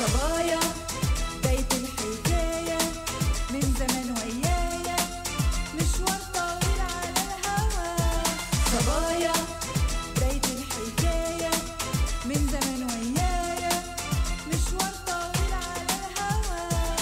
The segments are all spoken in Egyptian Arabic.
صبايا بداية الحكاية من زمان ويايا مشوار طويل على الهوا صبايا بداية الحكاية من زمان ويايا مشوار طويل على الهوا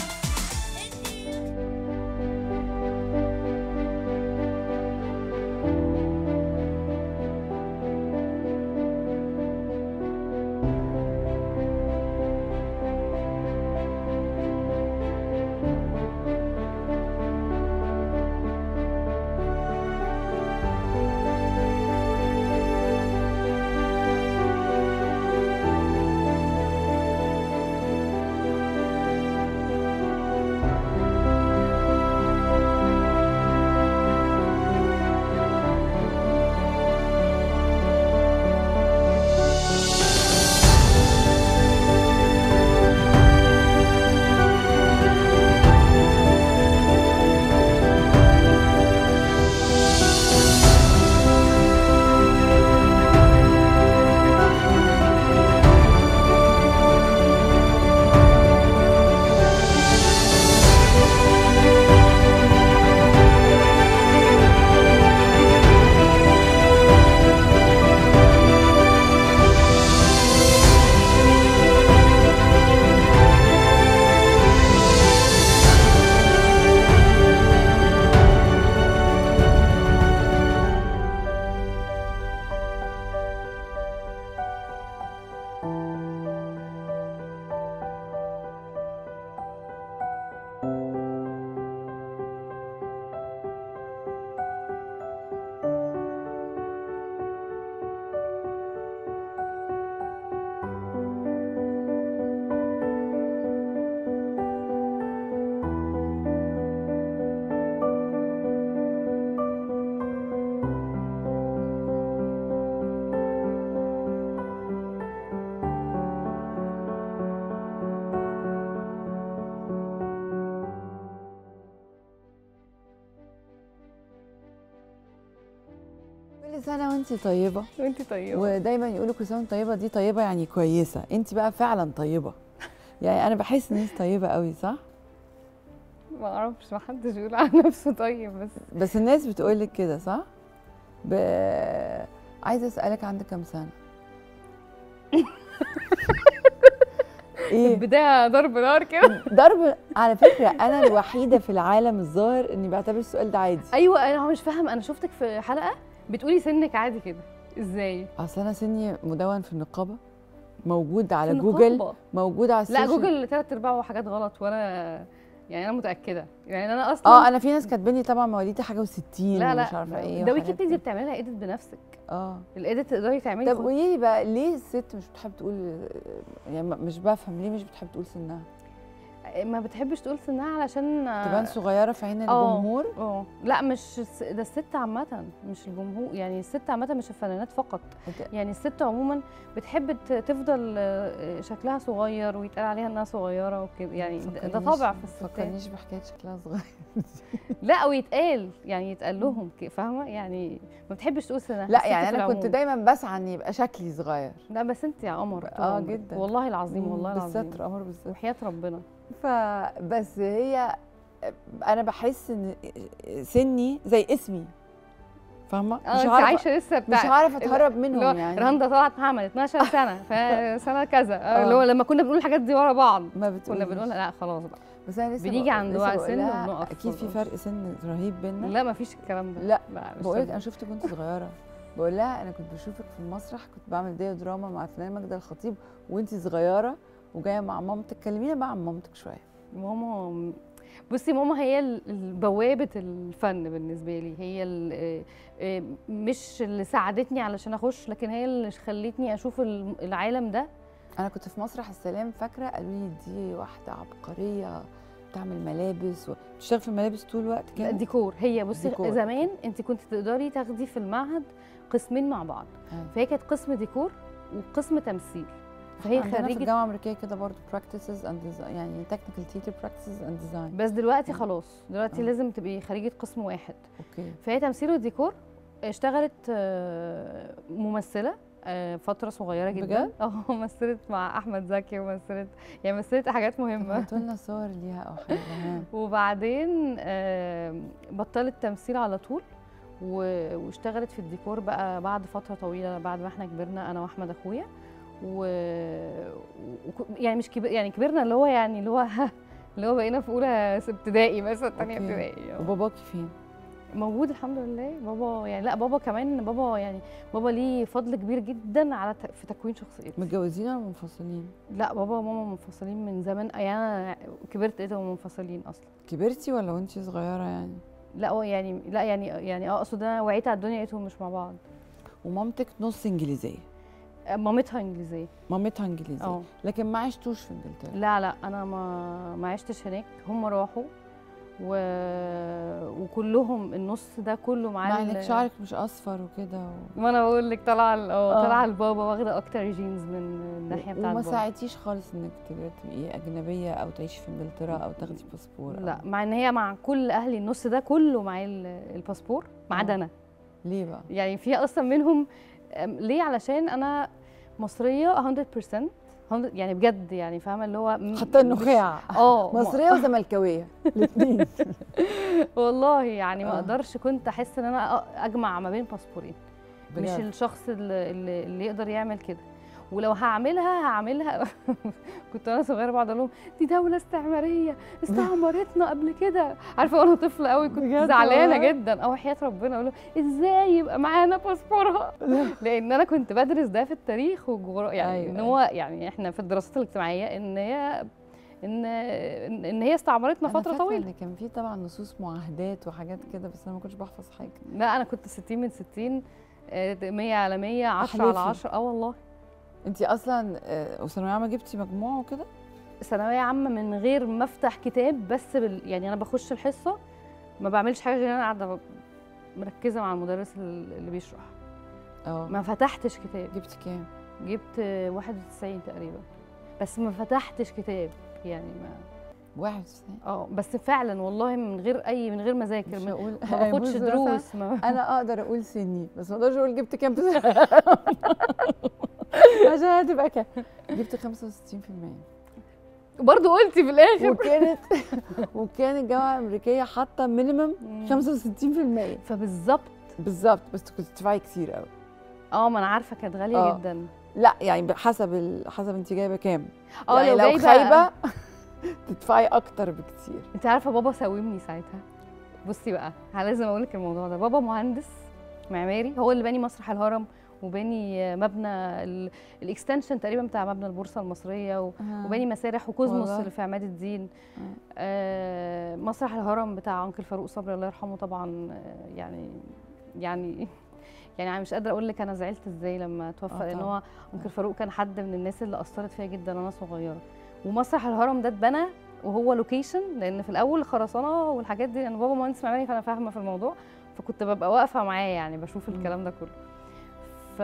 كل سنة وانت طيبة وانت طيبه ودايما يقولوا كل سنة وانت طيبة دي طيبة يعني كويسة انت بقى فعلا طيبة يعني انا بحس ان انت طيبة قوي صح؟ ما اعرفش ما حدش يقول عن نفسه طيب بس بس الناس بتقولك كده صح؟ ب... عايزة اسألك عندك كام سنة؟ ايه؟ البدايه ضرب نار كده ضرب على فكرة انا الوحيدة في العالم الظاهر اني بعتبر السؤال ده عادي ايوه انا مش فاهم انا شفتك في حلقه بتقولي سنك عادي كده ازاي اصل انا سني مدون في النقابة موجود على في جوجل النقابة. موجود على لا السوشيال جوجل ثلاث ارباعه حاجات غلط وانا يعني انا متاكده يعني انا اصلا اه انا في ناس كاتبيني طبعا مواليدي حاجه و60 لا لا ومش عارفه ايه ده وحاجات ويكيبيديا كده. بتعملها ايديت بنفسك اه الايديت تقدري تعملي طب خد- قولي لي بقى ليه الست مش بتحب تقول يعني ما- مش بفهم ليه مش بتحب تقول سنها ما بتحبش تقول سنها علشان تبان صغيره في عين آه. الجمهور اه لا مش الس- ده الست عامة مش الجمهور يعني الست عامة مش الفنانات فقط أنت- يعني الست عموما بتحب ت- تفضل آه، شكلها صغير ويتقال عليها انها صغيرة وكده يعني ده- ده فكرنيش- طبع في الستات فكرنيش بحكايه شكلها صغير لا او يتقال يعني يتقال لهم ك- فاهمة يعني ما بتحبش تقول سنها لا الست يعني في انا كنت العموم. دايما بسعى ان يبقى شكلي صغير لا بس انت يا قمر طول آه، عمرك. جداً. والله العظيم والله العظيم بالستر قمر بالستر وحياة ربنا فبس هي انا بحس ان سني زي اسمي فاهمه اه انت عايشة لسه مش بتاع هعرف اتهرب منهم اللي هو يعني رندا طلعت محمد 12 سنة فسنة كذا آه. اللي هو لما كنا بنقول الحاجات دي ورا بعض ما بتقوليش كنا بنقول لا خلاص بقى بس انا لسه بنيجي بقول- عند لسه وقت بقول سن لها وبنقف اكيد في خلاص. فرق سن رهيب بينا لا ما فيش الكلام ده لا مش بقول لك طبيعي. انا شفتك وانت صغيره بقول لها انا كنت بشوفك في المسرح كنت بعمل دي دراما مع الفنان ماجدة الخطيب وانت صغيره وجايه مع مامتك كلمينا بقى عن مامتك شويه ماما بصي ماما هي ال- ال- بوابة الفن بالنسبة لي هي ال- آه، آه، مش اللي ساعدتني علشان اخش لكن هي اللي خلتني اشوف ال- العالم ده انا كنت في مسرح السلام فاكره قالوا لي دي واحده عبقريه بتعمل ملابس وبتشتغل في الملابس طول الوقت كده ديكور هي بصي ديكور. زمان انت كنت تقدري تاخدي في المعهد قسمين مع بعض أيوة. فهي كانت قسم ديكور وقسم تمثيل فهي عندنا في خريجة الجامعه الامريكيه كده برضه practices and design يعني technical theater practices and design بس دلوقتي خلاص دلوقتي آه. لازم تبقي خريجة قسم واحد اوكي فهي تمثيل وديكور اشتغلت آه، ممثله آه، فتره صغيره جدا بجد؟ اه مثلت مع احمد زكي ومثلت يعني مثلت حاجات مهمه هاتوا لنا صور ليها او حاجه ها. وبعدين آه، بطلت تمثيل على طول و- واشتغلت في الديكور بقى بعد فتره طويله بعد ما احنا كبرنا انا واحمد اخويا و... و... يعني مش كبر يعني كبرنا اللي هو يعني اللي هو اللي هو بقينا في اولى ابتدائي مثلا تانية أوكي. ابتدائي آه. وباباكي فين؟ موجود الحمد لله بابا يعني لا بابا كمان بابا يعني بابا ليه فضل كبير جدا على ت- في تكوين شخصيتي متجوزين ولا منفصلين؟ لا بابا وماما منفصلين من زمان يعني انا كبرت لقيتهم منفصلين اصلا كبرتي ولا وانتي صغيره يعني؟ لا هو يعني لا يعني يعني اه اقصد انا وعيت على الدنيا لقيتهم مش مع بعض ومامتك نص انجليزيه آه، مامتها انجليزيه مامتها انجليزيه اه لكن ما عشتوش في انجلترا لا لا انا ما ما عشتش هناك هم راحوا و... وكلهم النص ده كله مع معاه انك ال- شعرك مش اصفر وكده و... ما انا بقول لك طالعه ال- اه آه. طالعه البابا واخده اكتر جينز من الناحيه بتاعت وما بابا ساعدتيش خالص انك تبقي تبقي اجنبيه او تعيشي في انجلترا او تاخدي باسبور أو- لا مع ان هي مع كل اهلي النص ده كله معاه ال- الباسبور ما عدا آه. انا ليه بقى؟ يعني في اصلا منهم أم، ليه علشان انا مصريه 100% 100 يعني بجد يعني فاهمه اللي هو م- حتى مش- النخاع اه ما- مصريه وزملكاويه الاثنين والله يعني ما آه. اقدرش كنت احس ان انا أ- اجمع ما بين باسبورين مش بجد. الشخص اللي, اللي اللي يقدر يعمل كده ولو هعملها هعملها كنت وانا صغيره بقعد اقول لهم دي دوله استعماريه استعمرتنا قبل كده عارفه وانا طفله قوي كنت بجد زعلانه والله؟ جدا او حياه ربنا اقول لهم ازاي يبقى معانا باسبورها لان انا كنت بدرس ده في التاريخ والجغرافيا يعني أيوة، ان هو يعني احنا في الدراسات الاجتماعيه ان هي ان ان إن هي استعمرتنا أنا فتره فاكرة طويله ان كان في طبعا نصوص معاهدات وحاجات كده بس انا ما كنتش بحفظ حاجه لا انا كنت 60 من 60 آه، 100 على 100 10 على أحلفي. 10 اه والله انت اصلا آه، وثانويه عامه جبتي مجموع وكده ثانويه عامه من غير ما افتح كتاب بس بال... يعني انا بخش الحصه ما بعملش حاجه غير إن انا قاعده ب- مركزه مع المدرس ال- اللي بيشرح اه ما فتحتش كتاب جبتي كام جبت آه، 91 تقريبا بس ما فتحتش كتاب يعني ما 91 اه بس فعلا والله من غير اي من غير ما اذاكر مش ما هقول ما باخدش بصي مثلاً دروس ما انا اقدر اقول سني بس ما اقدرش اقول جبت كام عشان هتبقى كام جبت 65% برضه قلتي في الاخر وكانت وكانت الجامعه الامريكيه حاطه مينيمم مم. 65% فبالظبط بالظبط بس كنت تدفعي كتير قوي اه ما انا عارفه كانت غاليه آه. جدا لا يعني حسب ال... حسب انت جايبه كام اه يعني لو لو جايبة- خايبه تدفعي اكتر بكتير انت عارفه بابا ساومني ساعتها بصي بقى ه- لازم اقول لك الموضوع ده بابا مهندس معماري هو اللي باني مسرح الهرم وباني مبنى ال- الاكستنشن تقريبا بتاع مبنى البورصه المصريه و- وباني مسارح وكوزموس والله. اللي في عماد الدين آه. آه مسرح الهرم بتاع انكل فاروق صبري الله يرحمه طبعا آه يعني يعني يعني أنا مش قادره اقول لك انا زعلت ازاي لما توفى آه لان طبعاً. هو انكل فاروق كان حد من الناس اللي اثرت فيا جدا وانا صغيره ومسرح الهرم ده اتبنى وهو لوكيشن لان في الاول خرسانه والحاجات دي لان بابا مهندس معماري فانا فاهمه في الموضوع فكنت ببقى واقفه معاه يعني بشوف مم. الكلام ده كله ف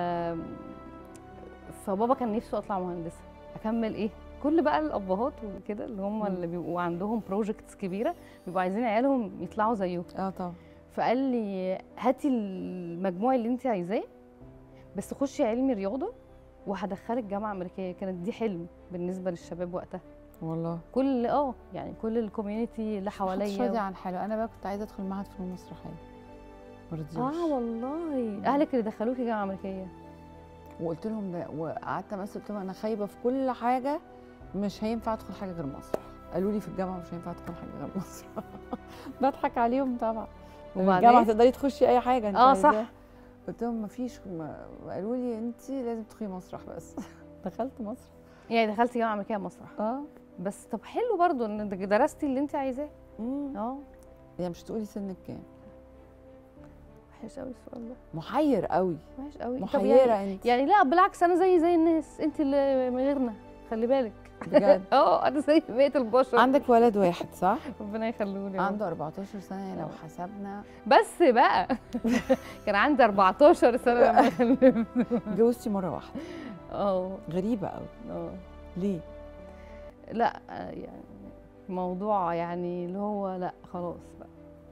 فبابا كان نفسه اطلع مهندسه اكمل ايه كل بقى الابهات وكده اللي هم مم. اللي بيبقوا عندهم بروجكتس كبيره بيبقوا عايزين عيالهم يطلعوا زيه اه طبعا فقال لي هاتي المجموع اللي انت عايزاه بس خشي علمي رياضه وهدخلك جامعه امريكيه كانت دي حلم بالنسبه للشباب وقتها والله كل اه يعني كل الكوميونتي اللي محدش راضي حواليا عن حاله انا بقى كنت عايزه ادخل معهد فنون مسرحيه ما رضيوش اه والله اهلك اللي دخلوكي جامعه امريكيه وقلت لهم ده وقعدت امثل قلت لهم انا خايبه في كل حاجه مش هينفع ادخل حاجه غير مسرح قالوا لي في الجامعه مش هينفع ادخل حاجه غير مسرح بضحك عليهم طبعا لأن وبعدين؟ الجامعه تقدري تخشي اي حاجه انت اه عايزاها. صح قلت لهم مفيش ما- قالوا لي انت لازم تدخلي مسرح بس دخلت مسرح يعني دخلتي جامعه امريكيه مسرح اه بس طب حلو برضو ان درستي اللي انت عايزاه امم اه يعني مش تقولي سنك كام وحش قوي السؤال ده محير قوي وحش قوي طب محيره يعني, انت يعني لا بالعكس انا زي زي الناس انت اللي من غيرنا خلي بالك بجد اه انا زي بقيه البشر عندك ولد واحد صح ربنا يخليه لي عنده 14 سنه لو آه. حسبنا بس بقى كان عندي 14 سنه لما خلفت اتجوزتي مره واحده اه غريبه قوي اه ليه لا يعني موضوع يعني اللي هو لا خلاص بقى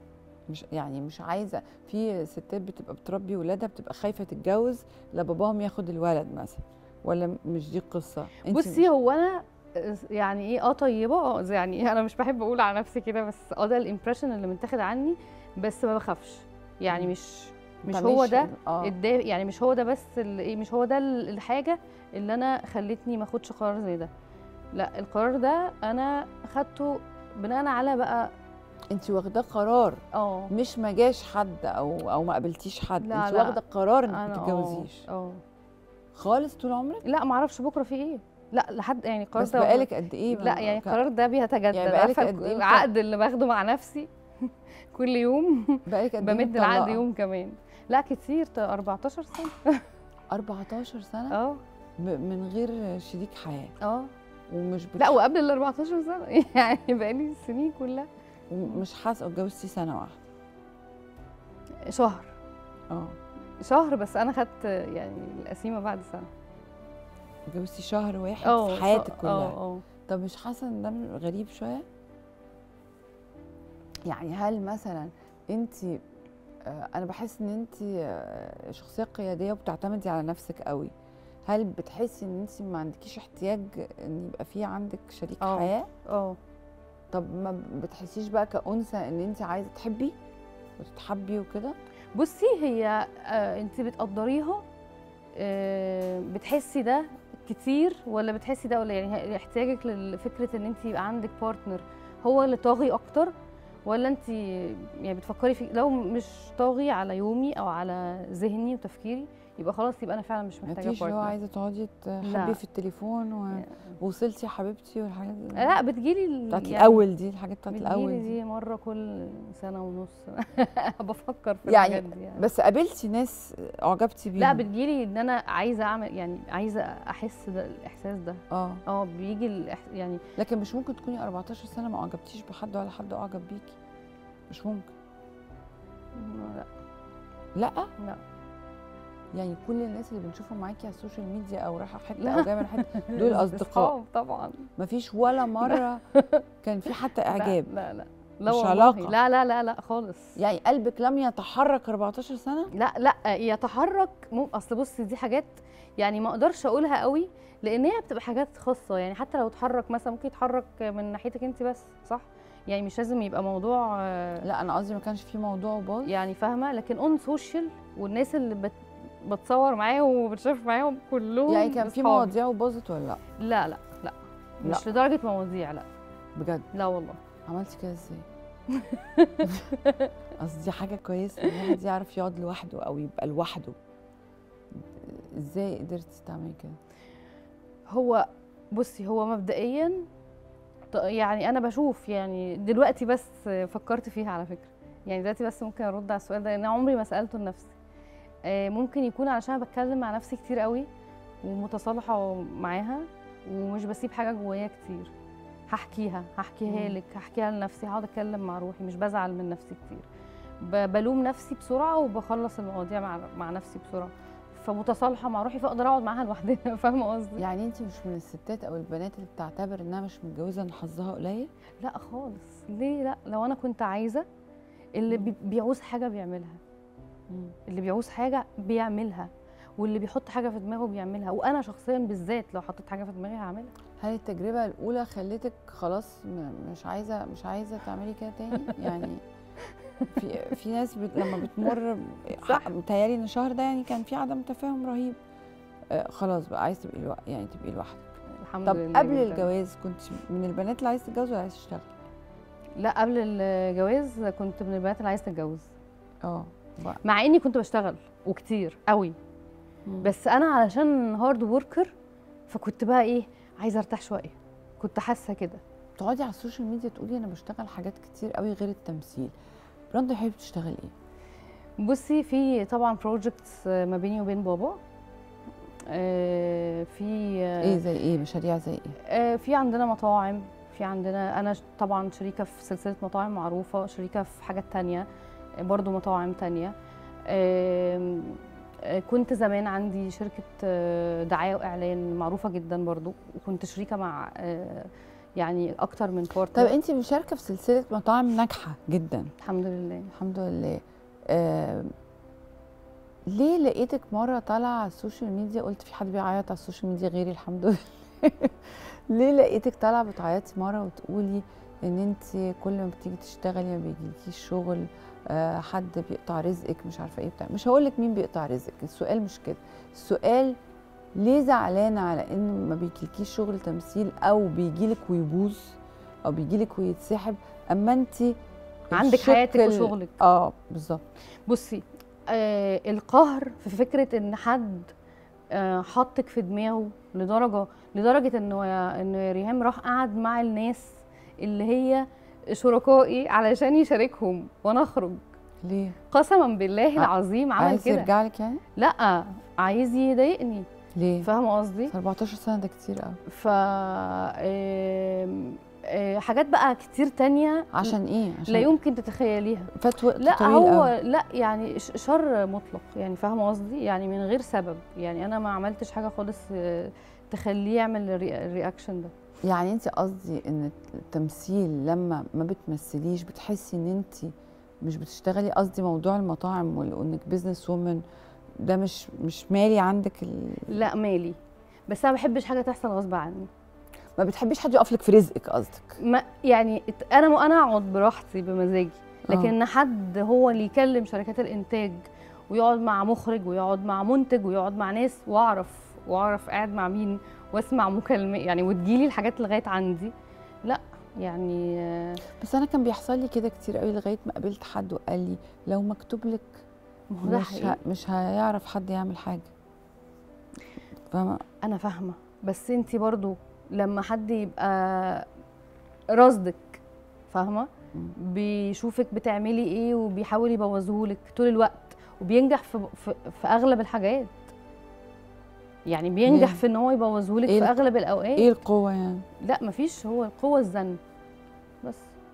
مش يعني مش عايزه في ستات بتبقى بتربي ولادها بتبقى خايفه تتجوز لا باباهم ياخد الولد مثلا ولا مش دي القصه انت بصي مش- هو انا يعني ايه اه طيبه اه زي يعني انا مش بحب اقول على نفسي كده بس اه ده الامبريشن اللي متاخد عني بس ما بخافش يعني مم. مش مش ما هو تعملش- ده اه الدا يعني مش هو ده بس ال- ايه مش هو ده ال- الحاجه اللي انا خلتني ما اخدش قرار زي ده لا القرار ده انا خدته بناء على بقى انت واخده قرار اه مش ما جاش حد او او ما قابلتيش حد لا، انت لا. واخده قرار انك انا ما اه تتجوزيش اه خالص طول عمرك لا ما اعرفش بكره في ايه لا لحد يعني القرار بس ده بقالك قد ايه لا ما- يعني ك- القرار ده بيتجدد يعني بقالك عارفه قد إيه مط- العقد اللي باخده مع نفسي كل يوم بقالك قد ايه بمد العقد مطلقة؟ يوم كمان لا كتير ت- 14 سنه 14 سنه اه ب- من غير شريك حياه اه ومش بتح... لا وقبل ال 14 سنه يعني بقالي السنين كلها ومش حاسه اتجوزتي سنه واحده شهر اه شهر بس انا خدت يعني القسيمه بعد سنه اتجوزتي شهر واحد اه في حياتك اه كلها اه طب مش حاسه ان ده غريب شويه يعني هل مثلا انت انا بحس ان انت شخصيه قياديه وبتعتمدي على نفسك قوي هل بتحسي ان انت ما عندكيش احتياج ان يبقى في عندك شريك اه. حياه اه طب ما بتحسيش بقى كأنثى ان انت عايزه تحبي وتتحبي وكده بصي هي آه انت بتقدريها آه بتحسي ده كتير ولا بتحسي ده ولا يعني احتياجك لفكره ان انت يبقى عندك بارتنر هو اللي طاغي اكتر ولا انت يعني بتفكري في لو مش طاغي على يومي او على ذهني وتفكيري يبقى خلاص يبقى انا فعلا مش محتاجه مفيش اللي هو بارتنر عايزه تقعدي لا. تحبي في التليفون ووصلتي يا حبيبتي والحاجات دي لا بتجيلي ال- بتاعت يعني الاول دي الحاجات بتاعت الاول بتجيلي دي دي مره كل سنه ونص بفكر في يعني الحاجات دي يعني. بس قابلتي ناس اعجبتي بيهم لا بتجيلي ان انا عايزه اعمل يعني عايزه احس ده الاحساس ده اه اه بيجي الإح... يعني لكن مش ممكن تكوني 14 سنه ما اعجبتيش بحد ولا حد اعجب بيكي مش ممكن لا لا لا يعني كل الناس اللي بنشوفهم معاكي على السوشيال ميديا او رايحه حته لا. او جايه من حته دول اصدقاء أصحاب طبعا مفيش ولا مره كان في حتى اعجاب لا لا لا لا مش والله. علاقة. لا لا لا لا خالص يعني قلبك لم يتحرك 14 سنه لا لا يتحرك مو اصل بصي دي حاجات يعني ما اقدرش اقولها قوي لان هي بتبقى حاجات خاصه يعني حتى لو اتحرك مثلا ممكن يتحرك من ناحيتك انت بس صح يعني مش لازم يبقى موضوع آه، لا انا قصدي ما كانش في موضوع وباظ يعني فاهمه لكن اون سوشيال والناس اللي بت بتصور معاهم وبتشوف معاهم كلهم يعني كان في أصحابي. مواضيع وباظت ولا لا لا لا لا مش لدرجه مواضيع لا بجد لا والله عملتي كده ازاي اصل دي حاجه كويسه ان الواحد يعرف يقعد لوحده او يبقى لوحده ازاي قدرتي تعملي كده هو بصي هو مبدئيا ط- يعني انا بشوف يعني دلوقتي بس فكرت فيها على فكره يعني دلوقتي بس ممكن ارد على السؤال ده لان أنا عمري ما سالته لنفسي آه، ممكن يكون علشان أنا بتكلم مع نفسي كتير قوي ومتصالحه معاها ومش بسيب حاجه جوايا كتير هحكيها هحكيها مم. لك هحكيها لنفسي هقعد اتكلم مع روحي مش بزعل من نفسي كتير ب- بلوم نفسي بسرعه وبخلص المواضيع مع مع نفسي بسرعه فمتصالحه مع روحي فاقدر اقعد معاها لوحدنا فاهمه قصدي يعني انت مش من الستات او البنات اللي بتعتبر انها مش متجوزه ان حظها قليل لا خالص ليه لا لو انا كنت عايزه اللي مم. بي- بيعوز حاجه بيعملها اللي بيعوز حاجه بيعملها واللي بيحط حاجه في دماغه بيعملها وانا شخصيا بالذات لو حطيت حاجه في دماغي هعملها هل التجربه الاولى خلتك خلاص م- مش عايزه مش عايزه تعملي كده تاني يعني في في ناس بت لما بتمر صح. متهيألي ان الشهر ده يعني كان في عدم تفاهم رهيب آه خلاص بقى عايز تبقي الو... يعني تبقي لوحدك الحمد طب لله قبل جداً. الجواز كنت من البنات اللي عايز تتجوز ولا عايز تشتغل لا قبل الجواز كنت من البنات اللي عايزه تتجوز اه بقى. مع اني كنت بشتغل وكتير قوي بس انا علشان هارد وركر فكنت بقى ايه عايزه ارتاح شويه كنت حاسه كده تقعدي على السوشيال ميديا تقولي انا بشتغل حاجات كتير قوي غير التمثيل برضه حابب تشتغل ايه بصي في طبعا بروجكتس ما بيني وبين بابا آه، في ايه زي ايه مشاريع زي ايه آه، في عندنا مطاعم في عندنا انا ش- طبعا شريكه في سلسله مطاعم معروفه شريكه في حاجات تانية آه، برضو مطاعم تانية آم، آه، كنت زمان عندي شركه آه، دعايه واعلان معروفه جدا برضو وكنت شريكه مع آه، يعني اكتر من طيب بارتنر انت مشاركه في سلسله مطاعم ناجحه جدا الحمد لله الحمد لله آه ليه لقيتك مره طالعه على السوشيال ميديا قلت في حد بيعيط على السوشيال ميديا غيري الحمد لله ليه لقيتك طالعه بتعيطي مره وتقولي ان انت كل ما بتيجي تشتغلي ما بيجيلكيش شغل آه حد بيقطع رزقك مش عارفه ايه بتاع مش هقول لك مين بيقطع رزقك السؤال مش كده السؤال ليه زعلانه على ان ما بيجيلكيش شغل تمثيل او بيجيلك ويبوظ او بيجيلك ويتسحب اما انت عندك الشق حياتك ال- وشغلك اه بالظبط بصي آه القهر في فكره ان حد آه حطك في دماغه لدرجه لدرجه انه يا انه يا ريهام راح قعد مع الناس اللي هي شركائي علشان يشاركهم وانا اخرج ليه قسما بالله ع- العظيم عمل عايز كده يرجع لك يعني لا عايز يضايقني ليه فاهمه قصدي 14 سنه ده كتير قوي ف آم، آه، حاجات بقى كتير تانية عشان ايه عشان لا يمكن تتخيليها فات وقت لا طويل هو قوي. لا يعني ش- شر مطلق يعني فاهمه قصدي يعني من غير سبب يعني انا ما عملتش حاجه خالص آه، تخليه يعمل الري- الرياكشن ده يعني انت قصدي ان التمثيل لما ما بتمثليش بتحسي ان انت مش بتشتغلي قصدي موضوع المطاعم وال- وانك بزنس وومن ده مش مش مالي عندك ال... لا مالي بس انا ما بحبش حاجه تحصل غصب عني ما بتحبيش حد يقف لك في رزقك قصدك ما يعني ات- انا م- انا اقعد براحتي بمزاجي لكن آه. ان حد هو اللي يكلم شركات الانتاج ويقعد مع مخرج ويقعد مع منتج ويقعد مع ناس واعرف واعرف قاعد مع مين واسمع مكالمه يعني وتجيلي الحاجات لغايه عندي لا يعني آه، بس انا كان بيحصل لي كده كتير قوي لغايه ما قابلت حد وقال لي لو مكتوب لك ما هو ده مش حقيقي ه... مش هيعرف حد يعمل حاجه فاهمه انا فاهمه بس انت برضو لما حد يبقى رصدك فاهمه مم. بيشوفك بتعملي ايه وبيحاول يبوظهولك طول الوقت وبينجح في, في, في اغلب الحاجات يعني بينجح ليه؟ في ان هو يبوظهولك إيه في الق- اغلب الاوقات ايه القوه يعني لا مفيش هو القوه الزن بس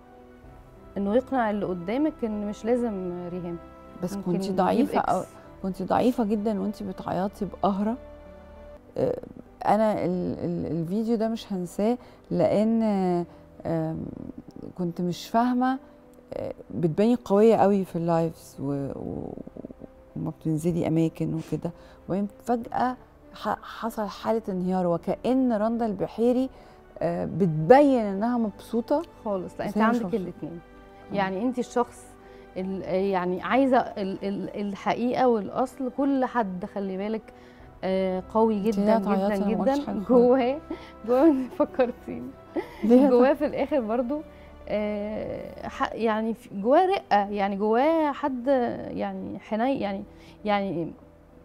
انه يقنع اللي قدامك ان مش لازم ريهام بس ممكن كنت يجيب ضعيفه إكس. أو كنت ضعيفه جدا وانت بتعيطي بقهره آه، انا ال ال الفيديو ده مش هنساه لان آه، آم، كنت مش فاهمه آه، بتبيني قويه قوي في اللايفز و- و- وما بتنزلي اماكن وكده وبعدين فجاه ح- حصل حاله انهيار وكأن رندا البحيري آه، بتبين انها مبسوطه خالص لا بس انت هي مش عندك مبسوطة. الاثنين آه. يعني انت الشخص ال- يعني عايزه ال- ال- الحقيقه والاصل كل حد خلي بالك آه، قوي انت جدا ليه هتعيطي؟ جدا أنا ما قلتش جدا حاجة خالص. جواه جواه فكرتيني ليه جواه في الاخر برضو آه، ح- يعني في- جواه رقه يعني جواه حد يعني حنين يعني يعني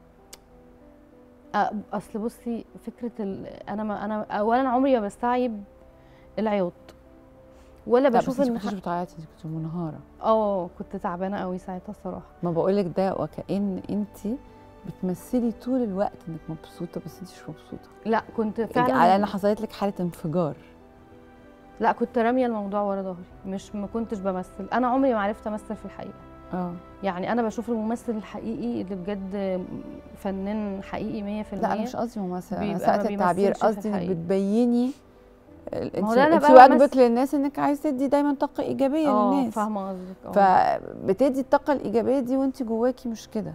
آه، اصل بصي فكره ال... انا ما انا اولا عمري ما بستعيب العياط ولا لا بشوف بس انت ان كنتش ح- بتعيطي انت كنت منهاره اه كنت تعبانه قوي ساعتها الصراحه ما بقولك ده وكأن انت بتمثلي طول الوقت انك مبسوطه بس انت مش مبسوطه لا كنت على فعلا انا حصلت لك حاله انفجار لا كنت راميه الموضوع ورا ظهري مش ما كنتش بمثل انا عمري ما عرفت امثل في الحقيقه اه يعني انا بشوف الممثل الحقيقي اللي بجد فنان حقيقي 100% لا انا مش قصدي ممثل انا بيبقى ساعه ما التعبير بيمثلش في قصدي انك الحقيقة. بتبيني ال- ما هو انت ده أنا انت بقى واجبك بمثل. للناس انك عايز تدي دايما طاقه ايجابيه اه للناس فاهمه قصدك اه فبتدي الطاقه الايجابيه دي وانت جواكي مش كده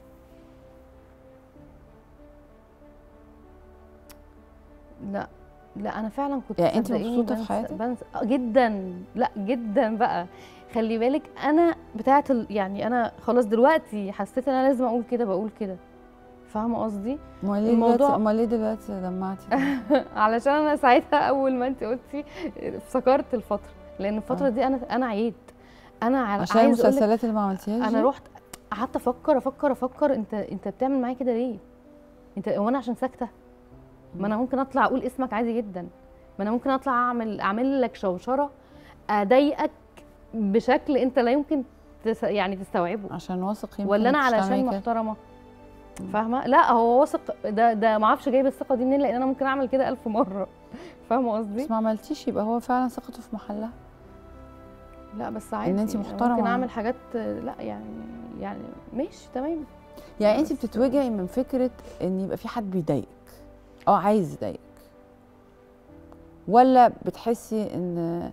لا لا انا فعلا كنت يعني أنت صدقيني مبسوطة في بنسى- حياتك؟ بنسى آه، جدا لا جدا بقى خلي بالك انا بتاعه ال... يعني انا خلاص دلوقتي حسيت ان انا لازم اقول كده بقول كده فاهمه قصدي امال ليه الموضوع- دلوقتي امال ليه دلوقتي دمعتي كده؟ علشان انا ساعتها اول ما انت قلتي افتكرت الفتره لان الفتره آه. دي انا انا عييت انا ع- عشان عايز اقول لك المسلسلات اللي ما عملتيهاش انا دي؟ رحت قعدت افكر افكر افكر انت انت بتعمل معايا كده ليه انت هو انا عشان ساكته ما انا ممكن اطلع اقول اسمك عادي جدا ما انا ممكن اطلع اعمل اعمل لك شوشره اضايقك بشكل انت لا يمكن تس يعني تستوعبه عشان واثق يمكن ولا انا إنك علشان تعملي كده. محترمه فاهمه لا هو واثق ده ده ما اعرفش جايب الثقه دي منين لان انا ممكن اعمل كده ألف مره فاهمه قصدي بس ما عملتيش يبقى هو فعلا ثقته في محلها لا بس عادي أنتي أنا محترمة. ممكن اعمل حاجات لا يعني يعني ماشي تمام يعني انت بس- بتتوجعي من فكره ان يبقى في حد بيضايقك اه عايز يضايقك ولا بتحسي ان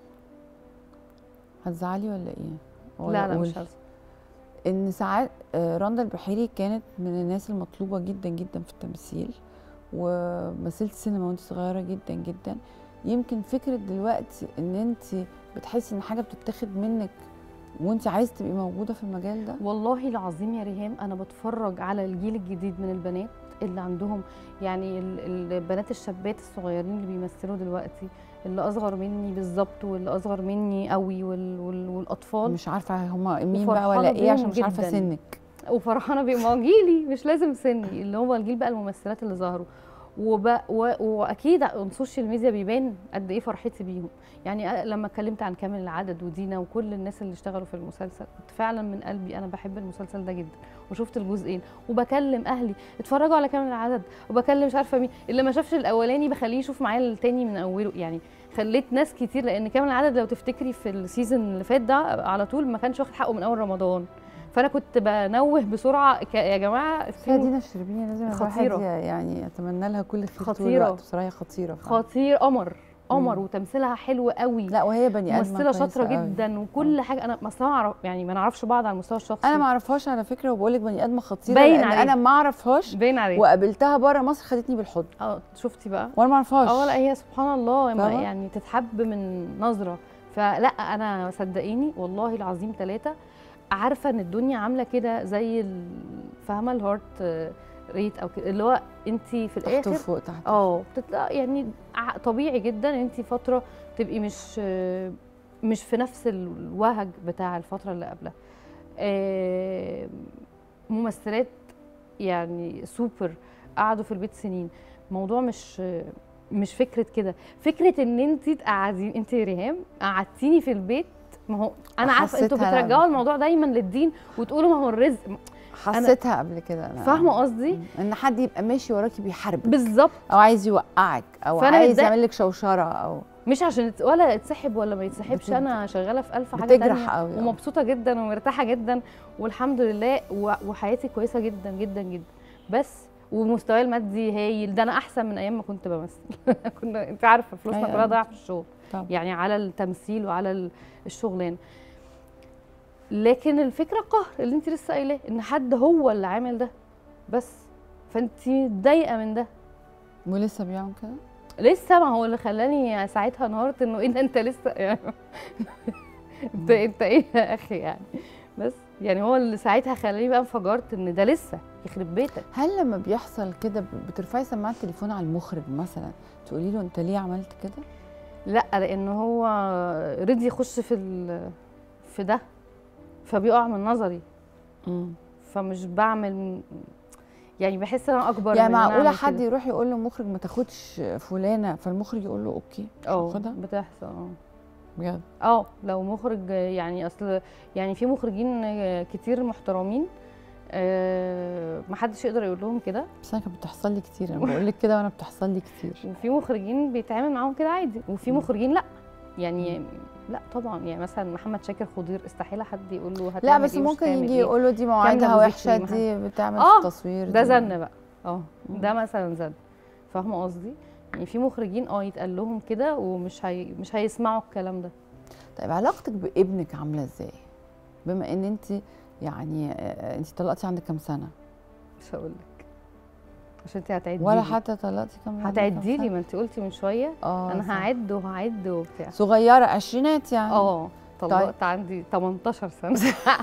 هتزعلي ولا ايه ولا لا لا أقول؟ مش هزعل ان ساعات آه، رندا البحيري كانت من الناس المطلوبه جدا جدا في التمثيل ومثلت سينما وانت صغيره جدا جدا يمكن فكره دلوقتي ان انت بتحسي ان حاجه بتتاخد منك وانت عايزه تبقي موجوده في المجال ده والله العظيم يا ريهام انا بتفرج على الجيل الجديد من البنات اللي عندهم يعني ال- البنات الشابات الصغيرين اللي بيمثلوا دلوقتي اللي اصغر مني بالظبط واللي اصغر مني قوي وال وال والاطفال مش عارفه هما مين بقى وفرحانة ولا ايه عشان بيهم مش عارفه جداً. سنك وفرحانه بيه ما هو جيلي مش لازم سني اللي هو الجيل بقى الممثلات اللي ظهروا وب... و... واكيد على السوشيال ميديا بيبان قد ايه فرحتي بيهم يعني أ- لما اتكلمت عن كامل العدد ودينا وكل الناس اللي اشتغلوا في المسلسل كنت فعلا من قلبي انا بحب المسلسل ده جدا وشفت الجزئين وبكلم اهلي اتفرجوا على كامل العدد وبكلم مش عارفه مين اللي ما شافش الاولاني بخليه يشوف معايا التاني من اوله يعني خليت ناس كتير لان كامل العدد لو تفتكري في السيزون اللي فات ده على طول ما كانش واخد حقه من اول رمضان فانا كنت بنوه بسرعه ك- يا جماعه فيها في دينا الشربيني لازم الواحد خطيرة. ي- يعني اتمنى لها كل خير طول خطيرة. الوقت بصراحه هي خطيره فعلا. خطير قمر قمر مم. وتمثيلها حلو قوي لا وهي بني ادمه ممثله شاطره كويسة قوي. جدا وكل حاجه انا اصلا ما أعرف- يعني ما نعرفش بعض على المستوى الشخصي انا ما اعرفهاش على فكره وبقول لك بني ادمه خطيره باين لان عليها. انا ما اعرفهاش باين عليك وقابلتها بره مصر خدتني بالحضن اه شفتي بقى وانا ما اعرفهاش اه لا هي سبحان الله ما فاهمة؟ يعني تتحب من نظره فلا انا صدقيني والله العظيم ثلاثه عارفه ان الدنيا عامله كده زي ال- فاهمه الهارت ريت او كده اللي هو انت في تحت الاخر وفوق تحت اه بتطلع يعني ع- طبيعي جدا انت فتره تبقي مش مش في نفس الوهج بتاع الفتره اللي قبلها آه، ممثلات يعني سوبر قعدوا في البيت سنين موضوع مش مش فكره كده فكره ان انت تقعدي انت يا ريهام قعدتيني في البيت ما هو انا عارفه انتوا حسيتها بترجعوا الموضوع دايما للدين وتقولوا ما هو الرزق حسيتها قبل كده انا فاهمه قصدي مم. ان حد يبقى ماشي وراكي بيحاربك بالظبط او عايز يوقعك او فأنا عايز متضايق- يعمل لك شوشره او مش عشان يت- ولا يتسحب ولا ما يتسحبش بتد- انا شغاله في الف حاجه بتجرح تانية قوي، آه. ومبسوطه جدا ومرتاحه جدا والحمد لله و- وحياتي كويسه جدا جدا جدا بس ومستواي المادي هايل ده انا احسن من ايام ما كنت بمثل كنا انت عارفه فلوسنا أيوة. كلها ضايعه في الشغل طبعا. يعني على التمثيل وعلى ال- الشغلانه لكن الفكره قهر اللي انت لسه قايلاه ان حد هو اللي عامل ده بس فانت متضايقه من ده ولسه بيعمل كده لسه ما هو اللي خلاني ساعتها انهارت انه ايه ده انت لسه يعني انت انت ايه يا اخي يعني بس يعني هو اللي ساعتها خلاني بقى انفجرت ان ده لسه يخرب بيتك هل لما بيحصل كده ب- بترفعي سماعه التليفون على المخرج مثلا تقولي له انت ليه عملت كده لا لان هو رضي يخش في ال- في ده فبيقع من نظري فمش بعمل يعني بحس ان انا اكبر يعني من إن أنا معقوله أعمل حد كده. يروح يقول له مخرج ما تاخدش فلانه فالمخرج يقول له اوكي مش اه هاخدها بتحصل اه بجد اه لو مخرج يعني اصل يعني في مخرجين كتير محترمين آه، محدش يقدر يقول لهم كده بس انا كانت بتحصل لي كتير انا بقول لك كده وانا بتحصل لي كتير وفي مخرجين بيتعامل معاهم كده عادي وفي مم. مخرجين لا يعني لا طبعا يعني مثلا محمد شاكر خضير استحاله حد يقول له لا هتعمل بس إيه ومش ممكن هتعمل يجي إيه. يقول له دي مواعيدها كاملة وحشه مذاكرة دي بتعمل آه، في التصوير ده دي. زن بقى اه مم. ده مثلا زن فاهمه قصدي يعني في مخرجين اه يتقال لهم كده ومش هي... مش هيسمعوا الكلام ده طيب علاقتك بابنك عامله ازاي بما ان انت يعني آه، انت طلقتي عندك كام سنه مش هقول لك عشان انت هتعدي ولا لي. حتى طلقتي كام عندك كام هتعدي لي سنة؟ ما انت قلتي من شويه اه انا صح. هعد وهعد وبتاع صغيره عشرينات يعني اه طلقت عندي 18 سنه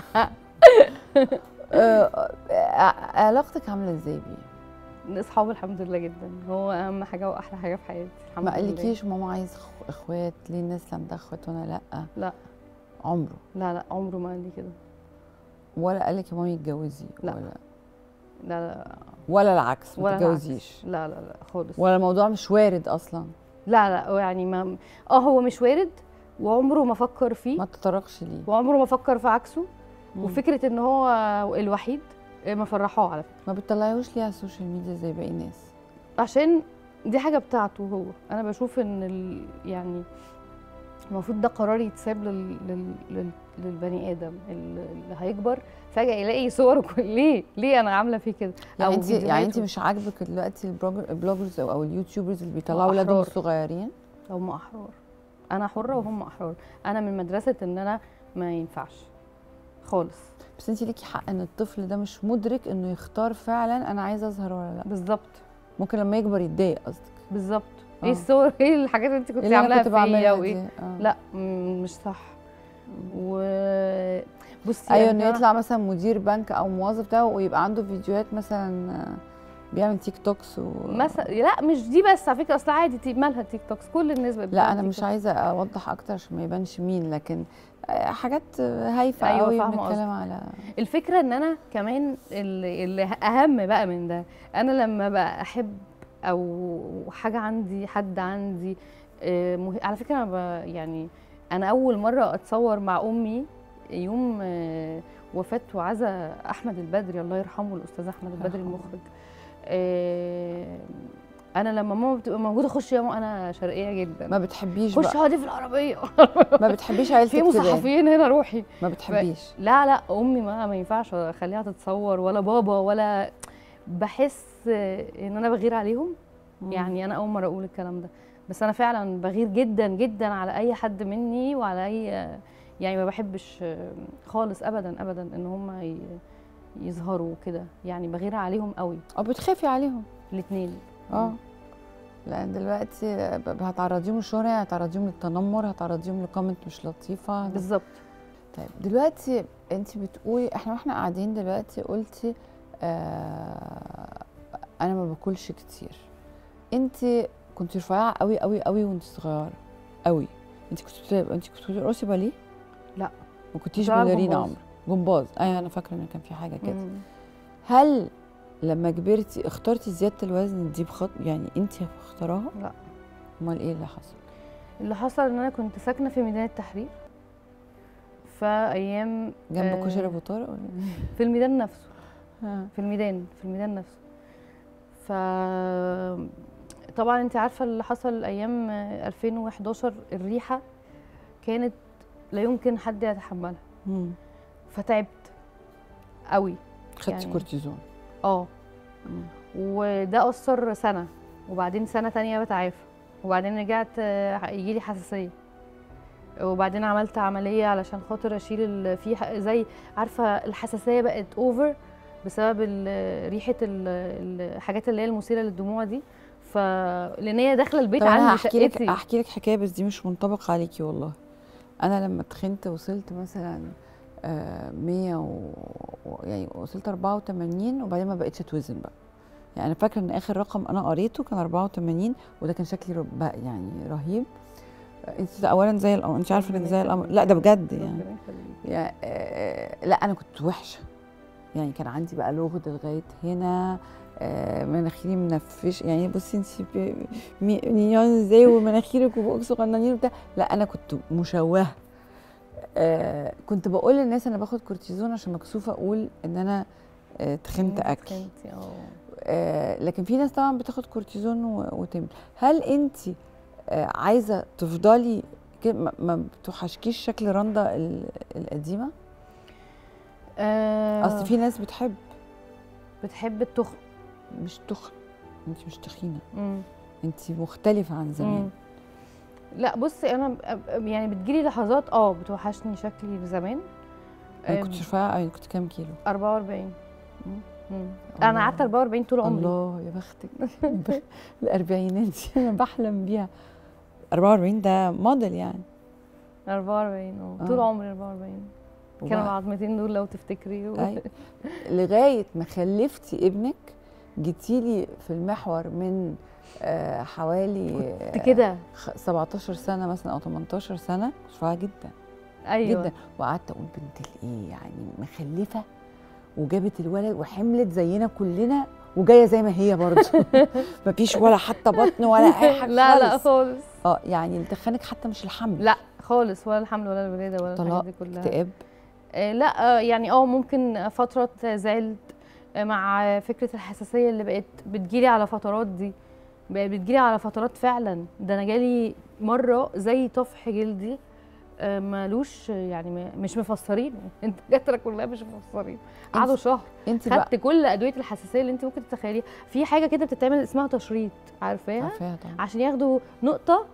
آه، آه، علاقتك عامله ازاي بيه اصحاب الحمد لله جدا هو اهم حاجه واحلى حاجه في حياتي الحمد ما لله قالكيش ماما عايز أخ- اخوات ليه الناس اللي عندها اخوات وانا لا لا. عمره لا لا عمره ما قال لي كده ولا قالك يا مامي اتجوزي لا. ولا لا لا ولا العكس ما ولا تتجوزيش العكس. لا لا لا خالص ولا الموضوع مش وارد اصلا لا لا يعني ما اه هو مش وارد وعمره ما فكر فيه ما تطرقش ليه وعمره ما فكر في عكسه مم. وفكره ان هو الوحيد ما فرحوه على فكره ما بتطلعيهوش ليه على السوشيال ميديا زي باقي الناس عشان دي حاجه بتاعته هو انا بشوف ان ال... يعني المفروض ده قرار يتساب لل... لل... لل... للبني ادم اللي اللي هيكبر فجاه يلاقي صوره كل- ليه ليه انا عامله فيه كده يعني أو انت يعني انت فيديوهاته. مش عاجبك دلوقتي البلوجر- البلوجرز او اليوتيوبرز اللي بيطلعوا أحرار. اولادهم الصغيرين هم احرار انا حره وهم احرار انا من مدرسه ان انا ما ينفعش خالص بس انت ليكي حق ان الطفل ده مش مدرك انه يختار فعلا انا عايزه اظهر ولا لا بالظبط ممكن لما يكبر يتضايق قصدك بالظبط آه. ايه الصور ايه الحاجات اللي انت كنت اللي انا عاملاها كنت فيا بعملها وايه دي آه. لا م- مش صح و بصي ايوه أنا انه يطلع مثلا مدير بنك او موظف بتاعه ويبقى عنده فيديوهات مثلا آه، بيعمل تيك توكس و... مثلا لا مش دي بس على فكره اصل عادي تي- مالها تيك توكس كل الناس بقت لا بتعمل انا تيك مش توكس. عايزه اوضح اكتر عشان ما يبانش مين لكن آه، حاجات آه، هايفه أيوة، قوي فاهمة بنتكلم على الفكره ان انا كمان اللي, اللي اهم بقى من ده انا لما بقى احب او حاجه عندي حد عندي آه، مه... على فكره انا ب... يعني انا اول مره اتصور مع امي يوم آه، وفاه وعزا احمد البدري الله يرحمه الاستاذ احمد البدري يرحمه. المخرج آه، انا لما ماما بتبقى موجوده اخش يا ماما انا شرقيه جدا ما بتحبيش خش بقى اقعدي في العربيه ما بتحبيش عيلتك في تبان مصحفيين هنا روحي ما بتحبيش لا لا امي ما ما ينفعش اخليها تتصور ولا بابا ولا بحس ان انا بغير عليهم يعني انا اول مره اقول الكلام ده بس انا فعلا بغير جدا جدا على اي حد مني وعلى اي يعني ما بحبش خالص ابدا ابدا ان هم يظهروا كده يعني بغير عليهم قوي او بتخافي عليهم الاثنين اه لان دلوقتي ب- هتعرضيهم للشهرة هتعرضيهم للتنمر هتعرضيهم لكومنت مش لطيفه بالظبط طيب دلوقتي انت بتقولي احنا واحنا قاعدين دلوقتي قلتي آه انا ما باكلش كتير انت كنت رفيعه قوي قوي قوي وانت صغيره قوي انت كنت بت- انت كنت بترقصي باليه لا. ما كنتيش بلعب باليرينا جمباز. عمرك جمباز ايوه انا فاكره ان كان في حاجه كده مم. هل لما كبرتي اخترتي زياده الوزن دي بخط يعني انت اختاراها لا. امال ايه اللي حصل اللي حصل ان انا كنت ساكنه في ميدان التحرير فايام جنب آه، كشري ابو طارق ولا في الميدان نفسه إيه؟ في الميدان في الميدان نفسه ف طبعا انت عارفه اللي حصل ايام 2011 الريحه كانت لا يمكن حد يتحملها مم. فتعبت قوي خدتي يعني- كورتيزون اه مم. وده اثر سنه وبعدين سنه تانية بتعافى وبعدين رجعت يجي لي حساسيه وبعدين عملت عمليه علشان خاطر اشيل ال- في ح- زي عارفه الحساسيه بقت اوفر بسبب ال- ريحه ال- الحاجات اللي هي المثيره للدموع دي ف لان هي داخله البيت طب انا عندي هحكي لك شقتي هحكي لك حكايه بس دي مش منطبق عليكي والله انا لما تخنت وصلت مثلا آه 100 و... و- يعني وصلت 84 وبعدين ما بقتش اتوزن بقى يعني انا فاكره ان اخر رقم انا قريته كان 84 وده كان شكلي رب... بقى يعني رهيب آه، انت اولا زي القمر انت عارفه انك زي القمر لا ده بجد يعني ربنا يخليك. يعني آه، لا انا كنت وحشه يعني كان عندي بقى لغد لغايه هنا آه، مناخيري منفش يعني بصي انت نيون ازاي ومناخيرك وبقك صغننين وبتاع لا انا كنت مشوهه آه، كنت بقول للناس انا باخد كورتيزون عشان مكسوفه اقول ان انا آه، تخنت انت اكل تخنتي، اه آه، لكن في ناس طبعا بتاخد كورتيزون و- وتمل هل انت آه، عايزه تفضلي كده ما- ما بتوحشكيش شكل رندا ال- القديمه آه، اصل في ناس بتحب بتحب التخن مش تخن انت مش تخينه مم. انت مختلفه عن زمان مم. لا بصي انا ب- ب- يعني بتجيلي لحظات اه بتوحشني شكلي زمان انا آه، كنت رفيعه قوي كنت كام كيلو 44 مم. مم. الله. انا قعدت 44 طول عمري الله يا بختك الاربعينات دي انا بحلم بيها 44 ده موديل يعني 44 اه طول آه. عمري 44 كانوا وبعد- العظمتين دول لو تفتكري و... أيوة. لغايه ما خلفتي ابنك جيتيلي في المحور من آه، حوالي كنت كده خ- 17 سنه مثلا او 18 سنه كنت رفيعه جدا ايوه جدا وقعدت اقول بنت الايه يعني مخلفه وجابت الولد وحملت زينا كلنا وجايه زي ما هي برضه مفيش ولا حتى بطن ولا اي حاجه لا لا خالص. خالص اه يعني اللي تخنك حتى مش الحمل لا خالص ولا الحمل ولا الولاده ولا طلاق، الحاجات دي كلها اكتئاب آه، لا آه، يعني اه ممكن فترة زعلت آه، مع فكرة الحساسية اللي بقت بتجيلي على فترات دي بقت بتجيلي على فترات فعلا ده انا جالي مرة زي طفح جلدي آه، مالوش يعني ما- مش مفسرين انت الدكاترة كلها مش مفسرين قعدوا شهر انت بقى خدت كل ادوية الحساسية اللي انت ممكن تتخيليها في حاجة كده بتتعمل اسمها تشريط عارفاها عارفاها طبعا عشان ياخدوا نقطة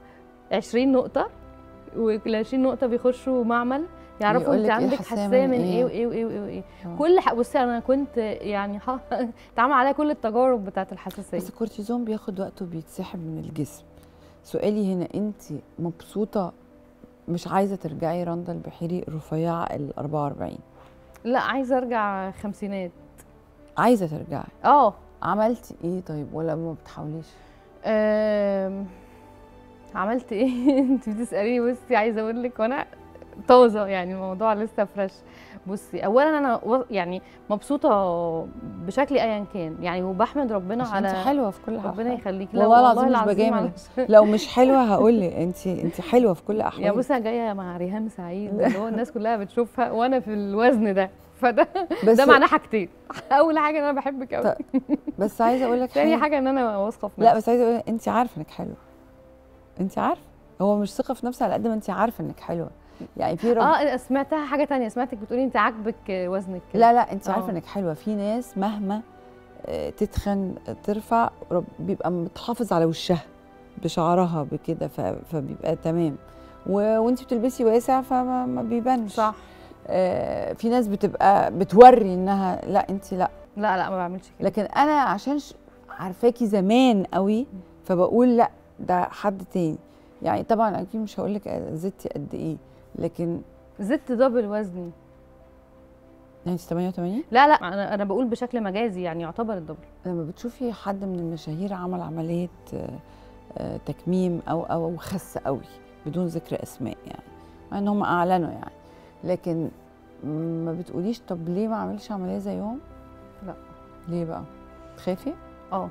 20 نقطه وال 20 نقطه بيخشوا معمل يعرفوا يقول انت لك إيه عندك الحساسية حساسيه من من إيه؟ ايه وايه وايه وايه, وإيه. آه. كل ح... بصي انا كنت يعني ح... اتعمل عليا كل التجارب بتاعت الحساسيه بس الكورتيزون بياخد وقت وبيتسحب من الجسم سؤالي هنا انت مبسوطه مش عايزه ترجعي رندا البحيري الرفيعه ال 44 لا عايزه ارجع خمسينات عايزه ترجعي اه عملتي ايه طيب ولا ما بتحاوليش أم، عملت ايه انت بتساليني بصي عايزه اقول لك وانا طازه يعني الموضوع لسه فريش بصي اولا انا و- يعني مبسوطه بشكلي ايا كان يعني وبحمد ربنا عشان على انت حلوه في كل ربنا حاجه يخليك والله العظيم مش بجامل. علشان- لو مش حلوه هقول لك انت انت حلوه في كل يا احوالك بصي انا جايه مع ريهام سعيد اللي هو الناس كلها بتشوفها وانا في الوزن ده فده بس ده معناه حاجتين اول حاجه ان انا بحبك قوي طيب، بس عايزه اقول لك تاني حاجه حاجه ان انا واثقه في لا نفسي بس عايزه اقول انت عارفه انك حلوه انت عارفه هو مش ثقه في نفسك على قد ما انت عارفه انك حلوه يعني في رب... اه سمعتها حاجه تانية سمعتك بتقولي انت عاجبك وزنك كده. لا لا انت عارفه آه. انك حلوه في ناس مهما آه، تتخن آه، ترفع رب- بيبقى متحافظ على وشها بشعرها بكده ف- فبيبقى تمام و... وانت بتلبسي واسع فما ما بيبانش صح آه في ناس بتبقى بتوري انها لا انت لا لا لا ما بعملش كده لكن انا عشان ش- عارفاكي زمان قوي فبقول لا ده حد تاني يعني طبعا اكيد مش هقول لك زدتي قد ايه لكن زدت دبل وزني يعني انت 88 لا لا انا انا بقول بشكل مجازي يعني يعتبر الدبل لما بتشوفي حد من المشاهير عمل عمليه آه، آه، تكميم او او خس قوي بدون ذكر اسماء يعني مع ان هم اعلنوا يعني لكن ما بتقوليش طب ليه ما عملش عمليه زيهم لا. ليه بقى تخافي اه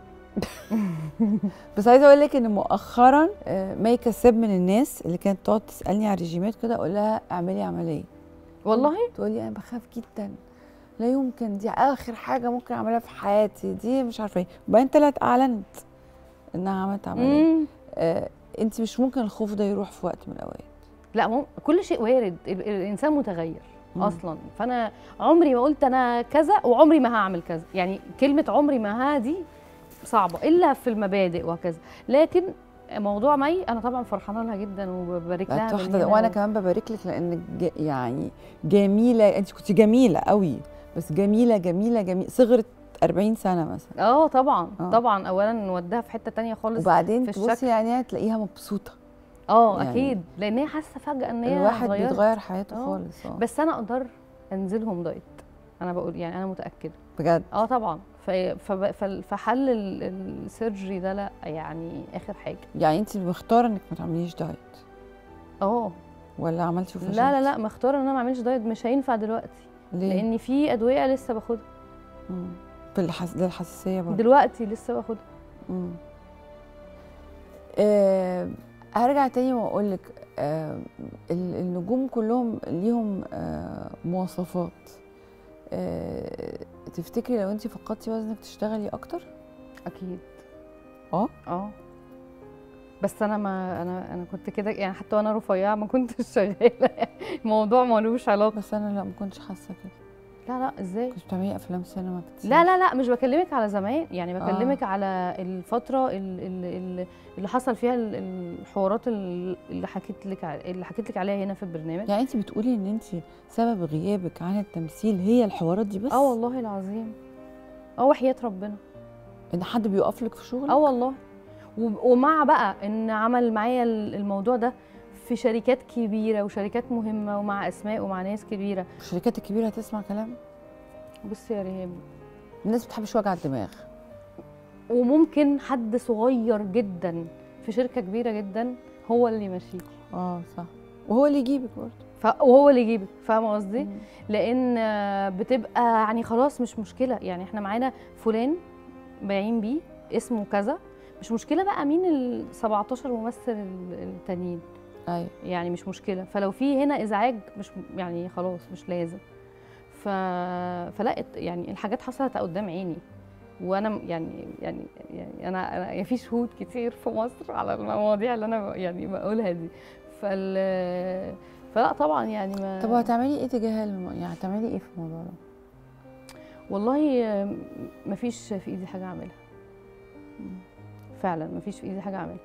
بس عايزه اقول لك ان مؤخرا آه، ما يكسب من الناس اللي كانت تقعد تسالني على الرجيمات كده اقول لها اعملي عمليه والله تقول لي انا بخاف جدا لا يمكن دي اخر حاجه ممكن اعملها في حياتي دي مش عارفه ايه وبعدين طلعت اعلنت انها عملت عمليه مم. آه انت مش ممكن الخوف ده يروح في وقت من الاوقات لا مم... كل شيء وارد ال- ال- الانسان متغير مم. اصلا فانا عمري ما قلت انا كذا وعمري ما هعمل كذا يعني كلمه عمري ما ها دي صعبه الا في المبادئ وكذا لكن موضوع مي انا طبعا فرحانه لها جدا وببارك لها بقت من واحده هنا وانا و- كمان ببارك لك لانك ج- يعني جميله انت كنت جميله قوي بس جميله جميله جميله صغرت 40 سنه مثلا اه طبعا آه. طبعا اولا نوديها في حته تانية خالص وبعدين في تبصي الشكل. يعني تلاقيها مبسوطه اه يعني اكيد لان هي حاسه فجاه ان هي الواحد اتغيرت. بيتغير حياته آه. خالص اه بس انا اقدر انزلهم دايت انا بقول يعني انا متاكده بجد اه طبعا ف- فب- فال- فحل ال- السيرجري ده لا يعني اخر حاجه يعني انت مختاره انك ما تعمليش دايت اه ولا عملتي وفشلتي لا لا لا مختاره ان انا ما اعملش دايت مش هينفع دلوقتي ليه لان في ادويه لسه باخدها مم. في الحس... للحساسيه برضه دلوقتي لسه باخدها مم. آه هرجع تاني واقول لك آه ال- النجوم كلهم ليهم آه مواصفات آه تفتكري لو انت فقدتي وزنك تشتغلي اكتر اكيد اه اه بس انا ما انا انا كنت كده يعني حتى وانا رفيعه ما كنتش شغاله الموضوع ملوش علاقه بس انا لا ما كنتش حاسه كده لا لا ازاي كنت بتعملي افلام سينما كتير لا لا لا مش بكلمك على زمان يعني آه. بكلمك على الفتره ال- ال- ال- اللي حصل فيها ال- الحوارات ال- اللي حكيت لك ع- اللي حكيت لك عليها هنا في البرنامج يعني انت بتقولي ان انت سبب غيابك عن التمثيل هي الحوارات دي بس اه والله العظيم اه وحياه ربنا ان حد بيقف لك في شغلك اه والله وب- ومع بقى ان عمل معايا ال- الموضوع ده في شركات كبيره وشركات مهمه ومع اسماء ومع ناس كبيره الشركات الكبيره هتسمع كلام بصي يا ريهام الناس ما بتحبش وجع الدماغ وممكن حد صغير جدا في شركه كبيره جدا هو اللي يمشيك اه صح وهو اللي يجيبك برضه ف... وهو اللي يجيبك فاهمه قصدي مم. لان آه، بتبقى يعني خلاص مش مشكله يعني احنا معانا فلان بايعين بيه اسمه كذا مش مشكله بقى مين ال 17 ممثل ال- التانيين ايوه يعني مش مشكله فلو في هنا ازعاج مش م- يعني خلاص مش لازم ف فلا يعني الحاجات حصلت قدام عيني وانا م- يعني يعني يعني انا انا يعني في شهود كتير في مصر على المواضيع اللي انا ب- يعني بقولها دي فال فلا طبعا يعني ما طب وهتعملي ايه تجاه الم... يعني هتعملي ايه في الموضوع ده؟ والله آم، مفيش في ايدي حاجه اعملها فعلا مفيش في ايدي حاجه اعملها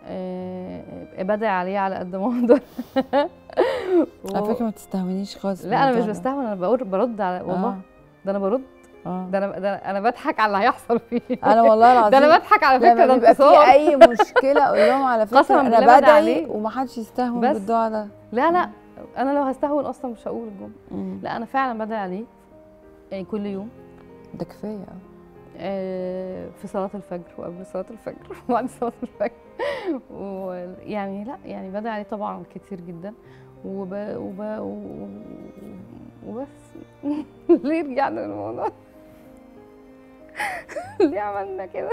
آه، بدعي عليه على قد ما اقدر على و- فكره ما تستهونيش خالص لا انا مش بالموضوع ده. بستهون انا بقول برد على والله آه. ده انا برد اه ده انا ده انا بضحك على اللي هيحصل فيه انا والله العظيم ده انا بضحك على فكره لما ده بيبقى في انتصار اي مشكله اقول لهم على فكره قسماً بالله انا بدعي بدعي عليه. ومحدش يستهون بس. بالدعاء ده لا لا انا لو هستهون اصلا مش هقول الجمله مم. لا انا فعلا بدعي عليه يعني كل يوم ده كفايه آه. آه، في صلاة الفجر وقبل صلاة الفجر وبعد صلاة الفجر ويعني لا يعني بدأ عليه طبعا كتير جدا وب وب و- وبس ليه رجعنا للموضوع ليه عملنا كده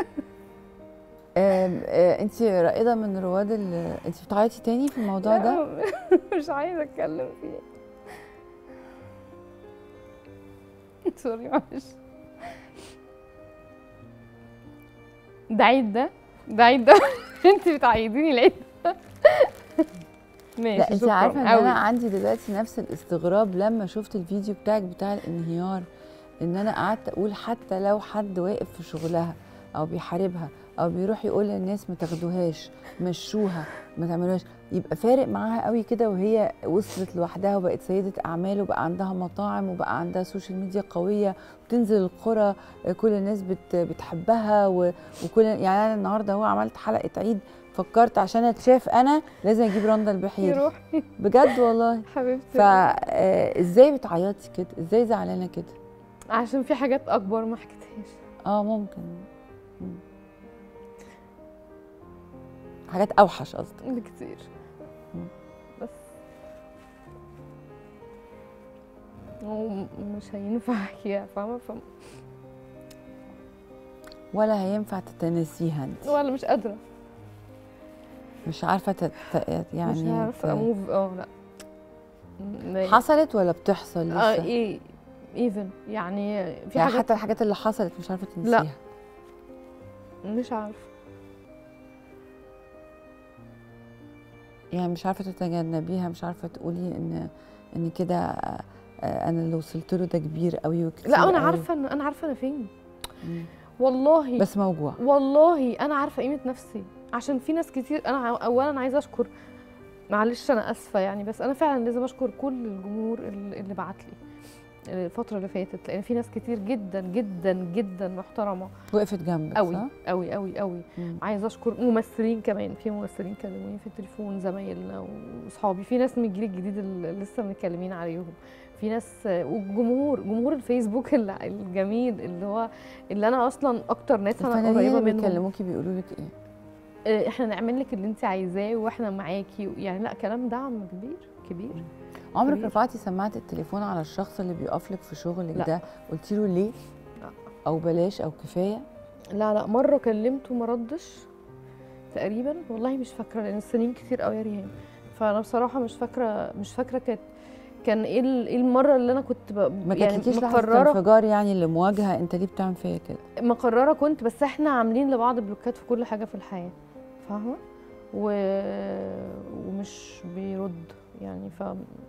انت رائده من رواد ال... انت بتعيطي تاني في الموضوع ده لا، مش عايزة اتكلم فيه سوري معلش ده عيد ده ده عيد ده انت بتعيديني العيد ماشي لا انت شكراً عارفه ان أوي. انا عندي دلوقتي نفس الاستغراب لما شفت الفيديو بتاعك بتاع الانهيار ان انا قعدت اقول حتى لو حد واقف في شغلها او بيحاربها او بيروح يقول للناس ما تاخدوهاش مشوها ما تعملوهاش يبقى فارق معاها قوي كده وهي وصلت لوحدها وبقت سيده اعمال وبقى عندها مطاعم وبقى عندها سوشيال ميديا قويه وبتنزل القرى كل الناس بت بتحبها و- وكل يعني انا النهارده هو عملت حلقه عيد فكرت عشان اتشاف انا لازم اجيب رندا البحيري يا روحي بجد والله حبيبتي فازاي بتعيطي كده ازاي زعلانه كده عشان في حاجات اكبر ما حكيتهاش اه ممكن مم. حاجات اوحش قصدك بكتير مم. بس ومش هينفع احكيها فاهمه ف... ولا هينفع تتناسيها انت ولا مش قادره مش عارفه تت... يعني مش عارفه ت- اموف اه لا م- حصلت ولا بتحصل لسه اه ايه ايفن يعني في يعني حاجات حتى الحاجات اللي حصلت مش عارفه تنسيها مش عارفه يعني مش عارفه تتجنبيها مش عارفه تقولي ان ان كده آه، آه، انا اللي وصلت له ده كبير قوي وكتير لا انا قوي. عارفه ان انا عارفه انا فين مم. والله بس موجوع والله انا عارفه قيمه نفسي عشان في ناس كتير انا ع- اولا عايزه اشكر معلش انا اسفه يعني بس انا فعلا لازم اشكر كل الجمهور اللي اللي بعت لي الفتره اللي فاتت لان في ناس كتير جدا جدا جدا محترمه وقفت جنبك قوي صح؟ قوي قوي قوي مم. عايزه اشكر ممثلين كمان في ممثلين كلموني في التليفون زمايلنا واصحابي في ناس من الجيل الجديد اللي لسه متكلمين عليهم في ناس والجمهور جمهور الفيسبوك ال- الجميل اللي هو اللي انا اصلا اكتر ناس انا الفنانين قريبه اللي منهم بيكلموكي بيقولوا لك ايه؟ آه، احنا نعمل لك اللي انت عايزاه واحنا معاكي يعني لا كلام دعم كبير كبير عمرك كبير. رفعتي سماعه التليفون على الشخص اللي بيقف لك في شغلك لا. ده قلتي له ليه؟ لا. او بلاش او كفايه لا لا مره كلمته ما ردش تقريبا والله مش فاكره لان السنين كتير قوي يا ريهام فانا بصراحه مش فاكره مش فاكره كانت كان ايه ال- ايه المره اللي انا كنت ب... ما يعني جاتلكيش لحظه مقرره انفجار يعني اللي مواجهه انت ليه بتعمل فيا كده؟ مقرره كنت بس احنا عاملين لبعض بلوكات في كل حاجه في الحياه فاهمه و... ومش بيرد يعني ف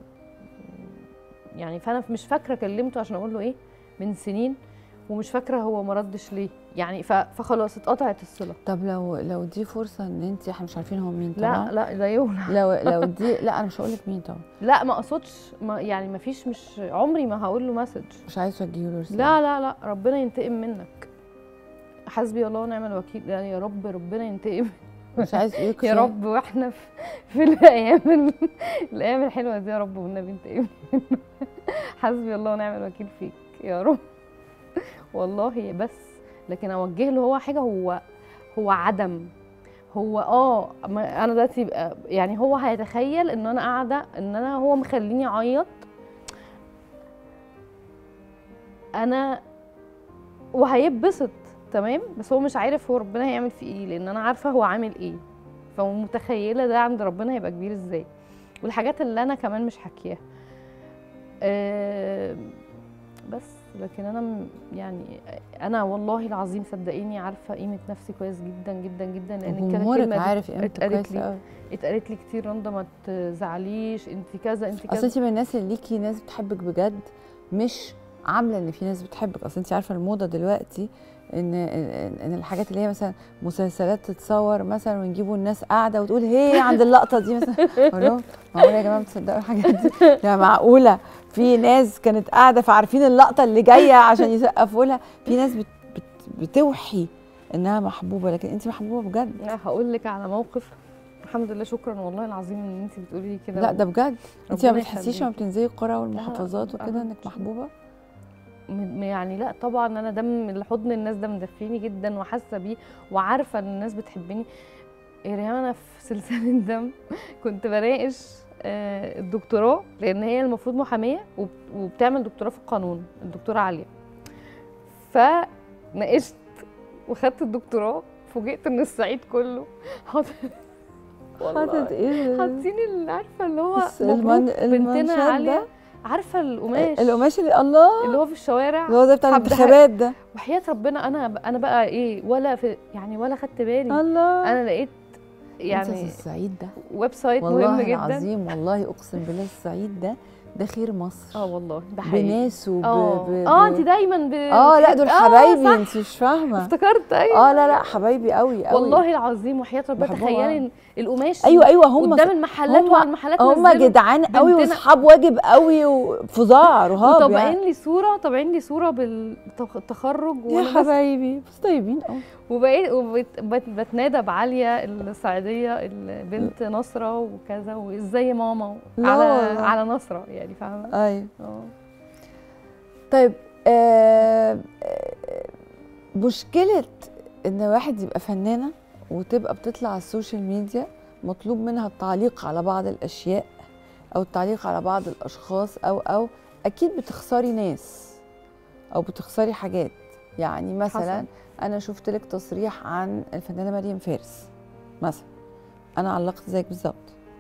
يعني فانا مش فاكره كلمته عشان اقول له ايه من سنين ومش فاكره هو ما ردش ليه يعني ف... فخلاص اتقطعت الصله طب لو لو دي فرصه ان انت احنا مش عارفين هو مين طبعا لا لا لا يولع لو لو دي لا انا مش هقول لك مين طبعا لا ما اقصدش ما يعني ما فيش مش عمري ما هقول له مسج مش عايز توجهي له رساله لا لا لا ربنا ينتقم منك حسبي الله ونعم الوكيل يعني يا رب ربنا ينتقم مش عايز يقول يا رب واحنا في, في الايام ال- الايام الحلوه دي يا رب والنبي انتقم منه. حسبي الله ونعم الوكيل فيك يا رب والله بس لكن اوجه له هو حاجه هو هو عدم هو اه ما انا دلوقتي يبقى يعني هو هيتخيل ان انا قاعده ان انا هو مخليني اعيط انا وهيتبسط تمام بس هو مش عارف هو ربنا هيعمل فيه ايه لان انا عارفه هو عامل ايه فمتخيله ده عند ربنا هيبقى كبير ازاي والحاجات اللي انا كمان مش حكياها أه بس لكن انا م- يعني انا والله العظيم صدقيني عارفه قيمه نفسي كويس جدا جدا جدا لان كانت جمهورك الكلمه دي عارف قيمته اتقالت كويس لي قوي اتقالت لي كتير رندا ما تزعليش انت كذا انت اصل كذا انت من الناس اللي ليكي ناس بتحبك بجد مش عامله ان في ناس بتحبك اصل انت عارفه الموضه دلوقتي ان ان إن الحاجات اللي هي مثلا مسلسلات تتصور مثلا ونجيبوا الناس قاعده وتقول هي عند اللقطه دي مثلا اقول لهم معقوله يا جماعه بتصدقوا الحاجات دي يا معقوله في ناس كانت قاعده فعارفين اللقطه اللي جايه عشان يسقفوا لها في ناس بت بت بتوحي انها محبوبه لكن انت محبوبه بجد لا هقول لك على موقف الحمد لله شكرا والله العظيم ان انت بتقولي لي كده لا ده بجد انت ما ربنا بتحسيش لما يخليكي. بتنزلي القرى والمحافظات لا، وكده أنا انك مش- محبوبه م- يعني لا طبعا انا دم الحضن الناس ده مدفيني جدا وحاسه بيه وعارفه ان الناس بتحبني يا ريهام انا في سلسله دم كنت بناقش آه، الدكتوراه لان هي المفروض محاميه وب- وبتعمل دكتوراه في القانون الدكتوره عاليه فناقشت وخدت الدكتوراه فوجئت ان الصعيد كله حاطط حاطط والله ايه حاطين اللي عارفه اللي هو بس مبروك المن- بنتنا المنشد عاليه ده؟ عارفه القماش القماش اللي الله اللي هو في الشوارع اللي هو ده بتاع حبها- الانتخابات ده وحياة ربنا انا انا بقى ايه ولا في يعني ولا خدت بالي الله انا لقيت يعني يعني الصعيد ده ويب سايت مهم والله جدا العظيم والله اقسم بالله الصعيد ده ده خير مصر اه والله ده حقيقي بناسه ب... اه ب... اه ب- انت دايما ب... اه لا دول آه، حبايبي صح. انت مش فاهمه افتكرت ايوه اه لا لا حبايبي قوي قوي والله العظيم وحياة ربنا بحبهم تخيلي آه. إن القماش ايوه ايوه هم قدام المحلات هم- وعلى المحلات هم نزلوا جدعان قوي بنتنا- واصحاب واجب قوي وفظاع رهاب وطابعين يعني لي صوره طابعين لي صوره بالتخرج يا وانا بس حبايبي بس طيبين قوي وبقيت وبت- بت- بتنادى بعاليه الصعيديه البنت نصره وكذا وازاي ماما لا على والله. على نصره يعني فاهمه ايوه اه طيب آه آه، مشكلة إن واحد يبقى فنانة وتبقى بتطلع على السوشيال ميديا مطلوب منها التعليق على بعض الأشياء أو التعليق على بعض الأشخاص أو أو أكيد بتخسري ناس أو بتخسري حاجات يعني مثلا حصل. أنا شفت لك تصريح عن الفنانة مريم فارس مثلا أنا علقت زيك بالظبط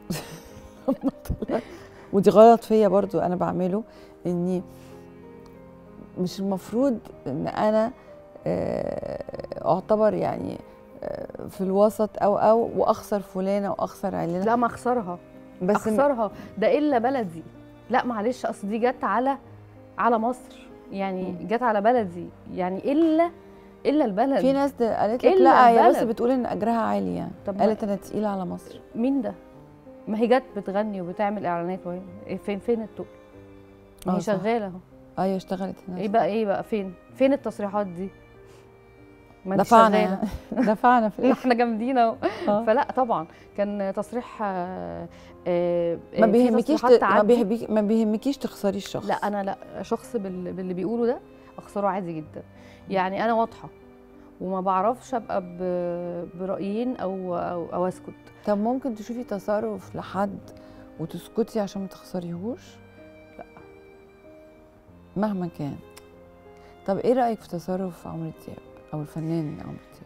ودي غلط فيا برضو أنا بعمله إني مش المفروض ان انا آه، اعتبر يعني آه، في الوسط او او واخسر فلانه واخسر علانه لا ما اخسرها بس م- اخسرها ده الا بلدي لا معلش اصل دي جت على على مصر يعني مم. جت على بلدي يعني الا الا البلد في ناس ده قالت لك إلا لا هي بس البلد. بتقول ان اجرها عالي يعني طب ما- قالت انا تقيله على مصر مين ده ما هي جت بتغني وبتعمل اعلانات وهي إيه فين فين التقل ما آه هي صح. شغاله اهو ايوه اشتغلت هنا ايه بقى ايه بقى فين فين التصريحات دي ما انت دفعنا شغالة. يعني. دفعنا في ما الاخر احنا جامدين اهو آه. فلا طبعا كان تصريح آه، آه، ما في بيهمكيش تصريحات ت... ما, تعدي. بيهمك... ما بيهمكيش تخسري الشخص لا انا لا شخص بال- باللي بيقوله ده اخسره عادي جدا يعني انا واضحه وما بعرفش ابقى ب- برايين او او, أو اسكت طب ممكن تشوفي تصرف لحد وتسكتي عشان ما تخسريهوش لا. مهما كان طب ايه رايك في تصرف عمرو دياب او الفنان عمرو دياب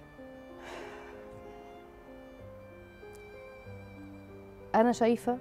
انا شايفه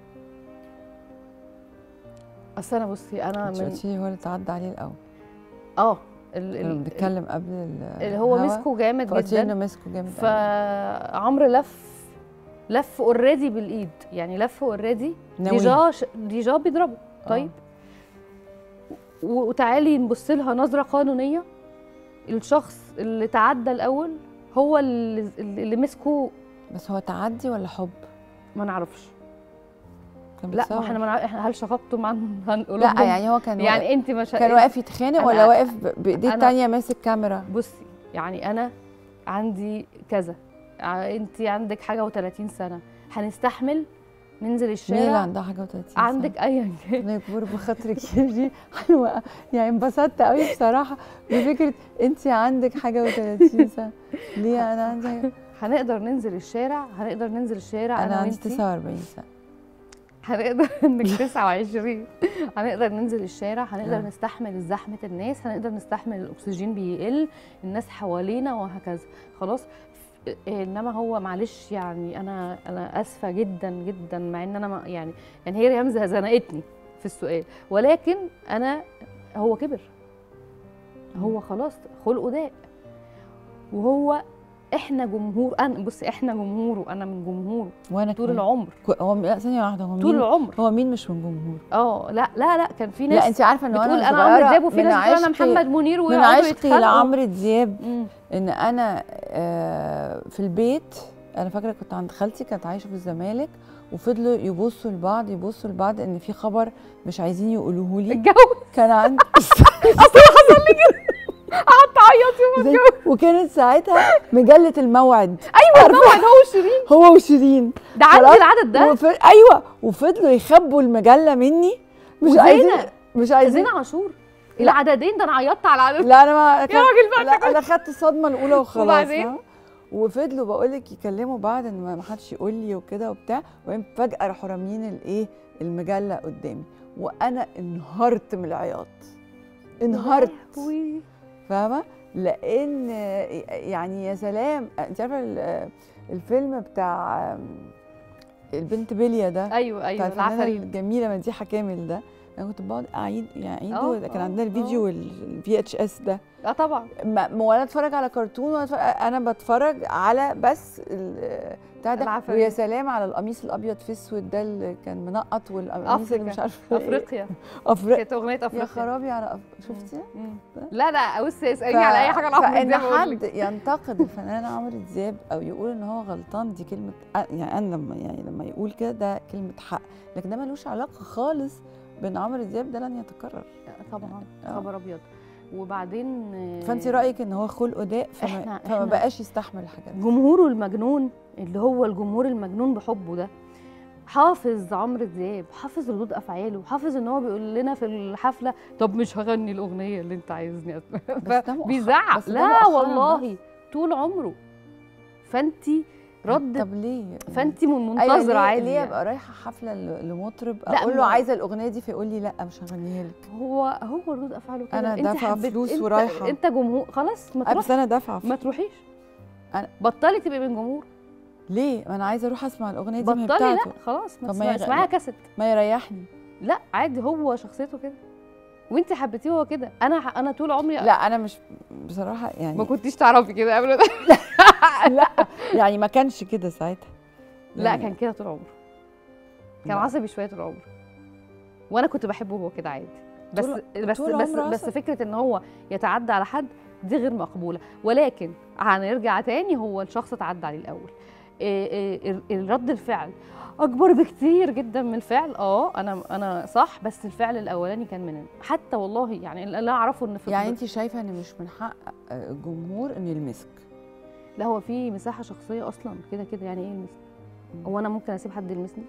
اصل انا بصي انا انت من قلتي لي هو اللي اتعدى عليه الاول اه ال- كنا ال- بنتكلم قبل ال- اللي هو الهوا، مسكه جامد فقلتي لي جدا انه مسكه جامد قوي. فعمرو لف لف اوريدي بالايد يعني لف اوريدي ناوي. ديجا ش- ديجا بيضربه طيب و- وتعالي نبص لها نظره قانونيه الشخص اللي تعدى الاول هو اللي, اللي مسكه بس هو تعدي ولا حب ما نعرفش كان لا ما بيتصور. احنا ما نعرف- إحنا هل شققتم عن عن لا قلوبهم؟ يعني هو كان يعني واقف انت مش كان واقف يتخانق أنا- ولا واقف ب- بايديه أنا- التانية ماسك كاميرا بصي يعني انا عندي كذا انت عندك حاجه و30 سنه هنستحمل ننزل مين اللي الشارع عندها حاجه و30 سنة؟ عندك ايا كان ربنا يكبر بخاطرك يا جي حلوه يعني انبسطت قوي بصراحه بفكره انت عندك حاجه و30 سنه ليه انا عندي حاجة- هنقدر ننزل الشارع هنقدر ننزل الشارع انا انا عندي وانتي 49 سنه هنقدر انك 29 هنقدر ننزل الشارع هنقدر نعم. نستحمل زحمه الناس هنقدر نستحمل الاكسجين بيقل الناس حوالينا وهكذا خلاص ف- انما هو معلش يعني انا انا اسفه جدا جدا مع ان انا ما- يعني يعني هي ريهام زنقتني في السؤال ولكن انا هو كبر هو خلاص خلقه ضاق وهو احنا جمهور انا بص احنا جمهور وانا من جمهوره وانا طول كمان. العمر كو- هو لا ثانيه واحده هو طول مين العمر هو مين مش من جمهور اه لا لا لا كان في ناس لا انت عارفه ان بتقول وانا انا عمرو صغيرة دياب وفي من ناس بتقول انا عشقي- محمد منير من ويقعدوا عشقي يتخانقوا لعمرو دياب مم. ان انا آه، في البيت انا فاكره كنت عند خالتي كانت عايشه في الزمالك وفضلوا يبصوا لبعض يبصوا لبعض ان في خبر مش عايزين يقولوه لي الجو كان عندي قعدت اعيط يوم زي- وكانت ساعتها مجله الموعد ايوه طبعا هو شيرين هو وشيرين ده عندي خلاص؟ العدد ده وف... ايوه وفضلوا يخبوا المجله مني مش وزينة. عايزين مش عايزين زينة عاشور العددين ده انا عيطت على العدد لا انا ما يا كان... راجل بقى لا انا خدت الصدمه الاولى وخلاص وبعدين؟ ها؟ وفضلوا بقول لك يكلموا بعض ان ما حدش يقول لي وكده وبتاع وبعدين فجاه راحوا راميين الايه المجله قدامي وانا انهارت من العياط انهارت لهوي. فاهمه لان يعني يا سلام انت عارفه ال- الفيلم بتاع البنت بيليا ده ايوه بتاع ايوه الفنانه العفاريت الجميله مديحه كامل ده انا كنت بقعد اعيد يعني آه، اعيده كان آه، عندنا آه. الفيديو الفي اتش اس ده اه طبعا ما ما ولا اتفرج على كرتون ولا أتفرج انا بتفرج على بس ال- بتاع ده العفاريت. ويا سلام على القميص الابيض في اسود ده اللي كان منقط والقميص اللي أفريقيا. مش عارفه إيه. افريقيا افريقيا كانت اغنيه يا افريقيا خرابي على أف... شفتي مم. لا لا بص اسالني ف- على اي حاجه لعمرو فان دياب أقول حد لك. ينتقد الفنان عمرو دياب او يقول ان هو غلطان دي كلمه يعني انا لما يعني لما يقول كده ده كلمه حق لكن ده ملوش علاقه خالص بين عمرو دياب ده لن يتكرر طبعا آه. خبر ابيض وبعدين آه، فانت رايك ان هو خلقه داء فما, إحنا- فما إحنا- بقاش يستحمل الحاجات دي جمهوره المجنون اللي هو الجمهور المجنون بحبه ده حافظ عمرو دياب حافظ ردود افعاله حافظ ان هو بيقول لنا في الحفله طب مش هغني الاغنيه اللي انت عايزني اسمعها بس ده مؤخر- بيزعق بس ده لا مؤخراً والله طول عمره فانت رد طب ليه فانت من أيوة منتظره ليه, عادي ليه يعني. ابقى رايحه حفله ل- لمطرب لا، اقول له ما- عايزه الاغنيه دي فيقول لي لا مش هغنيها لك هو هو ردود افعاله كده أنا انت دافعة حبيت- فلوس انت- ورايحة. انت جمهور خلاص ما أه، تروحش بس انا دافعه ما تروحيش أنا- بطلي تبقي من جمهور ليه ما انا عايزه اروح اسمع الاغنيه دي ما هي بطلي لا بتاعته خلاص ما طب ما تسمعي يغ- اسمعيها كاسيت ما يريحني لا عادي هو شخصيته كده وانت حبيتيه هو كده انا انا طول عمري لا انا مش بصراحه يعني ما كنتيش تعرفي كده قبل ده لا يعني ما كانش كده ساعتها لا يعني كان كده طول عمره كان لا. عصبي شويه طول عمره وانا كنت بحبه هو كده عادي بس طول- بس طول بس عمره بس عصبي. فكره ان هو يتعدى على حد دي غير مقبوله ولكن هنرجع تاني هو الشخص اتعدى عليه الاول إيه إيه ال- الرد الفعل اكبر بكتير جدا من الفعل اه انا انا صح بس الفعل الاولاني كان من حتى والله يعني اللي أنا اعرفه ان في يعني انت شايفه ان مش من حق آه، الجمهور انه يلمسك لا هو في مساحه شخصيه اصلا كده كده يعني ايه يلمسني هو انا ممكن اسيب حد يلمسني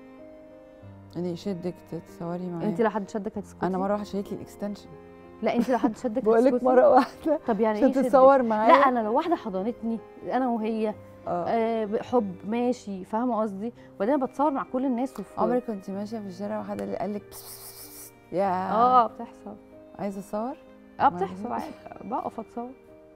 ان يشدك تتصوري معاه انت لو حد شدك هتسكتي انا مره واحده شالت لي الاكستنشن لا انت لو حد شدك بقول لك هتسكتي؟ مره واحده طب يعني ايه عشان يشدك؟ تتصور لا معايا انا لو واحده حضنتني انا وهي اه آه حب ماشي فاهمه قصدي وبعدين أنا بتصور مع كل الناس وفي عمرك كنت ماشيه في الشارع وحد اللي قال لك يا اه بتحصل عايزه اتصور اه بتحصل عادي بقف اتصور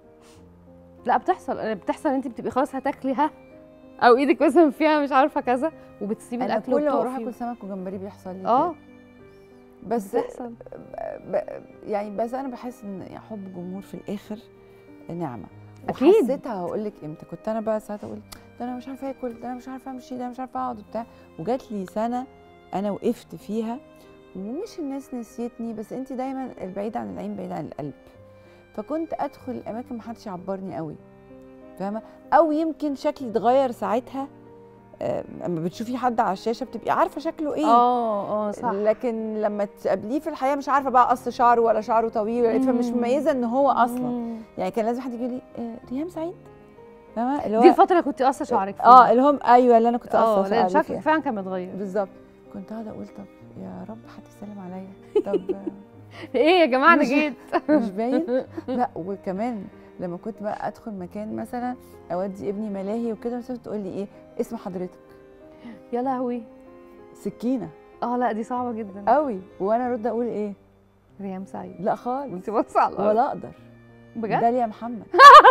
لا بتحصل آه، بتحصل انت بتبقي خلاص هتاكلي ها او ايدك مثلا فيها مش عارفه كذا وبتسيبي انا الاكل كل ما اروح وبتقفي. اكل سمك وجمبري بيحصل لي اه كده. بس بتحصل ب... يعني بس انا بحس ان حب الجمهور في الاخر نعمه أكيد. وحسيتها هقول لك امتى كنت انا بقى ساعتها اقول ده انا مش عارفه اكل ده انا مش عارفه امشي ده أنا مش عارفه اقعد وبتاع وجات لي سنه انا وقفت فيها ومش الناس نسيتني بس انت دايما البعيد عن العين بعيد عن القلب فكنت ادخل الاماكن محدش يعبرني قوي فاهمه او يمكن شكلي اتغير ساعتها آه، اما بتشوفي حد على الشاشه بتبقي عارفه شكله ايه اه اه صح لكن لما تقابليه في الحياه مش عارفه بقى قص شعره ولا شعره طويل ولا إيه، فمش مم. مميزه ان هو اصلا مم. يعني كان لازم حد يقول لي آه، ريهام سعيد فاهمه اللي دي هو الفتره اللي كنت قاصه شعرك فيها اه اللي هم ايوه اللي انا كنت اه قصه لان شعري شكلك فيها. فعلا كان متغير بالظبط كنت قاعده اقول طب يا رب حد يسلم عليا طب آه، ايه يا جماعه انا مش- جيت مش باين لا وكمان لما كنت بقى ادخل مكان مثلا اودي ابني ملاهي وكده مثلا تقول لي ايه اسم حضرتك يا لهوي سكينه اه لا دي صعبه جدا قوي وانا ارد اقول ايه ريهام سعيد لا خالص وانت باصه على الأرض. ولا اقدر بجد داليا محمد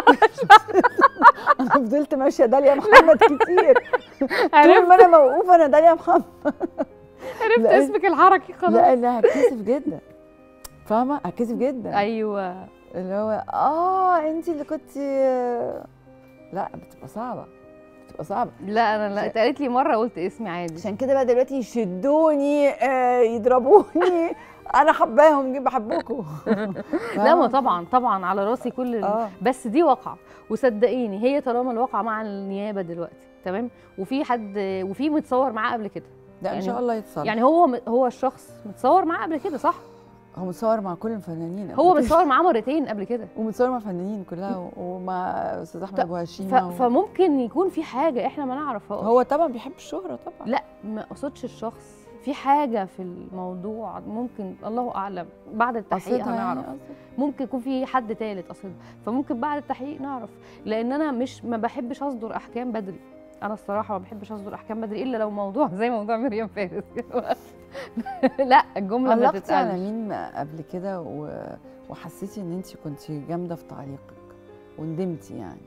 انا فضلت ماشيه داليا محمد كتير طول ما عرفت انا موقوفه انا داليا محمد عرفت لا. اسمك الحركي خلاص لان هتكسف جدا فاهمه هتكسف جدا ايوه اللي هو اه انت اللي كنت لا بتبقى صعبه بتبقى صعبه لا انا لا ش- اتقالت لي مره قلت اسمي عادي عشان كده بقى دلوقتي يشدوني آه يضربوني انا حباهم جيب بحبكم لا ما طبعا طبعا على راسي كل ال... اه بس دي واقعه وصدقيني هي طالما الواقعه مع النيابه دلوقتي تمام وفي حد وفي متصور معاه قبل كده لا ان يعني- شاء الله يتصلح يعني هو م- هو الشخص متصور معاه قبل كده صح هو متصور مع كل الفنانين هو قبل كده. متصور معاه مرتين قبل كده ومتصور مع فنانين كلها و- ومع استاذ احمد ط- ابو ف... هشيمه و... فممكن يكون في حاجه احنا ما نعرفهاش هو طبعا بيحب الشهره طبعا لا ما اقصدش الشخص في حاجه في الموضوع ممكن الله اعلم بعد التحقيق قصدها يعني هنعرف قصدك؟ ممكن يكون في حد تالت قصد فممكن بعد التحقيق نعرف لان انا مش ما بحبش اصدر احكام بدري انا الصراحه ما بحبش اصدر احكام بدري الا لو موضوع زي موضوع مريم فارس كده. لا الجمله ما علقتي على تتقالش مين قبل كده و... وحسيتي ان انت كنت جامده في تعليقك وندمتي يعني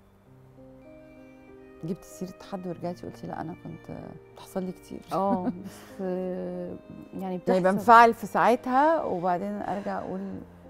جبتي سيره حد ورجعتي قلتي لا انا كنت بتحصل لي كتير اه بس آه، يعني يعني بتحصل بنفعل في ساعتها وبعدين ارجع اقول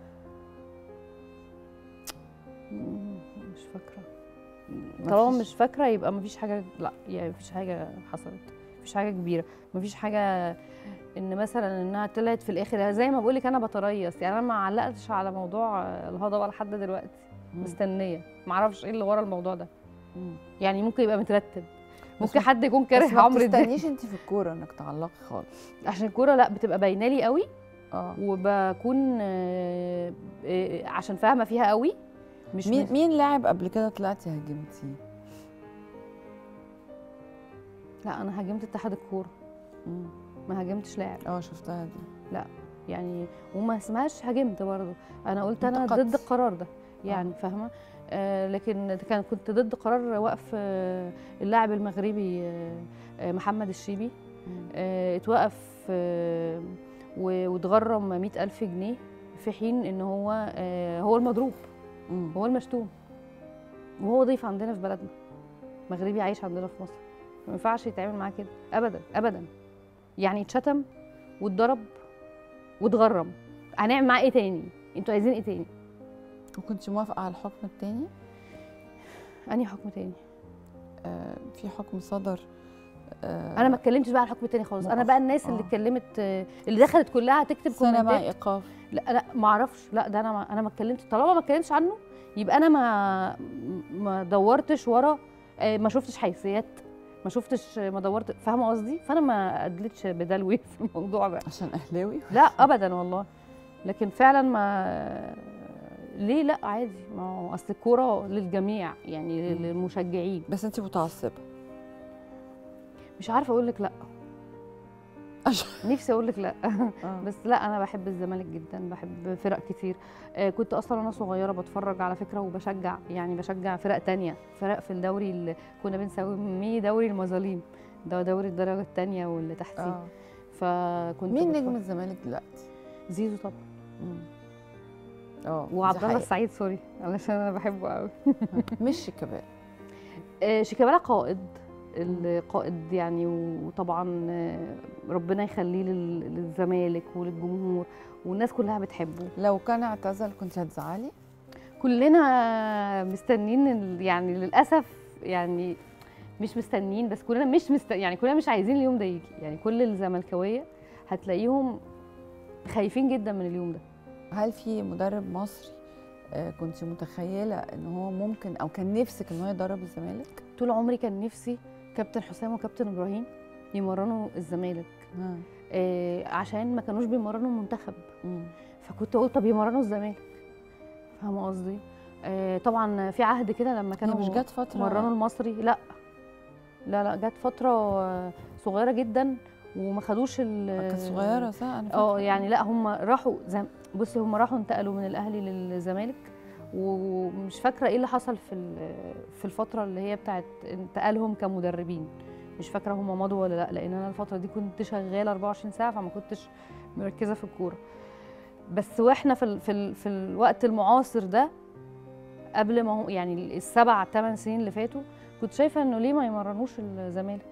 مم، مش فاكره مفيش. طالما مش فاكره يبقى مفيش حاجه لا يعني مفيش حاجه حصلت مفيش حاجه كبيره مفيش حاجه ان مثلا انها طلعت في الاخر زي ما بقول لك انا بتريث يعني انا ما علقتش على موضوع الهضبه لحد دلوقتي مم. مستنيه معرفش ايه اللي ورا الموضوع ده مم. يعني ممكن يبقى مترتب بس ممكن ما- حد يكون بس كاره ما عمرو دياب بتستنيش انت في الكوره انك تعلقي خالص عشان الكوره لا بتبقى باينه لي قوي اه وبكون آه، آه، عشان فاهمه فيها قوي مش مين مش- مين لاعب قبل كده طلعتي هاجمتيه لا انا هاجمت اتحاد الكوره مم. ما هاجمتش لاعب اه شفتها دي يعني وما اسمهاش هاجمت برضه انا قلت انا انتقدت. ضد القرار ده يعني فاهمه آه لكن كان كنت ضد قرار وقف آه اللاعب المغربي آه آه، محمد الشيبي مم. آه اتوقف آه و- واتغرم مئة ألف جنيه في حين ان هو آه هو المضروب مم. هو المشتوم وهو ضيف عندنا في بلدنا مغربي عايش عندنا في مصر ما ينفعش يتعامل معاه كده ابدا ابدا يعني اتشتم واتضرب واتغرم هنعمل معاه ايه تاني انتوا عايزين ايه تاني وكنت موافقه على الحكم التاني انهي حكم تاني آه في حكم صدر آه انا ما اتكلمتش بقى على الحكم التاني خالص انا بقى الناس اللي آه. اتكلمت آه، اللي دخلت كلها تكتب سنه مع كومنتات ايقاف لا لا ما اعرفش لا ده انا ما انا ما اتكلمتش طالما ما اتكلمتش عنه يبقى انا ما ما دورتش ورا آه، ما شفتش حيثيات ما شفتش ما دورت فاهمه قصدي فانا ما ادلتش بدلوي في الموضوع بقى عشان اهلاوي لا ابدا والله لكن فعلا ما ليه لا عادي ما هو اصل الكوره للجميع يعني مم. للمشجعين بس انت متعصبه مش عارفه اقول لك لا عشان نفسي اقول لك لا آه. بس لا انا بحب الزمالك جدا بحب فرق كتير آه كنت اصلا وانا صغيره بتفرج على فكره وبشجع يعني بشجع فرق تانية فرق في الدوري اللي كنا بنسميه دوري المظاليم ده دوري الدرجه الثانيه واللي تحتيه آه. فكنت مين بتفرج. نجم الزمالك دلوقتي زيزو طبعا مم. اه وعبد دي الله حقيقة. السعيد سوري علشان انا بحبه قوي مش شيكابالا آه، شيكابالا قائد القائد يعني وطبعا آه، ربنا يخليه لل- للزمالك وللجمهور والناس كلها بتحبه لو كان اعتزل كنت هتزعلي كلنا مستنيين ال- يعني للاسف يعني مش مستنيين بس كلنا مش مست... يعني كلنا مش عايزين اليوم ده يجي يعني كل الزملكاويه هتلاقيهم خايفين جدا من اليوم ده هل في مدرب مصري آه، كنت متخيله ان هو ممكن او كان نفسك ان هو يدرب الزمالك طول عمري كان نفسي كابتن حسام وكابتن ابراهيم يمرنوا الزمالك ها. آه عشان ما كانوش بيمرنوا المنتخب مم. فكنت اقول طب يمرنوا الزمالك فاهمه قصدي آه طبعا في عهد كده لما هي كانوا مش جت فتره مرنوا المصري لا لا لا جت فتره آه، صغيره جدا وما خدوش ال كانت صغيره صح انا اه فاكرة. يعني لا هم راحوا زي بصي هم راحوا انتقلوا من الاهلي للزمالك ومش فاكره ايه اللي حصل في ال- في الفتره اللي هي بتاعت انتقالهم كمدربين مش فاكره هم مضوا ولا لا لان انا الفتره دي كنت شغاله 24 ساعه فما كنتش مركزه في الكوره بس واحنا في ال في ال في الوقت المعاصر ده قبل ما هو يعني السبع ثمان سنين اللي فاتوا كنت شايفه انه ليه ما يمرنوش الزمالك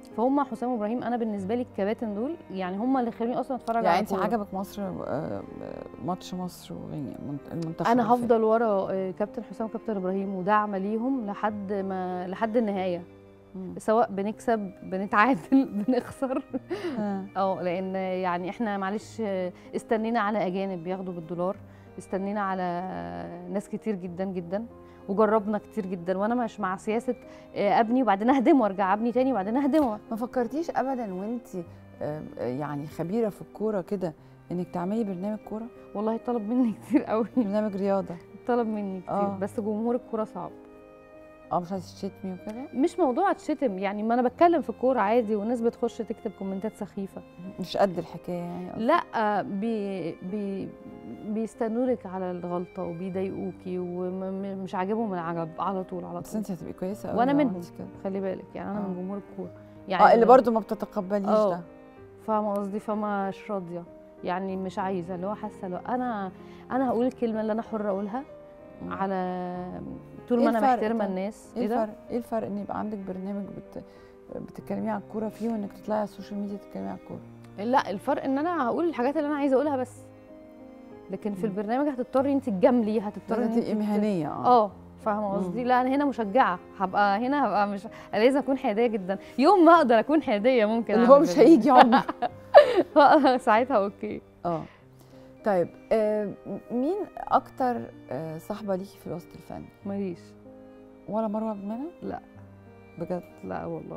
فهم حسام وابراهيم انا بالنسبه لي الكباتن دول يعني هم اللي خلوني اصلا اتفرج يعني على انت كورة. عجبك مصر آه، ماتش مصر وغينيا منت- المنتخب انا اللي فات. هفضل ورا آه، كابتن حسام وكابتن ابراهيم وداعمه ليهم لحد ما لحد النهايه مم. سواء بنكسب بنتعادل بنخسر آه. اه لان يعني احنا معلش آه، استنينا على اجانب بياخدوا بالدولار استنينا على ناس كتير جدا جدا وجربنا كتير جدا وانا مش مع سياسه آه، ابني وبعدين اهدمه وارجع ابني تاني وبعدين اهدمه ما فكرتيش ابدا وانت آه، يعني خبيره في الكوره كده انك تعملي برنامج كوره والله طلب مني كتير قوي برنامج رياضه طلب مني كتير آه. بس جمهور الكوره صعب اه مش عايزه تشتمي وكده مش موضوع اتشتم يعني ما انا بتكلم في الكوره عادي والناس بتخش تكتب كومنتات سخيفه مش قد الحكايه يعني قصدي. لا بي بي بيستنولك على الغلطه وبيضايقوكي ومش عاجبهم العجب على طول على بس طول انت هتبقي كويسه قوي وانا لو منهم عملتي كده خلي بالك يعني انا آه. من جمهور الكوره يعني اه اللي برضو ما بتتقبليش آه. ده فاهمه قصدي فمش راضيه يعني مش عايزه اللي هو حاسه لو انا انا هقول الكلمه اللي انا حره اقولها مم. على طول إيه ما انا الفرق محترمه طيب؟ الناس ايه ده الفرق ايه الفرق ان يبقى عندك برنامج بت... بتتكلمي عن الكوره فيه وانك تطلعي على السوشيال ميديا تتكلمي عن الكوره لا الفرق ان انا هقول الحاجات اللي انا عايزه اقولها بس لكن في مم. البرنامج هتضطري انت تجاملي هتضطري لازم ان تبقي انت مهنيه اه اه فاهمه مم. قصدي لا انا هنا مشجعه هبقى هنا هبقى مش لازم اكون حياديه جدا يوم ما اقدر اكون حياديه ممكن اللي هو أعمل مش برنامج. هيجي عمر ساعتها اوكي اه طيب آه مين اكتر آه صاحبه ليكي في الوسط الفني ماليش ولا مروه عبد المنعم لا. بجد لا والله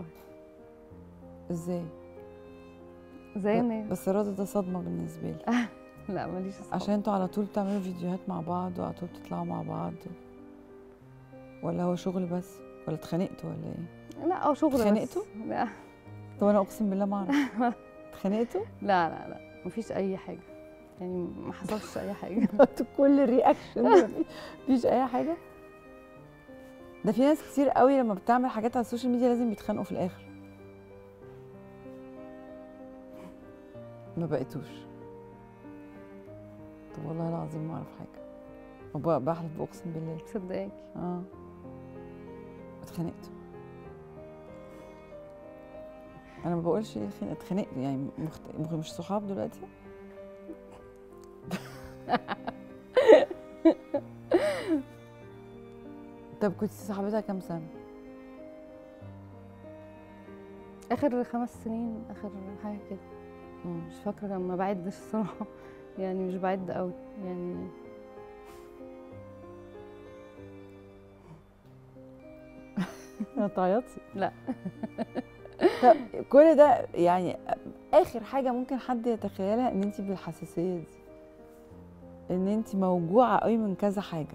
ازاي زي الناس بس الرد ده صدمه بالنسبه لي لا ماليش أصحاب. عشان انتوا على طول بتعملوا فيديوهات مع بعض وعلى طول بتطلعوا مع بعض ولا هو شغل بس ولا اتخانقتوا ولا ايه لا اه شغل بس اتخانقتوا؟ لا طب انا اقسم بالله ما اعرف اتخانقتوا لا لا لا مفيش اي حاجه يعني ما حصلش اي حاجه كل الرياكشن ده مفيش اي حاجه ده في ناس كتير قوي لما بتعمل حاجات على السوشيال ميديا لازم بيتخانقوا في الاخر ما بقيتوش طب والله العظيم ما اعرف حاجه وب- بحلف باقسم بالله صدقاكي اه اتخانقتوا انا ما بقولش ايه الخناق اتخانقت يعني مخت... مخ- مش صحاب دلوقتي طب كنت صاحبتها كام سنه اخر خمس سنين اخر حاجه كده مش فاكره ما بعدش الصراحه يعني مش بعد قوي يعني تعيطي لا. طب كل ده يعني اخر حاجه ممكن حد يتخيلها ان انت بالحساسيه دي ان انت موجوعه قوي من كذا حاجه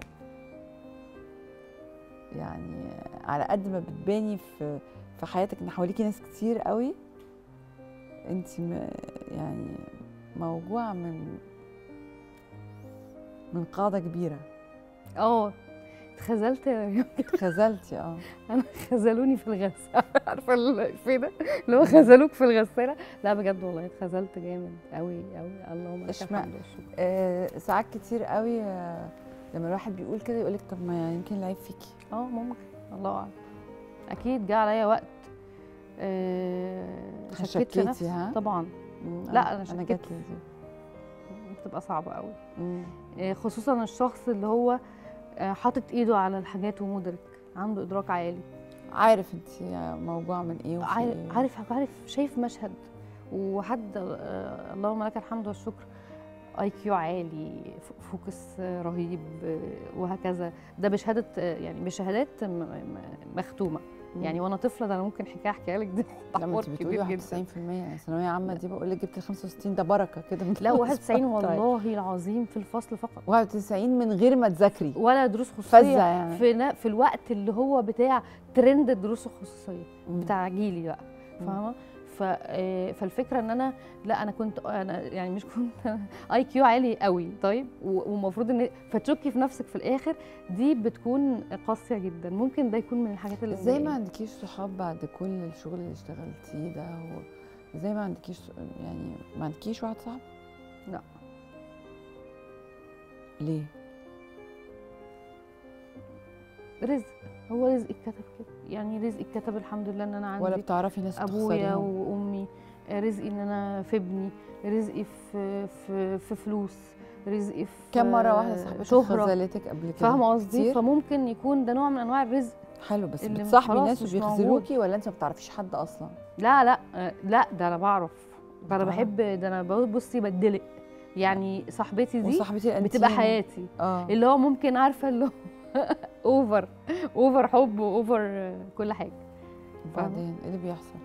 يعني على قد ما بتباني في في حياتك ان حواليكي ناس كتير قوي انت م- يعني موجوعه من من قاعده كبيره اه اتخذلت خذلتي اه انا خذلوني في الغسالة عارفه الفيه ده اللي هو خذلوك في الغساله لا بجد والله اتخذلت جامد قوي قوي اللهم لك اشمعنى؟ الحمد والشكر آه، ساعات كتير قوي آه، لما الواحد بيقول كده يقولك طب ما يمكن العيب فيكي اه ممكن الله اعلم اكيد جه عليا وقت آه، شكيت في شكيتي، نفسي ها؟ طبعا مم، لا، أنا انا شكيت. جات لي دي بتبقى صعبه قوي مم. آه، خصوصا الشخص اللي هو آه، حاطط ايده على الحاجات ومدرك عنده ادراك عالي عارف انت موجوعه من ايه وفي عارف إيه. عارف عارف شايف مشهد وحد آه، اللهم لك الحمد والشكر اي كيو عالي ف- فوكس آه، رهيب آه، وهكذا ده بشهاده آه، يعني بشهادات م- م- مختومه مم. يعني وانا طفله ده انا ممكن حكايه احكيها لك ده لما حوار انت بتقولي كبير 91% جدا يعني ثانويه عامه دي بقول لك جبت ال 65 ده بركه كده من لا خلاص 91 بقى. طيب. والله العظيم في الفصل فقط 91 من غير ما تذاكري ولا دروس فزه خصوصيه يعني في نا- في الوقت اللي هو بتاع ترند الدروس الخصوصيه مم. بتاع جيلي بقى مم. فاهمه ف آه، فالفكره ان انا لا انا كنت انا يعني مش كنت اي كيو عالي قوي طيب و- ومفروض ان فتشكي في نفسك في الاخر دي بتكون قاسيه جدا ممكن ده يكون من الحاجات اللي ازاي ما مضايقاني. عندكيش صحاب بعد كل الشغل اللي اشتغلتيه ده و... ازاي ما عندكيش يعني ما عندكيش واحد صاحب لا. ليه رزق هو رزق اتكتب كده يعني رزق اتكتب الحمد لله ان انا عندي ولا بتعرفي ناس ابويا تخسريهم وامي رزقي ان انا في ابني رزقي في في في فلوس رزقي في كم مره واحده صاحبتك شهره خذلتك قبل كده فاهمه قصدي كتير؟ فممكن يكون ده نوع من انواع الرزق حلو بس اللي بتصاحبي خلاص ناس مش وبيخذلوكي ولا انت ما بتعرفيش حد اصلا لا لا آه، لا ده انا بعرف ده انا آه. بحب ده انا بقول بصي بدلق يعني صاحبتي دي وصاحبتي الانتيم بتبقى حياتي اه اللي هو ممكن عارفه اللي هو اوفر اوفر حب واوفر آه، كل حاجه وبعدين ايه اللي بيحصل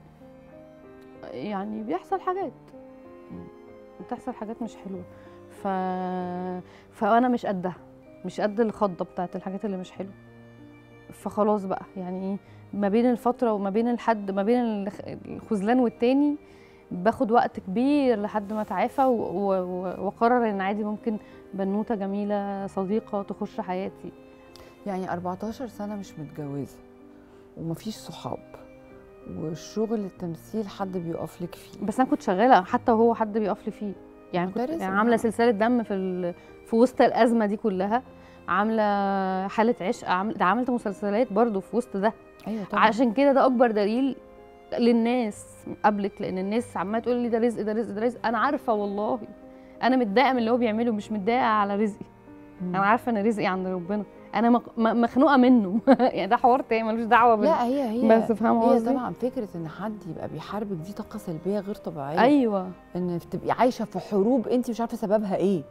يعني بيحصل حاجات مم. بتحصل حاجات مش حلوه ف فانا مش قدها مش قد الخضه بتاعت الحاجات اللي مش حلوه فخلاص بقى يعني ما بين الفتره وما بين الحد ما بين الخ- الخذلان والتاني باخد وقت كبير لحد ما اتعافى و- و- و- واقرر ان عادي ممكن بنوته جميله صديقه تخش حياتي يعني 14 سنه مش متجوزه ومفيش صحاب والشغل التمثيل حد بيقف لك فيه بس انا كنت شغاله حتى وهو حد بيقف لي فيه يعني ده كنت رزق يعني عامله بقى. سلسله دم في ال... في وسط الازمه دي كلها عامله حاله عشق عامله ده عملت مسلسلات برضو في وسط ده ايوه طبعا عشان كده ده اكبر دليل للناس قبلك لان الناس عماله تقول لي ده رزق ده رزق ده رزق انا عارفه والله انا متضايقه من اللي هو بيعمله مش متضايقه على رزقي مم. انا عارفه ان رزقي عند ربنا انا مق- م- مخنوقه منه يعني ده حوار تاني ملوش دعوه بال... لا هي هي بس فاهمه هي قصدي طبعا فكره ان حد يبقى بيحاربك دي طاقه سلبيه غير طبيعيه ايوه ان تبقي عايشه في حروب انت مش عارفه سببها ايه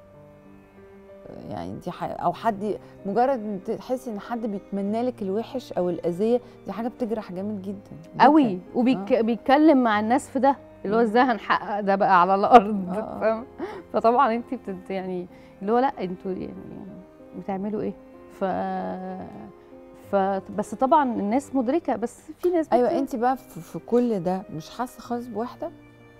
يعني دي ح... او حد مجرد ان تحسي ان حد بيتمنى لك الوحش او الاذيه دي حاجه بتجرح جامد جدا, جداً. قوي وبيتكلم مع الناس في ده اللي هو مم. ازاي هنحقق ده بقى على الارض آه، آه. فاهم فطبعا انت بتت يعني اللي هو لا انتوا يعني بتعملوا ايه ف ف بس طبعا الناس مدركه بس في ناس ايوه بت- انت بقى في, في كل ده مش حاسه خالص بوحده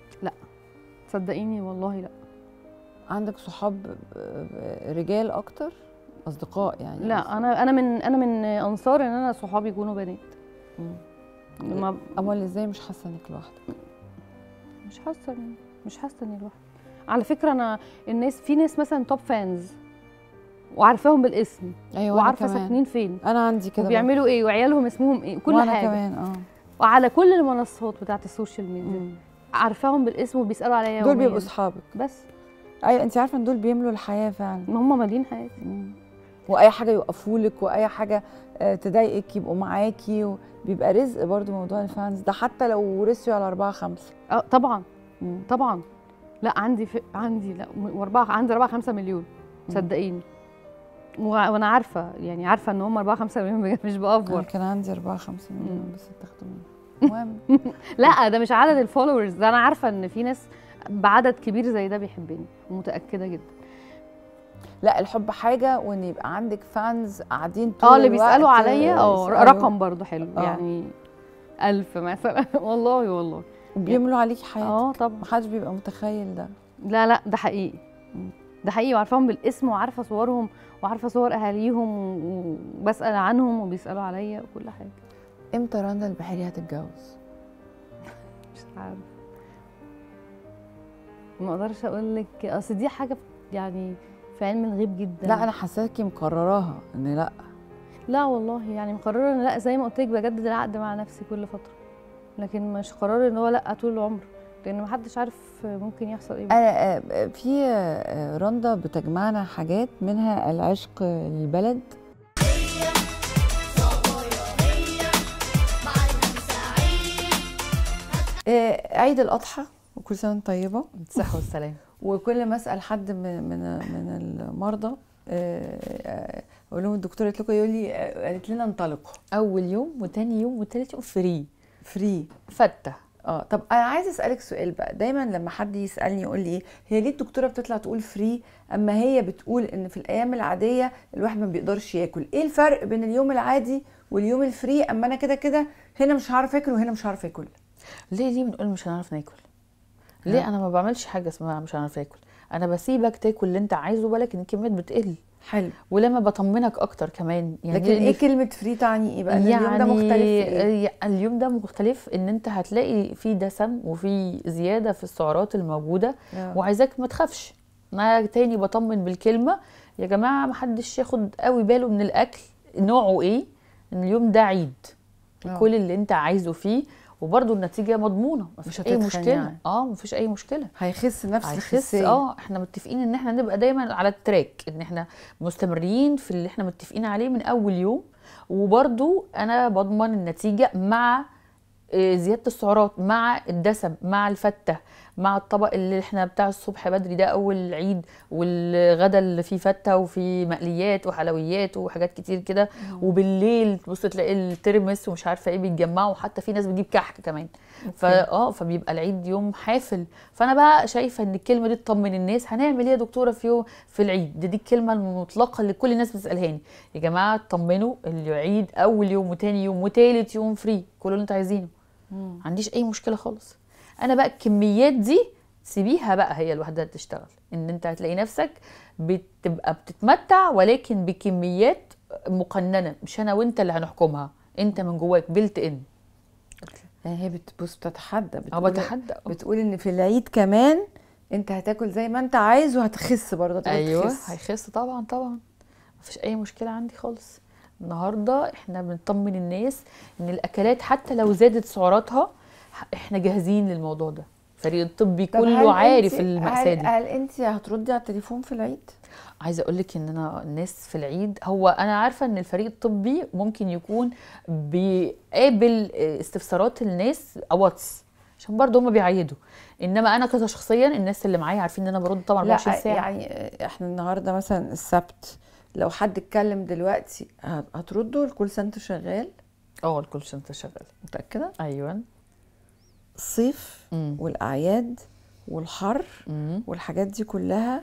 صدقيني والله لا عندك صحاب آه، رجال اكتر اصدقاء يعني لا انا انا من انا من انصار ان انا صحابي يكونوا بنات مم. ما امال ازاي مش حاسه انك لوحدك مش حاسه إن- مش حاسه اني لوحدي على فكره انا الناس في ناس مثلا توب فانز وعارفاهم بالاسم ايوه وعارفه أنا كمان. ساكنين فين انا عندي كده وبيعملوا ايه وعيالهم اسمهم ايه برضه. كل وأنا حاجه كمان اه وعلى كل المنصات بتاعت السوشيال ميديا مم. عارفاهم بالاسم وبيسالوا عليا دول يومياً. بيبقوا اصحابك بس ايوه انت عارفه ان دول بيملوا الحياه فعلا ما هم مالين حياتي واي حاجه يوقفوا لك واي حاجه آه، تضايقك يبقوا معاكي وبيبقى رزق برضو موضوع الفانز ده حتى لو رسيوا على أربعة خمسة اه طبعا طبعا لا عندي في عندي لا واربعه عندي اربعه خمسه مليون مم. صدقيني و- وانا عارفه يعني عارفه ان هم اربعه خمسه مليون بجد مش أنا بافور كان عندي أربعة خمسة مليون مم. بس اتاخدوا مني المهم لا ده مش عدد الفولورز ده انا عارفه ان في ناس بعدد كبير زي ده بيحبني ومتاكده جدا لا الحب حاجة وإن يبقى عندك فانز قاعدين طول اه اللي الوقت، بيسالوا عليا اه يسألوا رقم برضو حلو آه. يعني ألف مثلا والله والله وبيملوا عليكي حياتك اه طبعا محدش بيبقى متخيل ده لا لا ده حقيقي مم. ده حقيقي وعارفاهم بالاسم وعارفه صورهم وعارفه صور اهاليهم و- وبسال عنهم وبيسالوا عليا وكل حاجه امتى رندا البحيري هتتجوز؟ مش عارفه ما اقدرش اقول لك اصل دي حاجه يعني في علم الغيب جدا لا أنا حاساكي مقرراها إن لا لا والله يعني مقرره ان لا زي ما قلت لك بجدد العقد مع نفسي كل فتره لكن مش قرار ان هو لا طول العمر لان محدش عارف ممكن يحصل ايه أنا آه، في آه، رندا بتجمعنا حاجات منها العشق للبلد آه، عيد الأضحى وكل سنة وأنت طيبة الصحة والسلام وكل ما اسال حد من من من المرضى آه، آه، اقول لهم الدكتوره قالت لكم يقول لي آه، قالت لنا انطلقوا أول يوم وتاني يوم وتالت يوم فري فري فتة اه طب انا عايزه اسالك سؤال بقى دايما لما حد يسالني يقول لي ايه هي ليه الدكتوره بتطلع تقول فري اما هي بتقول ان في الايام العاديه الواحد ما بيقدرش ياكل ايه الفرق بين اليوم العادي واليوم الفري اما انا كده كده هنا مش هعرف اكل وهنا مش هعرف اكل ليه ليه بنقول مش هنعرف ناكل ليه انا ما بعملش حاجه اسمها مش هنعرف ناكل انا بسيبك تاكل اللي انت عايزه بالك ان الكميات بتقل حلو ولما بطمنك اكتر كمان يعني لكن ايه إن كلمه فري تعني ايه بقى إن اليوم ده مختلف في ايه يعني اليوم ده مختلف ان انت هتلاقي فيه دسم وفي زياده في السعرات الموجوده آه. وعايزاك ما تخافش انا تاني بطمن بالكلمه يا جماعه ما حدش ياخد قوي باله من الاكل نوعه ايه ان اليوم ده عيد آه. كل اللي انت عايزه فيه وبرضه النتيجه مضمونه مفيش مش اي هتتخن مشكله يعني. اه مفيش اي مشكله هيخس نفس هيخس الخسيه اه احنا متفقين ان احنا نبقى دايما على التراك ان احنا مستمرين في اللي احنا متفقين عليه من اول يوم وبرضو انا بضمن النتيجه مع آه، زياده السعرات مع الدسم مع الفته مع الطبق اللي احنا بتاع الصبح بدري ده اول العيد والغدا اللي فيه فته وفيه مقليات وحلويات وحاجات كتير كده وبالليل تبص تلاقي الترمس ومش عارفه ايه بيتجمعوا وحتى في ناس بتجيب كحك كمان فا اه فبيبقى العيد يوم حافل فانا بقى شايفه ان الكلمه دي تطمن الناس هنعمل ايه يا دكتوره في يوم في العيد دي, دي الكلمه المطلقه اللي كل الناس بتسالهاني يا جماعه اطمنوا العيد اول يوم وتاني يوم وتالت يوم فري كل اللي انتوا عايزينه ما عنديش اي مشكله خالص انا بقى الكميات دي سيبيها بقى هي لوحدها تشتغل ان انت هتلاقي نفسك بتبقى بتتمتع ولكن بكميات مقننه مش انا وانت اللي هنحكمها انت من جواك بلت ان يعني هي بتبص بتتحدى اه بتقول بتحدى آه. بتقول ان في العيد كمان انت هتاكل زي ما انت عايز وهتخس برضه هتقول ايوه تخس. هيخس طبعا طبعا مفيش اي مشكله عندي خالص النهارده احنا بنطمن الناس ان الاكلات حتى لو زادت سعراتها ح- احنا جاهزين للموضوع ده الفريق الطبي طب هل كله عارف انت- المأساة هل, دي هل انت هتردي على التليفون في العيد؟ عايزه اقول لك ان انا الناس في العيد هو انا عارفه ان الفريق الطبي ممكن يكون بيقابل استفسارات الناس واتس عشان برضه هم بيعيدوا انما انا كذا شخصيا الناس اللي معايا عارفين ان انا برد طبعا 24 لا ساعه يعني احنا النهارده مثلا السبت لو حد اتكلم دلوقتي هت- هتردوا الكول سنتر شغال اه الكل سنتر شغال متاكده؟ ايوه الصيف امم والاعياد والحر امم والحاجات دي كلها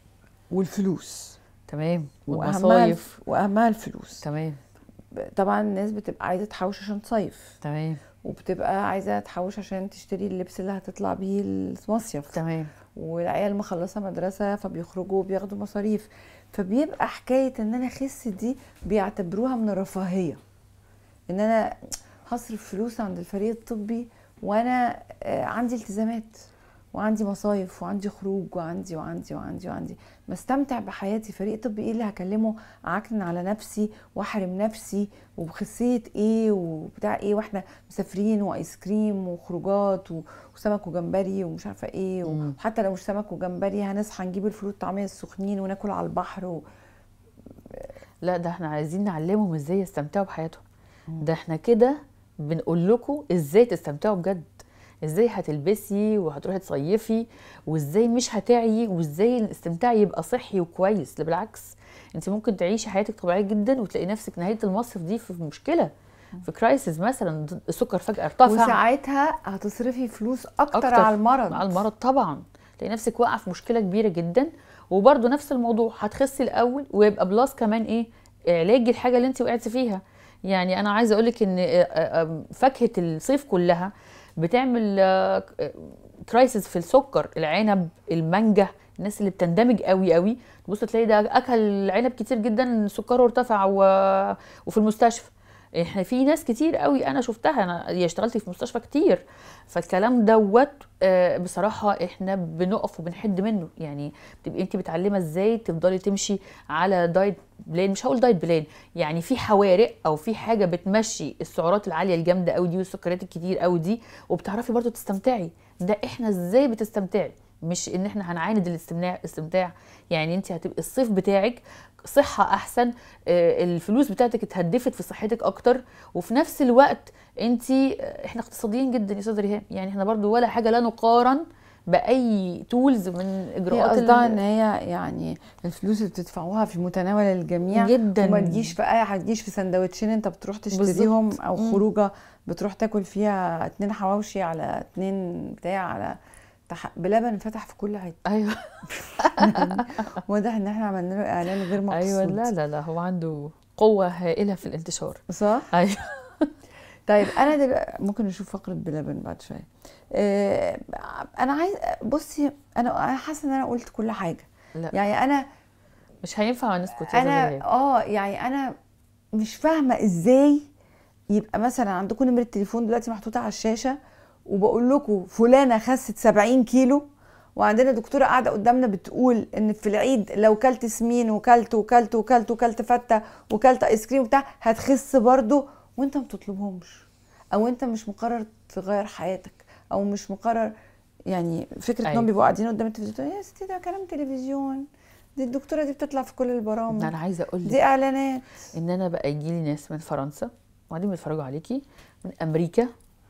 والفلوس تمام واهمها والمصايف الف... واهمها الفلوس تمام طبعا الناس بتبقى عايزه تحوش عشان تصيف تمام وبتبقى عايزه تحوش عشان تشتري اللبس اللي هتطلع بيه المصيف تمام والعيال مخلصه مدرسه فبيخرجوا وبياخدوا مصاريف فبيبقى حكايه ان انا اخس دي بيعتبروها من الرفاهيه ان انا هصرف فلوس عند الفريق الطبي وانا آه، عندي التزامات وعندي مصايف وعندي خروج وعندي وعندي وعندي وعندي بستمتع بحياتي فريق الطبي ايه اللي هكلمه اعكنن على نفسي واحرم نفسي وبخسيه ايه وبتاع ايه واحنا مسافرين وايس كريم وخروجات و- وسمك وجمبري ومش عارفه ايه مم. وحتى لو مش سمك وجمبري هنصحى نجيب الفول الطعميه السخنين وناكل على البحر و... لا ده احنا عايزين نعلمهم ازاي يستمتعوا بحياتهم ده احنا كده بنقول لكم ازاي تستمتعوا بجد ازاي هتلبسي وهتروحي تصيفي وازاي مش هتعي وازاي الاستمتاع يبقى صحي وكويس ده بالعكس انت ممكن تعيشي حياتك طبيعيه جدا وتلاقي نفسك نهايه المصيف دي في مشكله في كرايسيس مثلا السكر فجاه ارتفع وساعتها هتصرفي فلوس اكتر, أكتر على المرض مع المرض طبعا تلاقي نفسك واقعه في مشكله كبيره جدا وبرده نفس الموضوع هتخسي الاول ويبقى بلس كمان ايه علاج الحاجه اللي انت وقعتي فيها يعني انا عايزه اقول لك ان آه، آه، فاكهه الصيف كلها بتعمل كرايسيس في السكر العنب المانجا الناس اللي بتندمج قوي قوي تبص تلاقي ده اكل عنب كتير جدا سكره ارتفع و... وفي المستشفى احنا في ناس كتير قوي انا شفتها انا هي اشتغلت في مستشفى كتير فالكلام دوت آه، بصراحه احنا بنقف وبنحد منه يعني بتبقي انت بتعلمه ازاي تفضلي تمشي على دايت بلان مش هقول دايت بلان يعني في حوارق او في حاجه بتمشي السعرات العاليه الجامده قوي دي والسكريات الكتير قوي دي وبتعرفي برضو تستمتعي ده احنا ازاي بتستمتعي مش ان احنا هنعاند الاستمتاع استمتاع يعني انت هتبقي الصيف بتاعك صحه احسن آه، الفلوس بتاعتك اتهدفت في صحتك اكتر وفي نفس الوقت انت احنا اقتصاديين جدا يا استاذه ريهام يعني احنا برضو ولا حاجه لا نقارن باي تولز من هي اجراءات قصدها ال- ان هي يعني الفلوس اللي بتدفعوها في متناول الجميع جدا وما تجيش في اي هتجيش في سندوتشين انت بتروح تشتريهم او مم. خروجه بتروح تاكل فيها اتنين حواوشي على اتنين بتاع على تح... بلبن فتح في كل حته ايوه واضح ان احنا عملنا له اعلان غير مقصود ايوه لا لا لا هو عنده قوه هائله في الانتشار صح ايوه طيب انا دلوقتي ممكن نشوف فقره بلبن بعد شويه آه، انا عايز بصي انا انا حاسه ان انا قلت كل حاجه لا يعني انا مش هينفع نسكت يا أستاذة انا ريهام. اه يعني انا مش فاهمه ازاي يبقى مثلا عندكم نمره تليفون دلوقتي محطوطه على الشاشه وبقول لكم فلانه خست 70 كيلو وعندنا دكتوره قاعده قدامنا بتقول ان في العيد لو كلت سمين وكلت وكلت وكلت وكلت فته وكلت ايس كريم وبتاع هتخس برضو وانت ما بتطلبهمش او انت مش مقرر تغير حياتك او مش مقرر يعني فكره انهم أيوة. بيبقوا قاعدين قدام التلفزيون يا ستي ده كلام تلفزيون دي الدكتوره دي بتطلع في كل البرامج انا عايزه اقول لك دي اعلانات ان انا بقى يجي لي ناس من فرنسا وبعدين بيتفرجوا عليكي من امريكا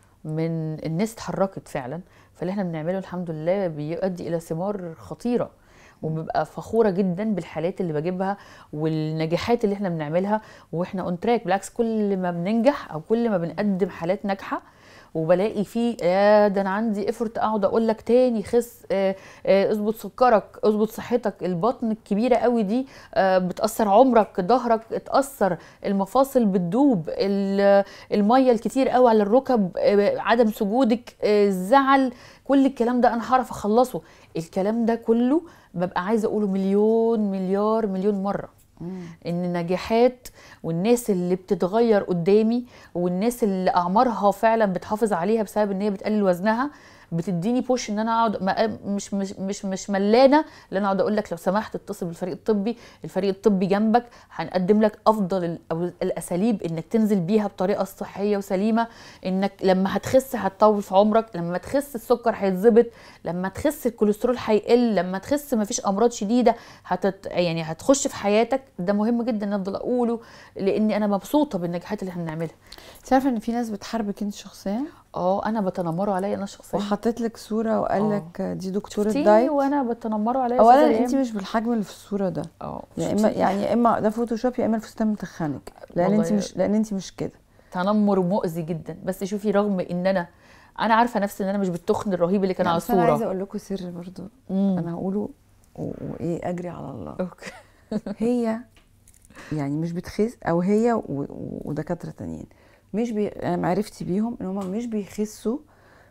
من الناس اتحركت فعلا فاللي احنا بنعمله الحمد لله بيؤدي الى ثمار خطيره وببقى فخوره جدا بالحالات اللي بجيبها والنجاحات اللي احنا بنعملها واحنا اون تراك بالعكس كل ما بننجح او كل ما بنقدم حالات ناجحه وبلاقي فيه يا ده انا عندي افورت اقعد اقول لك تاني خس آه، آه، اظبط سكرك اظبط صحتك البطن الكبيره قوي دي آه، بتاثر عمرك ظهرك اتاثر المفاصل بتدوب ال- الميه الكتير قوي على الركب آه، عدم سجودك آه، الزعل كل الكلام ده انا هعرف اخلصه الكلام ده كله ببقى عايزه اقوله مليون مليار مليون مره ان النجاحات والناس اللي بتتغير قدامي والناس اللي اعمارها فعلا بتحافظ عليها بسبب ان هي بتقلل وزنها بتديني بوش ان انا اقعد ما- مش مش مش مش ملانه ان انا اقعد اقول لك لو سمحت اتصل بالفريق الطبي الفريق الطبي جنبك هنقدم لك افضل ال- او الاساليب انك تنزل بيها بطريقه صحيه وسليمه انك لما هتخس هتطول في عمرك لما تخس السكر هيتظبط لما تخس الكوليسترول هيقل لما تخس مفيش امراض شديده هتت يعني هتخش في حياتك ده مهم جدا ان افضل اقوله لاني انا مبسوطه بالنجاحات اللي احنا بنعملها انت عارفه ان في ناس بتحاربك انت شخصيا اه انا بتنمروا عليا انا شخصيا وحطيت لك صوره وقال آه. لك دي دكتوره شفتيني دايت وانا بتنمروا عليا اولا أستاذة انت ريهام؟ مش بالحجم اللي في الصوره ده اه يا اما شفتي؟ يعني يا اما ده فوتوشوب يا اما الفستان متخنك لان والله انت مش لان انت مش كده تنمر مؤذي جدا بس شوفي رغم ان انا انا عارفه نفسي ان انا مش بالتخن الرهيب اللي كان لا، على بس انا عايزه الصوره اقول لكم سر برضو مم. انا هقوله و- وايه اجري على الله اوكي هي يعني مش بتخس او هي و- و- ودكاتره تانيين مش بي... انا معرفتي بيهم ان هم مش بيخسوا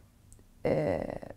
آه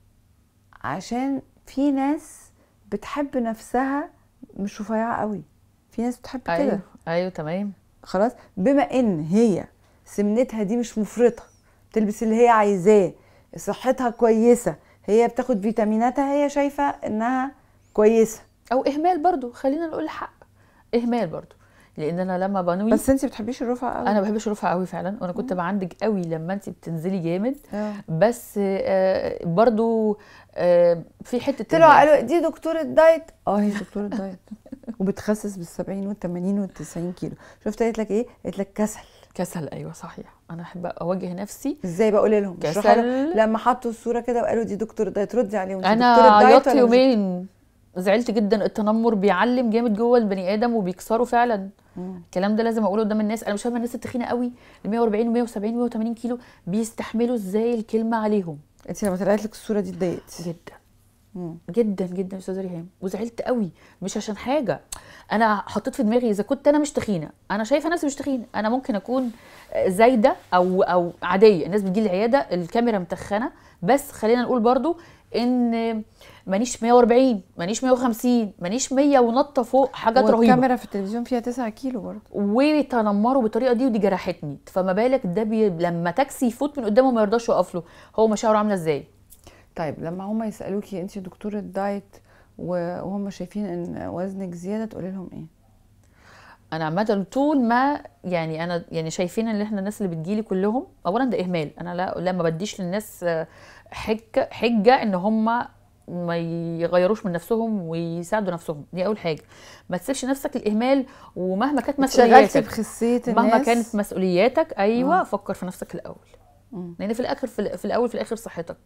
عشان في ناس بتحب نفسها مش رفيعه قوي في ناس بتحب كده ايوه ايوه تمام خلاص بما ان هي سمنتها دي مش مفرطه تلبس اللي هي عايزاه صحتها كويسه هي بتاخد فيتاميناتها هي شايفه انها كويسه او اهمال برضو خلينا نقول الحق اهمال برضو لان انا لما بنوي بس انت بتحبيش الرفع قوي انا ما بحبش رفع قوي فعلا وانا كنت بعندك قوي لما انت بتنزلي جامد آه. بس آه، برضو آه، في حته طلعوا إهمال. قالوا دي دكتوره دايت اه هي دكتوره دايت وبتخسس بال 70 وال 80 وال 90 كيلو شفت قالت لك ايه قالت لك كسل كسل ايوه صحيح انا احب اواجه نفسي ازاي بقول لهم كسل. اشرحي لهم. لما حطوا الصوره كده وقالوا دي دكتوره دايت ردي عليهم دي انا دكتورة دايت عيطت ولا مش يومين زعلت جدا التنمر بيعلم جامد جوه البني ادم وبيكسره فعلا مم. الكلام ده لازم اقوله قدام الناس انا مش فاهمه الناس التخينه قوي ال 140 و170 و180 كيلو بيستحملوا ازاي الكلمه عليهم انت لما طلعت لك الصوره دي اتضايقتي جدا مم. جدا جدا يا استاذه ريهام وزعلت قوي مش عشان حاجه انا حطيت في دماغي اذا كنت انا مش تخينه انا شايفه نفسي مش تخينه انا ممكن اكون زايده او او عاديه الناس بتجي لي العياده الكاميرا متخنه بس خلينا نقول برضو ان مانيش 140 مانيش 150 مانيش 100 ونطه فوق حاجات رهيبه والكاميرا في التلفزيون فيها 9 كيلو برضه وتنمروا بالطريقه دي ودي جرحتني فما بالك ده بي... لما تاكسي يفوت من قدامه ما يرضاش يقف له هو مشاعره عامله ازاي طيب لما هم يسالوكي انت دكتوره دايت و- وهم شايفين ان وزنك زياده تقولي لهم ايه انا عامه طول ما يعني انا يعني شايفين ان احنا الناس اللي بتجيلي كلهم اولا ده اهمال انا لا لا ما بديش للناس آه، حجه حجه ان هم ما يغيروش من نفسهم ويساعدوا نفسهم دي اول حاجه ما تسيبش نفسك الاهمال ومهما كانت اتشغلتي مسؤولياتك بخسيه الناس مهما كانت مسؤولياتك ايوه آه. فكر في نفسك الاول مم. لان في الاخر في, ال- في الاول في الاخر صحتك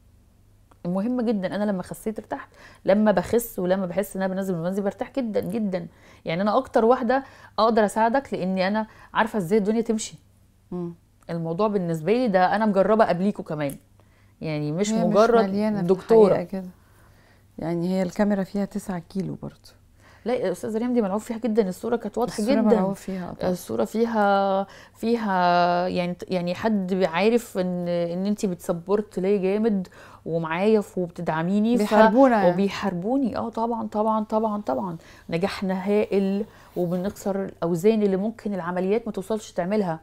مهم جدا انا لما خسيت ارتحت لما بخس ولما بحس ان انا بنزل من المنزل برتاح جدا جدا يعني انا اكتر واحده اقدر اساعدك لاني انا عارفه ازاي الدنيا تمشي مم. الموضوع بالنسبه لي ده انا مجربه قبليكوا كمان يعني مش هي مجرد مليانة في دكتوره الحقيقة كده يعني هي الكاميرا فيها 9 كيلو برضه لا يا استاذه ريم دي ملعوب فيها جدا الصوره كانت واضحه الصورة جدا ملعوب فيها طبعا. الصوره فيها فيها يعني يعني حد عارف ان ان انت بتسبورت ليا جامد ومعايا ف- وبتدعميني ف- بيحاربونا يعني. وبيحاربوني اه طبعا طبعا طبعا طبعا نجاحنا هائل وبنكسر الاوزان اللي ممكن العمليات ما توصلش تعملها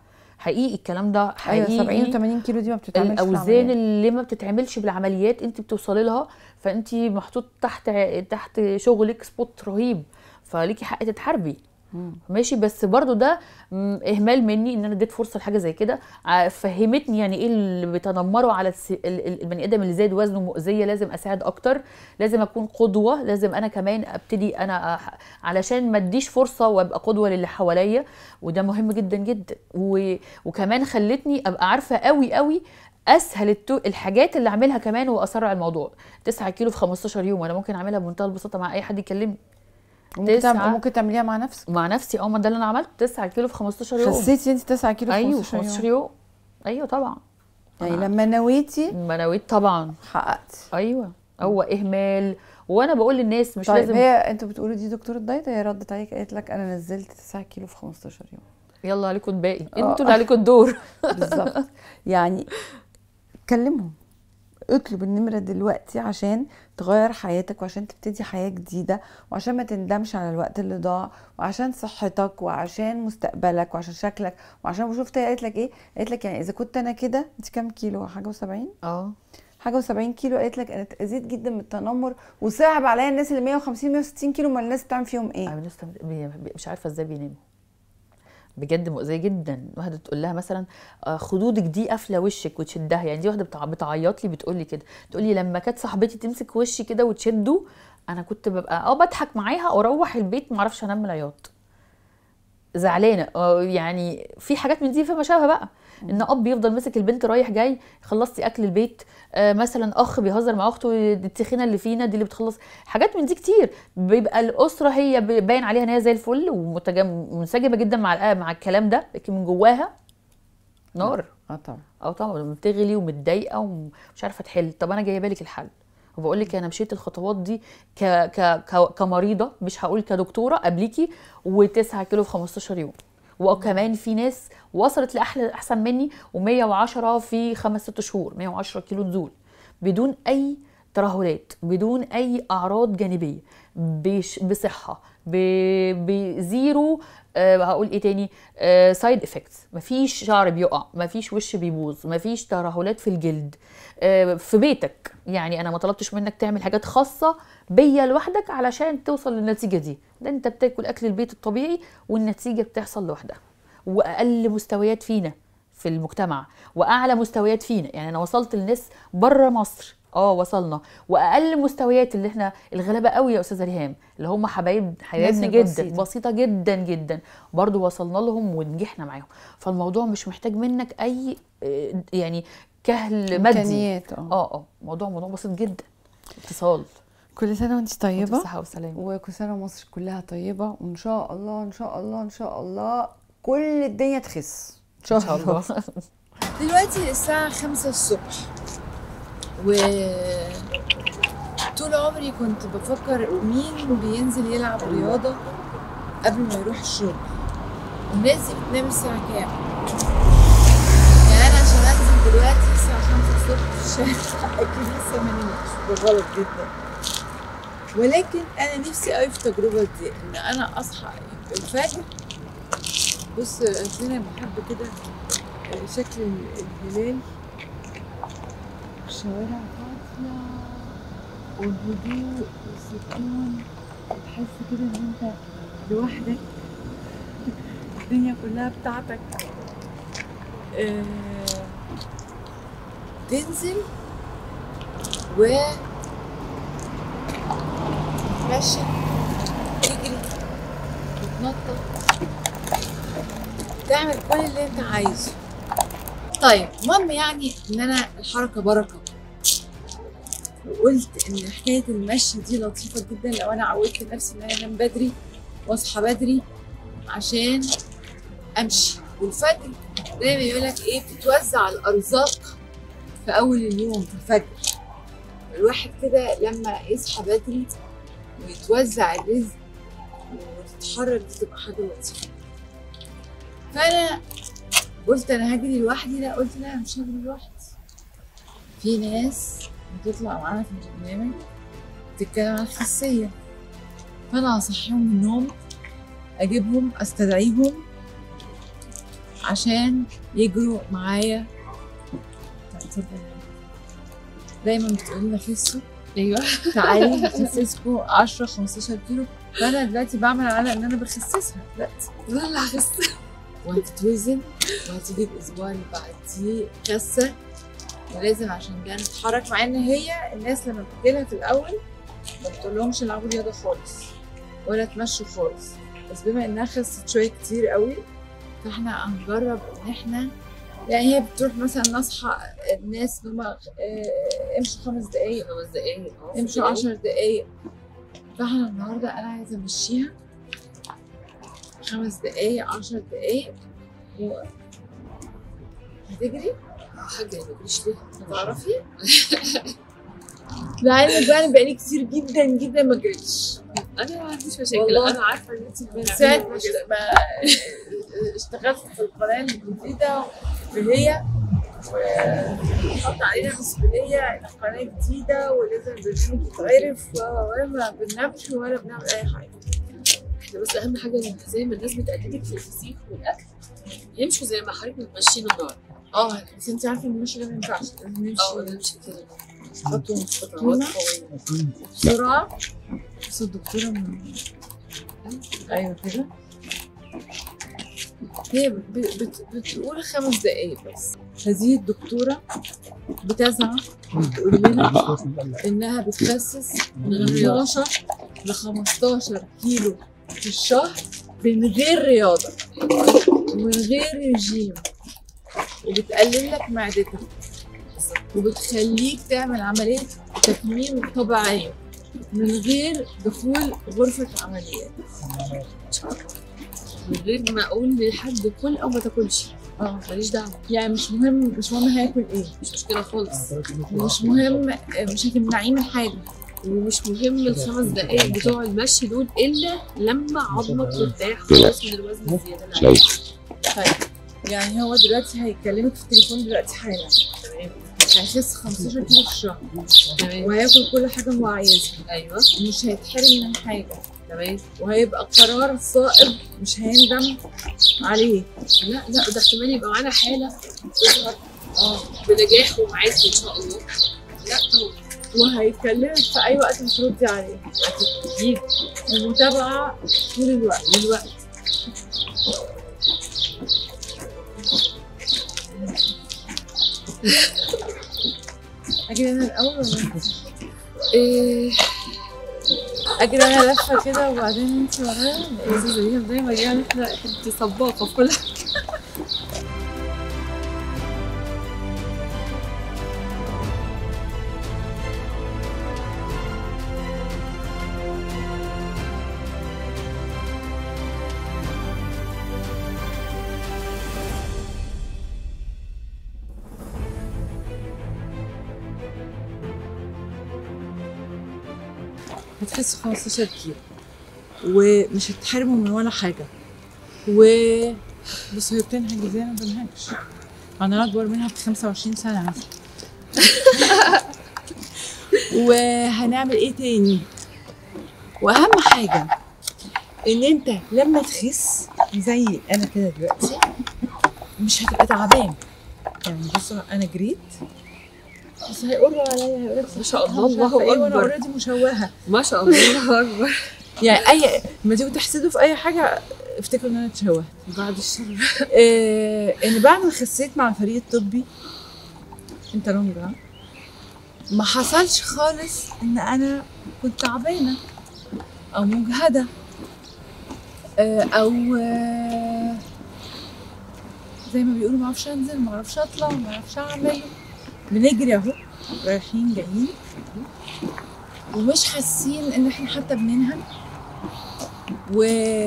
حقيقي الكلام ده ايوه حقيقي 70 و80 كيلو دي ما بتتعملش في الاوزان العمليات. اللي ما بتتعملش بالعمليات انت بتوصلي لها فانت محطوط تحت تحت شغلك سبوت رهيب فليكي حق تتحاربي مم. ماشي بس برضو ده م، اهمال مني ان انا اديت فرصه لحاجه زي كده ع- فهمتني يعني ايه اللي بيتنمروا على الس- ال- ال- البني ادم اللي زاد وزنه مؤذيه لازم اساعد اكتر لازم اكون قدوه لازم انا كمان ابتدي انا أح- علشان ما اديش فرصه وابقى قدوه للي حواليا وده مهم جدا جدا و... وكمان خلتني ابقى عارفه قوي قوي اسهل التو... الحاجات اللي اعملها كمان واسرع الموضوع 9 كيلو في 15 يوم انا ممكن اعملها بمنتهى البساطه مع اي حد يكلمني ممكن تعمل تسعة. ممكن تعمليها مع نفسك مع نفسي اه ما ده اللي انا عملته 9 كيلو في 15 يوم خسيتي انت 9 كيلو في ايوه 15 15 يوم يوم ايوه طبعا يعني أنا- لما نويتي ما نويت طبعا حققتي ايوه هو اهمال وانا بقول للناس مش طيب لازم هي انتوا بتقولوا دي دكتوره دايت هي ردت عليك قالت لك انا نزلت 9 كيلو في 15 يوم يلا عليكم الباقي آه. انتوا اللي عليكم الدور بالظبط يعني كلمهم اطلب النمرة دلوقتي عشان تغير حياتك وعشان تبتدي حياة جديدة وعشان ما تندمش على الوقت اللي ضاع وعشان صحتك وعشان مستقبلك وعشان شكلك وعشان شفت هي قالت لك ايه قالت لك يعني اذا كنت انا كده انت كام كيلو حاجة و70 اه حاجة و70 كيلو قالت لك انا اتأذيت جدا من التنمر وصعب عليا الناس اللي 150 160 كيلو ما الناس بتعمل فيهم ايه انا لسه بي- بي- مش عارفه ازاي بيناموا بجد مؤذيه جدا واحده تقول لها مثلا آه، خدودك دي قافله وشك وتشدها يعني دي واحده بتع- بتعيط لي بتقول لي كده تقول لي لما كانت صاحبتي تمسك وشي كده وتشده انا كنت ببقى اه بضحك معاها واروح البيت ما اعرفش انام من العياط زعلانه آه، يعني في حاجات من دي فما شابه بقى ان اب يفضل ماسك البنت رايح جاي خلصتي اكل البيت آه مثلا اخ بيهزر مع اخته دي التخينه اللي فينا دي اللي بتخلص حاجات من دي كتير بيبقى الاسره هي ب- باين عليها ان هي زي الفل ومنسجمه جدا مع الآ- مع الكلام ده لكن من جواها نار اه طبعا اه طبعا بتغلي ومتضايقه ومش عارفه تحل طب انا جايبه لك الحل وبقول لك انا مشيت الخطوات دي ك ك ك كمريضه مش هقول كدكتوره قبليكي و9 كيلو في 15 يوم وكمان في ناس وصلت لاحلى احسن مني و110 في خمس ست شهور 110 كيلو نزول بدون اي ترهلات بدون اي اعراض جانبيه بش بصحه ب- بزيرو آه هقول ايه تاني سايد افكتس مفيش شعر بيقع مفيش وش بيبوظ مفيش ترهلات في الجلد آه في بيتك يعني انا ما طلبتش منك تعمل حاجات خاصه بيا لوحدك علشان توصل للنتيجه دي ده انت بتاكل اكل البيت الطبيعي والنتيجه بتحصل لوحدها واقل مستويات فينا في المجتمع واعلى مستويات فينا يعني انا وصلت لناس بره مصر اه وصلنا واقل مستويات اللي احنا الغلابه قوي يا استاذه ريهام اللي هم حبايب حبايبنا جدا البسيطة. بسيطة. بسيطه جدا جدا برضو وصلنا لهم ونجحنا معاهم فالموضوع مش محتاج منك اي آه، يعني كهل مادي امكانيات اه اه اه موضوع موضوع بسيط جدا اتصال كل سنه وانت طيبه صحه وسلامه وكل سنه مصر كلها طيبه وان شاء الله ان شاء الله ان شاء الله كل الدنيا تخس ان شاء, ان شاء الله دلوقتي الساعة خمسة الصبح و طول عمري كنت بفكر مين بينزل يلعب رياضة قبل ما يروح الشغل الناس دي بتنام الساعة كام؟ يعني أنا عشان أنزل دلوقتي الساعة خمسة الصبح في الشارع أكيد لسه ما نمتش ده غلط جدا ولكن أنا نفسي أوي في التجربة دي إن أنا أصحى الفجر بص أنا بحب كده شكل الهلال الشوارع فاضية والهدوء والسكون تحس كده ان انت لوحدك الدنيا كلها بتاعتك آه، تنزل و تتمشى تجري تتنطط تعمل كل اللي انت عايزه طيب المهم يعني ان انا الحركه بركه وقلت ان حكايه المشي دي لطيفه جدا لو انا عودت نفسي ان انا انام بدري واصحى بدري عشان امشي والفجر دايما يقول لك ايه بتتوزع الارزاق في اول اليوم في الفجر الواحد كده لما يصحى بدري ويتوزع الرزق وتتحرك دي تبقى حاجه لطيفه فانا قلت انا هجري لوحدي لا قلت لا أنا مش هجري لوحدي في ناس بتطلع معانا في البرنامج تتكلم عن الخسية فانا هصحيهم من النوم اجيبهم استدعيهم عشان يجروا معايا دايما بتقولي لنا خسوا ايوه تعالي هخسسكوا 10 15 كيلو فانا دلوقتي بعمل على ان انا بخسسها دلوقتي لا لا هخس وهتتوزن وهتيجي الاسبوع اللي بعديه خاسه ولازم عشان ده نتحرك مع ان هي الناس لما بتجيلها في الاول ما بتقولهمش العبوا رياضه خالص ولا تمشوا خالص بس بما انها خست شويه كتير قوي فاحنا هنجرب ان احنا يعني هي بتروح مثلا نصحى الناس اللي هم آه، امشوا خمس دقايق خمس دقايق اه امشوا عشر دقايق فاحنا النهارده انا عايزه امشيها خمس دقايق عشر دقايق و هتجري؟ حاجه ما تجريش ليه هتعرفي؟ لعلمك بقى انا بقالي كتير جدا جدا ما جريتش انا ما عنديش مشاكل والله. انا عارفه ان انت من ساعه ما اشت- ما اشتغلت في القناه الجديده وهي وحط علينا مسؤوليه القناه جديده ولازم البرنامج يتعرف و- ولا ما بننامش ولا بنعمل اي حاجه احنا بس اهم حاجه ان زي ما الناس بتقلدك في الفسيخ والاكل يمشوا زي ما حضرتك بتمشينا النهارده اه بس انت عارفه ان المشي ده ما ينفعش لازم اه نمشي نمشي كده خطوه خطوات مستقيمه قويه بسرعه بس الدكتوره من ايوه كده هي ب- بت بتقول خمس دقايق بس هذه الدكتورة بتزعم تقول لنا إنها بتخسس من 12 ل 15 كيلو في الشهر من غير رياضة ومن غير رجيم وبتقلل لك معدتك وبتخليك تعمل عملية تكميم طبيعية من غير دخول غرفة عمليات من غير ما اقول لحد كل او ما تاكلش اه ماليش دعوه يعني مش مهم مش مهم هياكل ايه مش مشكله خالص مش مهم مش هتمنعيه من حاجة ومش مهم الخمس دقايق بتوع المشي دول الا لما عظمك ترتاح خلاص من الوزن الزياده اللي عليك طيب يعني هو دلوقتي هيكلمك في التليفون دلوقتي حالا تمام هيخس 15 كيلو في الشهر تمام وهياكل كل حاجة هو عايزها ايوه ومش هيتحرم من حاجة تمام وهيبقى قرار صائب مش هيندم عليه لا لا ده احتمال يبقى معانا حاله تظهر اه بنجاح ومعاكي ان شاء الله لا طبعا وهيكلمك في أي وقت تردي عليه اكيد ومتابعة طول الوقت من الوقت أجري أنا الأول ولا أنت؟ ايه أجري أنا لفة كده وبعدين أنت ورايا ولا إيه؟ زي دايما يعني احنا انت سباقه في كل حاجه هتخسوا 15 كيلو ومش هتحرموا من ولا حاجة و بس هي بتنهج ازاي انا ما بنهجش انا اكبر منها ب 25 سنة مثلا وهنعمل ايه تاني واهم حاجة ان انت لما تخس زي انا كده دلوقتي مش هتبقى تعبان يعني بص انا جريت بس هيقولوا عليا هيقول لك ما شاء الله، الله وانا أكبر. اوريدي مشوهه ما شاء الله الله اكبر يعني اي لما تيجوا تحسدوا في اي حاجه افتكروا ان انا اتشوهت بعد الشر آه ان بعد ما خسيت مع الفريق الطبي انت لونج ها؟ ما حصلش خالص ان انا كنت تعبانه او مجهده آه او آه زي ما بيقولوا ما اعرفش انزل ما اعرفش اطلع ما اعرفش اعمل بنجري اهو رايحين جايين ومش حاسين ان احنا حتى بننهج و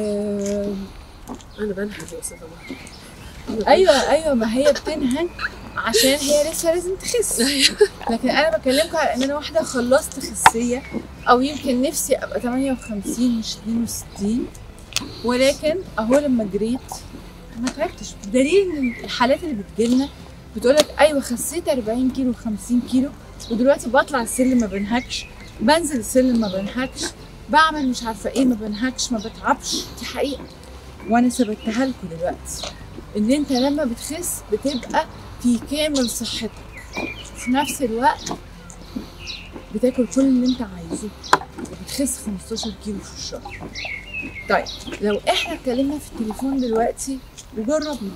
انا بنحب يا استاذه مروة. ايوه ايوه ما هي بتنهج عشان هي لسه لازم تخس لكن انا بكلمكم على ان انا واحده خلصت خسيه او يمكن نفسي ابقى 58 مش 62 ولكن اهو لما جريت ما تعبتش بدليل ان الحالات اللي بتجيلنا بتقولك ايوه خسيت 40 كيلو 50 كيلو ودلوقتي بطلع السلم ما بنهكش بنزل السلم ما بنهكش بعمل مش عارفه ايه ما بنهكش ما بتعبش دي حقيقه وانا ثبتها لكم دلوقتي ان انت لما بتخس بتبقى في كامل صحتك في نفس الوقت بتاكل كل اللي انت عايزه وبتخس 15 كيلو في الشهر طيب لو احنا اتكلمنا في التليفون دلوقتي وجربنا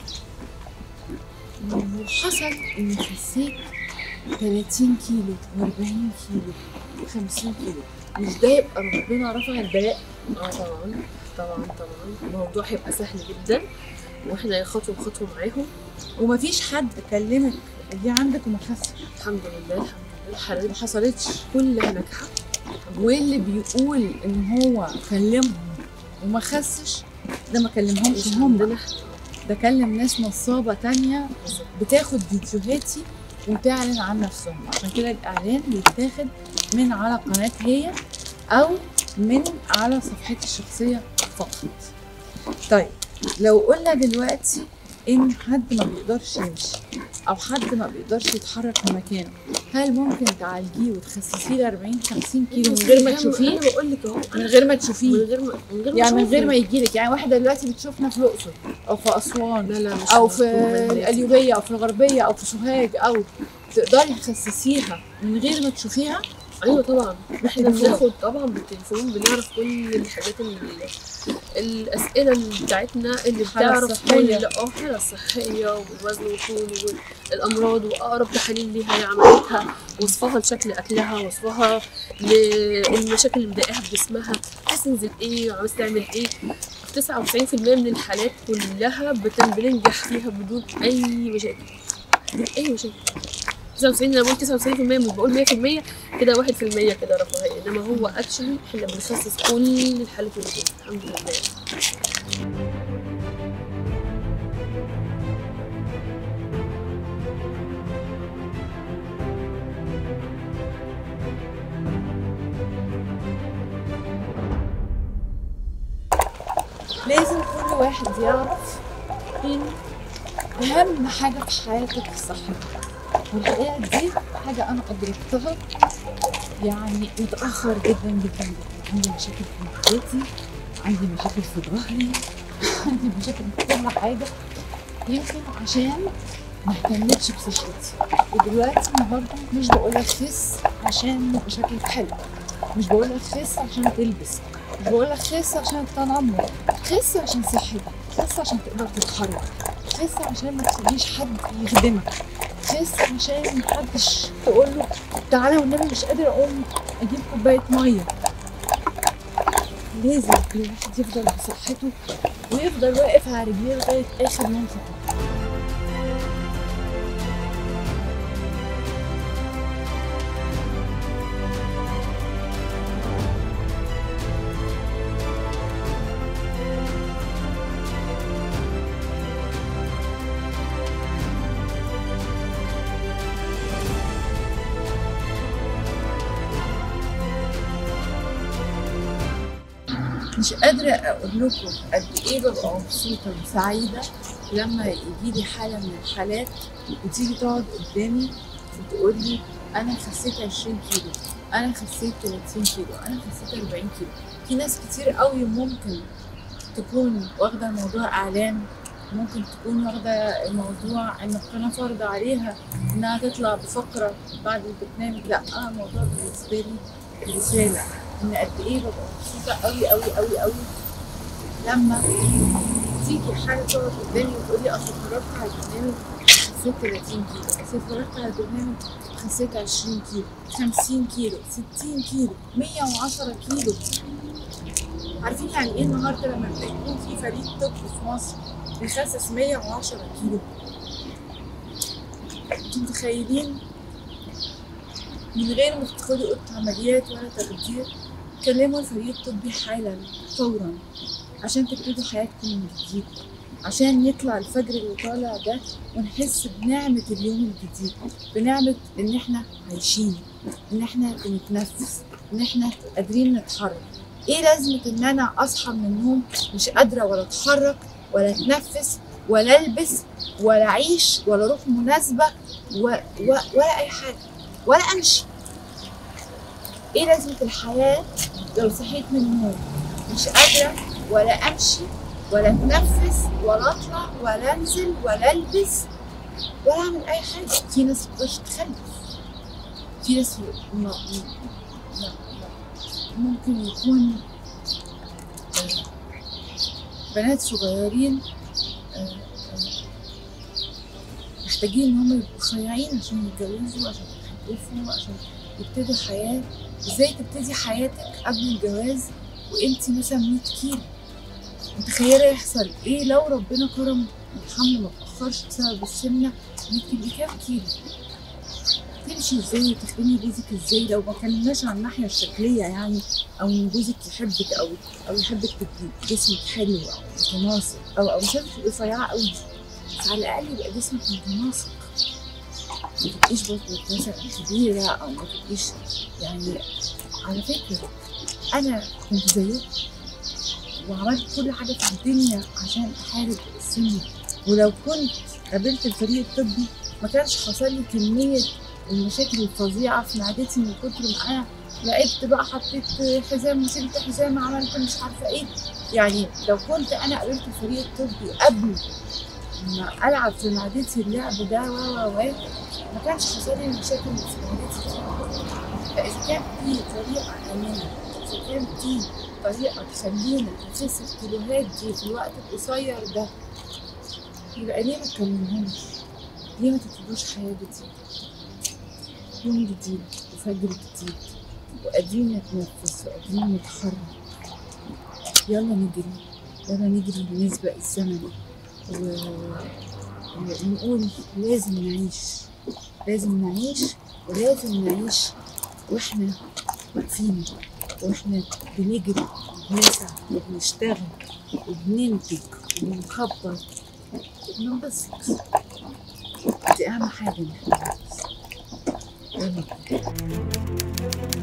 وحصل اني خسيت 30 كيلو و40 كيلو و50 كيلو مش ده يبقى ربنا رفع البلاء اه طبعا طبعا طبعا الموضوع هيبقى سهل جدا واحنا خطوه بخطوه معاهم ومفيش حد كلمك دي عندك وما خسش الحمد لله الحمد لله الحالات ما حصلتش كلها ناجحه واللي بيقول ان هو كلمهم وما خسش ده ما كلمهمش مش هم عندنا ده كلم ناس نصابة تانية بتاخد فيديوهاتي وتعلن عن نفسهم عشان كده الإعلان بيتاخد من على قناة هي أو من على صفحتي الشخصية فقط طيب لو قلنا دلوقتي إن حد ما بيقدرش يمشي أو حد ما بيقدرش يتحرك من مكانه هل ممكن تعالجيه وتخسسيه ل 40 50 كيلو من غير ما تشوفيه؟ انا بقول لك اهو من غير ما من تشوفيه غير ما من غير ما يعني من غير أشوفه. ما يجيلك يعني واحدة دلوقتي بتشوفنا في الأقصر أو في أسوان لا لا مش او في مطلوب مني. القليوبيه او في الغربيه او في سوهاج او تقدري تخسسيها من غير ما تشوفيها ايوه طبعا احنا بالتليفون. بناخد طبعا بالتليفون بنعرف كل الحاجات اللي الاسئله اللي بتاعتنا اللي الحالة بتعرف الصحية. كل اه الحاله الصحيه والوزن والطول والامراض واقرب تحاليل ليها هي عملتها وصفها لشكل اكلها وصفها للمشاكل اللي مضايقاها في جسمها عايز تنزل ايه وعاوز تعمل ايه في 99% من الحالات كلها بتن- بننجح فيها بدون اي مشاكل بدون اي مشاكل 99 انا بقول 99% مش بقول 100% كده 1% كده رفاهيه انما هو اكشلي احنا بنخصص كل الحالات اللي فيها الحمد لله لازم كل واحد يعرف ان اهم حاجه في حياتك صحتك والحقيقه دي حاجه انا ادركتها يعني متاخر جدا جدا جدا عندي مشاكل في معدتي عندي مشاكل في ظهري عندي مشاكل في كل حاجه يمكن عشان ما اهتمتش بصحتي ودلوقتي النهارده مش بقول لك خس عشان يبقى شكلك حلو مش بقول لك خس عشان تلبس مش بقول لك خس عشان تنمر خس عشان صحتك خس عشان تقدر تتحرك خس عشان ما تخليش حد يخدمك خس عشان محدش تقول له تعالى والنبي مش قادر اقوم اجيب كوبايه ميه لازم كل واحد يفضل بصحته ويفضل واقف على رجليه لغايه اخر منفذ مش قادرة أقول لكم قد إيه ببقى مبسوطة وسعيدة لما يجي لي حالة من الحالات وتيجي تقعد قدامي وتقول لي أنا خسيت 20 كيلو أنا خسيت 30 كيلو أنا خسيت 40 كيلو في ناس كتير قوي ممكن تكون واخدة الموضوع إعلام ممكن تكون واخدة الموضوع إن القناة فرض عليها إنها تطلع بفقرة بعد البرنامج لا أنا الموضوع بالنسبة لي رسالة ان قد ايه ببقى مبسوطه قوي قوي قوي قوي لما تيجي حاجه تقعد قدامي وتقول لي اصل اتفرجت على البرنامج خسيت 30 كيلو اصل اتفرجت على البرنامج خسيت 20 كيلو 50 كيلو 60 كيلو 110 كيلو عارفين يعني ايه النهارده لما يكون في فريق طب في مصر بيخسس 110 كيلو انتوا متخيلين من غير ما تدخلي اوضه عمليات ولا تخدير كلموا الفريق الطبي حالا فورا عشان تبتدوا حياتكم من جديد عشان يطلع الفجر اللي طالع ده ونحس بنعمة اليوم الجديد بنعمة إن إحنا عايشين إن إحنا بنتنفس إن إحنا قادرين نتحرك إيه لازمة إن أنا أصحى من النوم مش قادرة ولا أتحرك ولا أتنفس ولا ألبس ولا أعيش ولا أروح مناسبة و... و... ولا أي حاجة ولا أمشي إيه لازمة الحياة لو صحيت من النوم مش قادرة ولا أمشي ولا اتنفس ولا اطلع ولا انزل ولا البس ولا اعمل اي حاجه في ناس متقدرش تخلف في ناس م- م- م- ممكن يكون آه، بنات صغيرين آه، آه، محتاجين ان هم يبقوا صياعين عشان يتجوزوا عشان يخلفوا عشان يبتدوا حياه ازاي تبتدي حياتك قبل الجواز وانت مثلا 100 كيلو متخيله يحصل ايه لو ربنا كرم الحمل ما تاخرش بسبب السمنه انك تبقي كام كيلو تمشي ازاي تخدمي جوزك ازاي لو ما كلمناش عن الناحيه الشكليه يعني او ان جوزك يحبك او او يحبك تبقي جسمك حلو او متناسق او او مش لازم تبقي رفيعه قوي بس على الاقل يبقى جسمك متناسق ما تبقيش برضه مثلا كبيره او ما تبقيش يعني على فكره انا كنت زيك وعملت كل حاجه في الدنيا عشان احارب السمنه ولو كنت قابلت الفريق الطبي ما كانش حصل لي كميه المشاكل الفظيعه في معدتي من كتر ما انا لعبت بقى حطيت حزام وشلت حزام عملت مش عارفه ايه يعني لو كنت انا قابلت الفريق الطبي قبل ما العب في معدتي اللعب ده و و و ما كانش حصل لي المشاكل اللي في معدتي دي. فاذا كان في طريقه امنه اذا كان في طريقه تخلينا نخس الكيلوهات دي في الوقت القصير ده يبقى ليه ما تكملهمش؟ ليه ما تبتدوش حياه جديده؟ يوم جديد وفجر جديد وقادرين نتنفس وقادرين نتحرك يلا نجري يلا نجري ونسبق الزمن و... ونقول لازم نعيش لازم نعيش ولازم نعيش واحنا واقفين واحنا بنجري وبنسعى وبنشتغل وبننتج وبنكبر وبننبسط دي اهم حاجه ان احنا ننبسط. يلا بينا.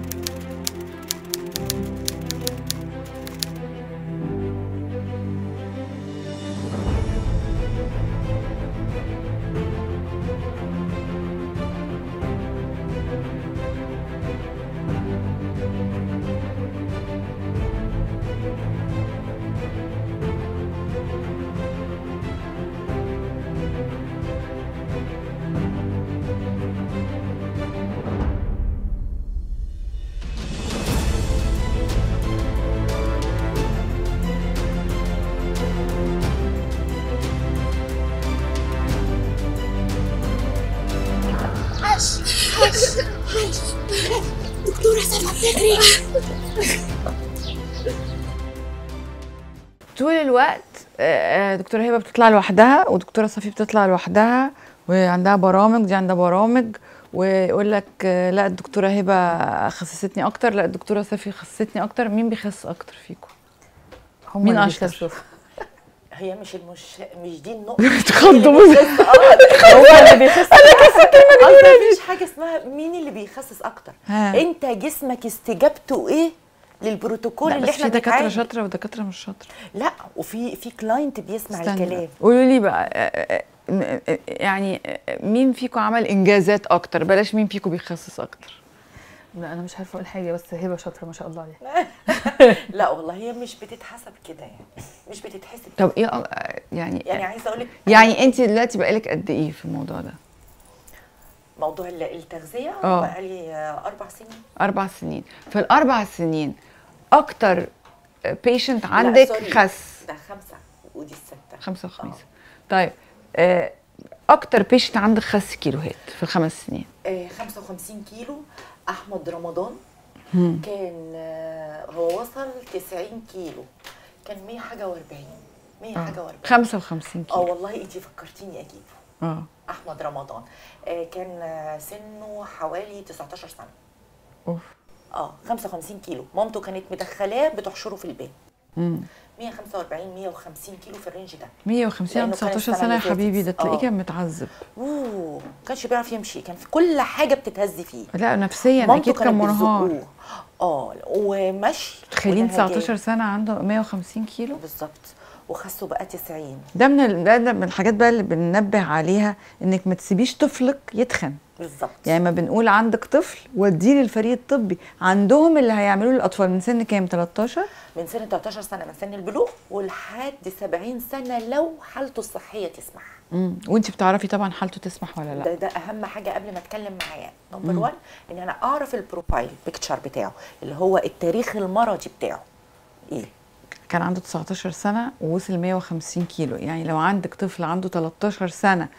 طول الوقت آه، آه، دكتوره هبه بتطلع لوحدها ودكتوره صفي بتطلع لوحدها وعندها برامج دي عندها برامج ويقول لك آه، لا الدكتوره هبه خسستني اكتر لا الدكتوره صفي خسستني اكتر مين بيخس اكتر فيكم هم مين اللي أشطر؟ بيخسوا. هي مش المش مش دي النقطة تخضوا هو اللي بيخسس اصل مفيش حاجة اسمها مين اللي بيخسس اكتر ها. انت جسمك استجابته ايه للبروتوكول لا اللي بس احنا في دكاتره بنتعامل شاطره ودكاتره مش شاطره لا وفي في كلاينت بيسمع استنى. الكلام قولوا لي بقى آه، آه، م- آه، يعني آه، مين فيكم عمل انجازات اكتر بلاش مين فيكم بيخسس اكتر لا انا مش عارفه اقول حاجه بس هبه شاطره ما شاء الله عليها لا والله هي مش بتتحسب كده يعني مش بتتحسب طب ايه آه، يعني يعني عايزه اقول لك يعني انت دلوقتي بقالك قد ايه في الموضوع ده موضوع ال- التغذيه آه. بقالي آه، اربع سنين اربع سنين في الاربع سنين اكتر بيشنت لا، عندك سوري. خس ده خمسه ودي السته خمسة وخميسة طيب آه، اكتر بيشنت عندك خس كيلوهات في الخمس سنين آه 55 كيلو احمد رمضان كان آه هو وصل 90 كيلو كان 100 حاجه و40 100 حاجه و40 55 اه كيلو والله انت فكرتيني اجيبه اه احمد رمضان آه كان آه، سنه حوالي 19 سنه اوف اه 55 كيلو مامته كانت مدخلاه بتحشره في البيت مم. 145 150 كيلو في الرينج ده 150 لأنه كان 19 السنة سنه يا اللي فاتت. حبيبي ده تلاقيه آه. كان متعذب اوه ما كانش بيعرف يمشي كان في كل حاجه بتتهز فيه لا نفسيا مامته اكيد كان كانت منهار بتزقوه. اه ومشي تخيلين ونهجات. 19 سنه عنده 150 كيلو بالظبط وخسه بقى 90 ده من ال- ده, ده من الحاجات بقى اللي بننبه عليها انك ما تسيبيش طفلك يتخن بالظبط يعني ما بنقول عندك طفل وديه للفريق الطبي عندهم اللي هيعملوه للاطفال من سن كام 13 من سن 13 سنه من سن البلوغ ولحد 70 سنه لو حالته الصحيه تسمح امم وانت بتعرفي طبعا حالته تسمح ولا لا ده ده اهم حاجه قبل ما اتكلم معاه نمبر 1 ان انا اعرف البروفايل بيكتشر بتاعه اللي هو التاريخ المرضي بتاعه ايه كان عنده 19 سنه ووصل 150 كيلو يعني لو عندك طفل عنده 13 سنه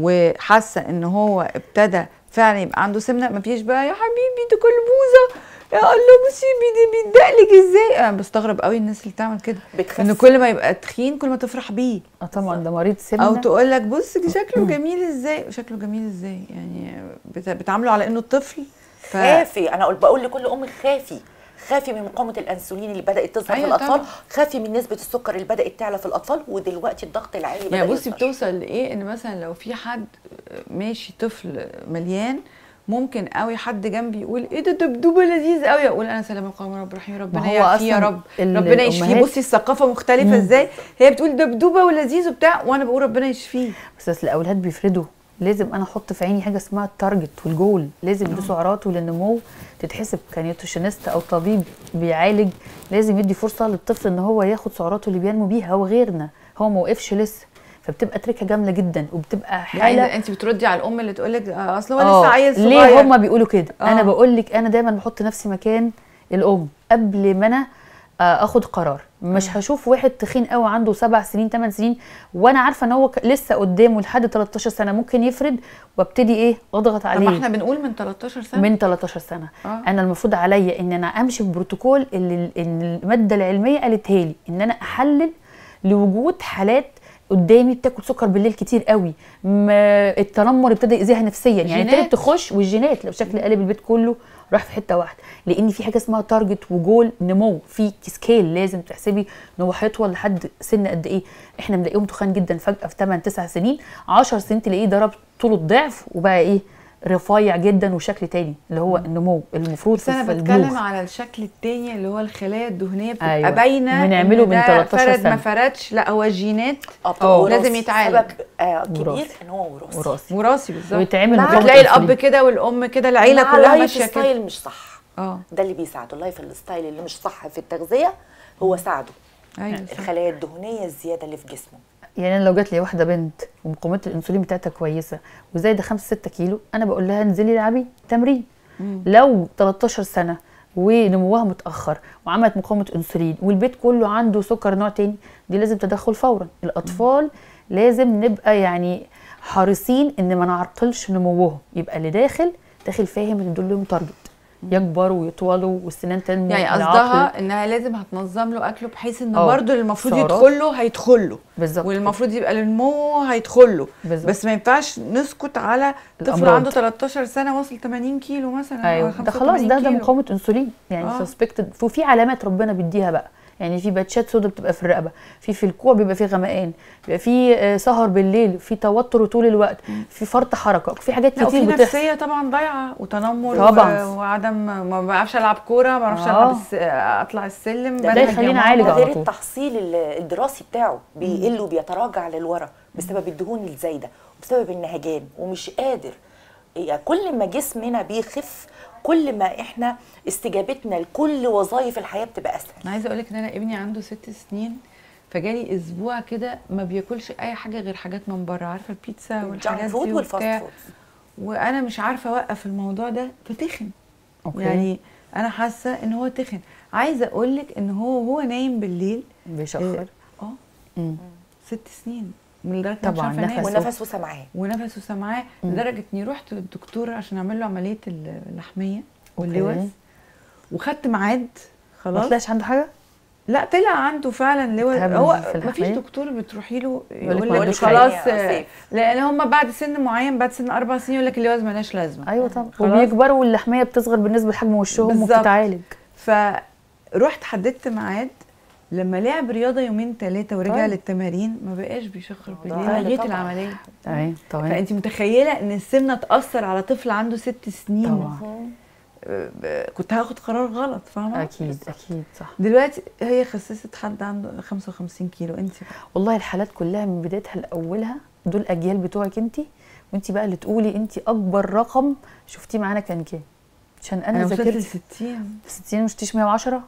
وحاسه ان هو ابتدى فعلا يبقى عنده سمنه ما فيش بقى يا حبيبي ده كل بوزه يا الله بصي بيدي- بيتدقلج ازاي انا بستغرب قوي الناس اللي بتعمل كده بتخس. ان كل ما يبقى تخين كل ما تفرح بيه اه طبعا ده مريض سمنه او تقول لك بص شكله جميل ازاي شكله جميل ازاي يعني بت- بتعامله على انه طفل ف... خافي انا قلت بقول لكل ام خافي خافي من مقاومه الانسولين اللي بدات تظهر أيوة في الاطفال طبعا. خافي من نسبه السكر اللي بدات تعلى في الاطفال ودلوقتي الضغط العالي يعني بدأ بصي يظهر. بتوصل لايه ان مثلا لو في حد ماشي طفل مليان ممكن قوي حد جنبي يقول ايه ده دبدوبه لذيذ قوي اقول انا سلام قوم رب رحيم ربنا هو يعافيه يا أصلاً رب ال- ربنا يشفيه الأمهات- بصي الثقافه مختلفه ازاي هي بتقول دبدوبه ولذيذ وبتاع وانا بقول ربنا يشفيه بس اصل الاولاد بيفردوا لازم انا احط في عيني حاجه اسمها التارجت والجول لازم دي سعراته للنمو تتحسب كنيوتريشنست او طبيب بيعالج لازم يدي فرصه للطفل ان هو ياخد سعراته اللي بينمو بيها هو غيرنا هو ما وقفش لسه فبتبقى تركه جامله جدا وبتبقى حاله يعني انت بتردي على الام اللي تقول لك اصل هو آه، لسه عيل صغير ليه هم بيقولوا كده آه. انا بقول لك انا دايما بحط نفسي مكان الام قبل ما انا آه، اخد قرار مش هشوف واحد تخين قوي عنده سبع سنين ثمان سنين وانا عارفه ان هو ك- لسه قدامه لحد 13 سنه ممكن يفرد وابتدي ايه اضغط طب عليه ما احنا بنقول من 13 سنه من 13 سنه آه. انا المفروض عليا ان انا امشي ببروتوكول اللي إن الماده العلميه قالتها لي ان انا احلل لوجود حالات قدامي بتاكل سكر بالليل كتير قوي ما التنمر ابتدى يأذيها نفسيا يعني جينات. ابتدت تخش والجينات لو شكل قلب البيت كله راح في حته واحده لان في حاجه اسمها تارجت وجول نمو في سكيل لازم تحسبي ان هو هيطول لحد سن قد ايه احنا بنلاقيهم تخان جدا فجاه في 8 9 سنين 10 سنين تلاقيه ضرب طوله الضعف وبقى ايه رفيع جدا وشكل تاني اللي هو النمو المفروض بس انا في بتكلم البلوغ. على الشكل التاني اللي هو الخلايا الدهنيه بتبقى أيوة. باينه بنعمله إن من ده 13 فرد سنة. ما فردش لا هو جينات آه، وراثي. لازم يتعالج. سبب آه كبير وراثي. ان هو وراثي وراثي وراثي بالظبط ويتعمل مع- مقاومة بتلاقي الاب أنسولين. كده والام كده العيله مع كلها لايف ماشيه كده ستايل مش صح اه ده اللي بيساعده اللايف ستايل اللي مش صح في التغذيه هو ساعده ايوه صح. الخلايا الدهنيه الزياده اللي في جسمه يعني انا لو جات لي واحده بنت ومقاومه الانسولين بتاعتها كويسه وزايده 5 6 كيلو انا بقول لها انزلي العبي تمرين لو 13 سنه ونموها متاخر وعملت مقاومه انسولين والبيت كله عنده سكر نوع تاني دي لازم تدخل فورا الاطفال لازم نبقى يعني حريصين ان ما نعرقلش نموهم يبقى اللي داخل داخل فاهم ان دول لهم تارجت يكبروا ويطولوا والسنان تنمو يعني العقل. قصدها انها لازم هتنظم له اكله بحيث ان آه. برضه اللي المفروض سعرات. يدخل له هيدخل له بالظبط والمفروض يبقى للنمو هيدخل له بالظبط. بس ما ينفعش نسكت على طفل الأمراض. عنده 13 سنه وصل 80 كيلو مثلا أو ايوه ده 85 خلاص ده ده كيلو. مقاومه انسولين يعني آه. سسبكتد وفي علامات ربنا بيديها بقى يعني في باتشات سودا بتبقى في الرقبه في في الكوع بيبقى في غمقان بيبقى في آه، سهر بالليل في توتر طول الوقت في فرط حركه في حاجات لا وفي كتير بتحصل نفسيه طبعا ضايعه وتنمر طبعاً. و- وعدم ما بعرفش العب كوره ما بعرفش آه. العب الس... اطلع السلم ده بنهج يا يخليني ماما. أعالج ده على غير طول. التحصيل ال- الدراسي بتاعه بيقل وبيتراجع للورا بسبب الدهون الزايده وبسبب النهجان ومش قادر يعني كل ما جسمنا بيخف كل ما احنا استجابتنا لكل وظائف الحياه بتبقى اسهل انا عايزه اقول لك ان انا ابني عنده ست سنين فجالي اسبوع كده ما بياكلش اي حاجه غير حاجات من بره عارفه البيتزا الجانك والحاجات فود دي والفاست وبتاع فود وانا مش عارفه اوقف الموضوع ده فتخن أوكي. يعني انا حاسه ان هو تخن عايزه اقول لك ان هو وهو نايم بالليل بيشخر اه مم. ست سنين من لدرجه أنا مش طبعاً، عارفة أنام. نفس ونفسه سمعان ونفسه سمعاه لدرجه اني رحت للدكتور عشان اعمل له عمليه اللحميه واللوز أوكي. وخدت ميعاد ما خلاص طلعش عنده حاجه لا طلع عنده فعلا لوز التهاب هو في ما فيش اللحمية؟ دكتور بتروحي له يقول لك يقول ما لك عندوش خلاص حاجة. آه، سيف. لان هم بعد سن معين بعد سن اربع سنين يقول لك اللوز ملهاش لازمه ايوه طبعا خلاص. وبيكبروا واللحميه بتصغر بالنسبه لحجم وشهم بالظبط. وبتتعالج فرحت حددت ميعاد لما لعب رياضه يومين ثلاثه ورجع طيب. للتمارين ما بقاش بيشخر بالليل طبعاً. لغيت طبعاً. العمليه تمام تمام فانت متخيله ان السمنه تاثر على طفل عنده ست سنين طبعا آه، ب- كنت هاخد قرار غلط فاهمه اكيد اكيد صح دلوقتي هي خسست حد عنده 55 كيلو انت والله الحالات كلها من بدايتها لاولها دول اجيال بتوعك انت وانت بقى اللي تقولي انت اكبر رقم شفتيه معانا كان كام عشان انا, انا وصلت ل ذاكرت 60 60 مش تيش 110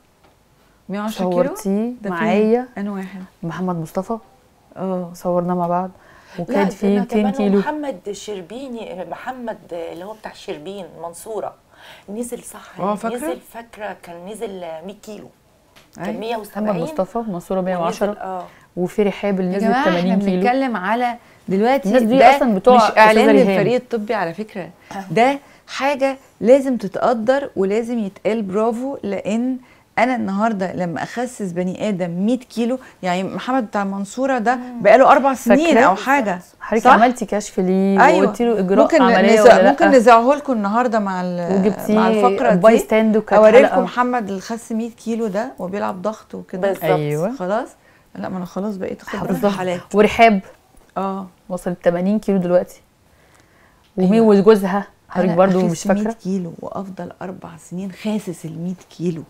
110 كيلو صورتيه ده فين؟ معايا انا واحد محمد مصطفى اه صورنا مع بعض لا وكان ده في أنا 200 كمان كيلو محمد شربيني محمد اللي هو بتاع شربين منصوره نزل صح اه، فاكرة؟ نزل فاكره كان نزل 100 كيلو كان أيوة. 170 محمد مصطفى منصوره ونزل- 110 اه وفي رحاب اللي يا نزلت جماعه احنا 80 كيلو بنتكلم على دلوقتي الناس دي ده أصلاً بتوع مش اعلان أستاذة ريهام. للفريق الطبي على فكره ده حاجه لازم تتقدر ولازم يتقال برافو لان انا النهارده لما اخسس بني ادم 100 كيلو يعني محمد بتاع المنصوره ده بقاله اربع سنين فاكراه؟ او حاجه حضرتك صح؟ عملتي كشف ليه ايوه وقلتي له اجراء ممكن عمليه نزع ولا ممكن لا نذاعه لكم النهارده مع ال- وجبتيه مع الفقره باي دي ستاند وكانت اوري لكم حلقة. محمد اللي خس 100 كيلو ده وبيلعب ضغط وكده بالظبط. ايوه خلاص لا ما انا خلاص بقيت اخد بالظبط. حالات ورحاب اه وصلت 80 كيلو دلوقتي ومين أيوة. وجوزها حضرتك أنا برضو أخس مش 100 فاكره كيلو وافضل اربع سنين خاسس ال 100 كيلو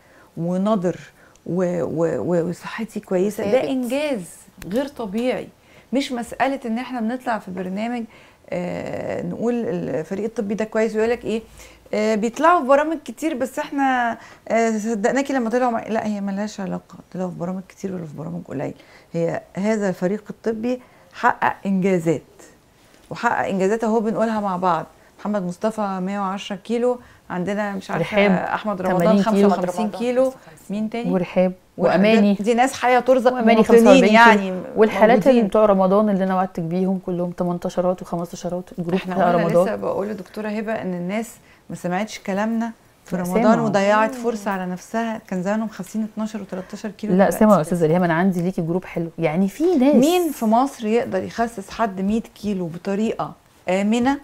ونضر و- و- و- وصحتي كويسه ده ثابت. انجاز غير طبيعي مش مساله ان احنا بنطلع في برنامج آه نقول الفريق الطبي ده كويس ويقول لك ايه آه بيطلعوا في برامج كتير بس احنا آه صدقناكي لما طلعوا مع... لا هي ملهاش علاقه طلعوا في برامج كتير ولا في برامج قليل هي هذا الفريق الطبي حقق انجازات وحقق انجازات اهو بنقولها مع بعض محمد مصطفى 110 كيلو عندنا مش عارفه رحاب احمد 80 رمضان كيلو. 55 كيلو مين تاني ورحاب واماني دي ناس حياه ترزق واماني مواطنين 45 يعني يعني والحالات اللي موجودين. بتوع رمضان اللي انا وعدتك بيهم كلهم 18 و15 الجروب احنا بتاع قلنا لسه رمضان بقول لدكتوره هبه ان الناس ما سمعتش كلامنا في لا، رمضان سمعوا. وضيعت فرصه على نفسها كان زمانهم خاسين 12 و13 كيلو لا دلوقتي. سمع يا استاذه ريهام انا عندي ليكي جروب حلو يعني في ناس مين في مصر يقدر يخسس حد 100 كيلو بطريقه امنه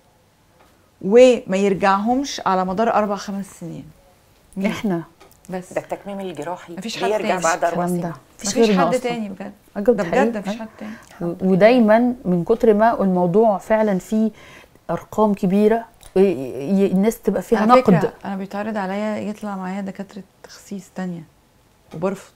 وما يرجعهمش على مدار اربع خمس سنين مين؟ احنا بس ده التكميم الجراحي مفيش حد بيرجع تاني. بعد اربع الكلام ده سنين مفيش مفيش غيرنا حد أصلاً. تاني بجد بجد ده حقيقي. بجد مفيش حد تاني و- ودايما من كتر ما الموضوع فعلا فيه ارقام كبيره ي- ي- الناس تبقى فيها على فكرة نقد انا بيتعرض عليا يطلع معايا دكاتره تخسيس تانية وبرفض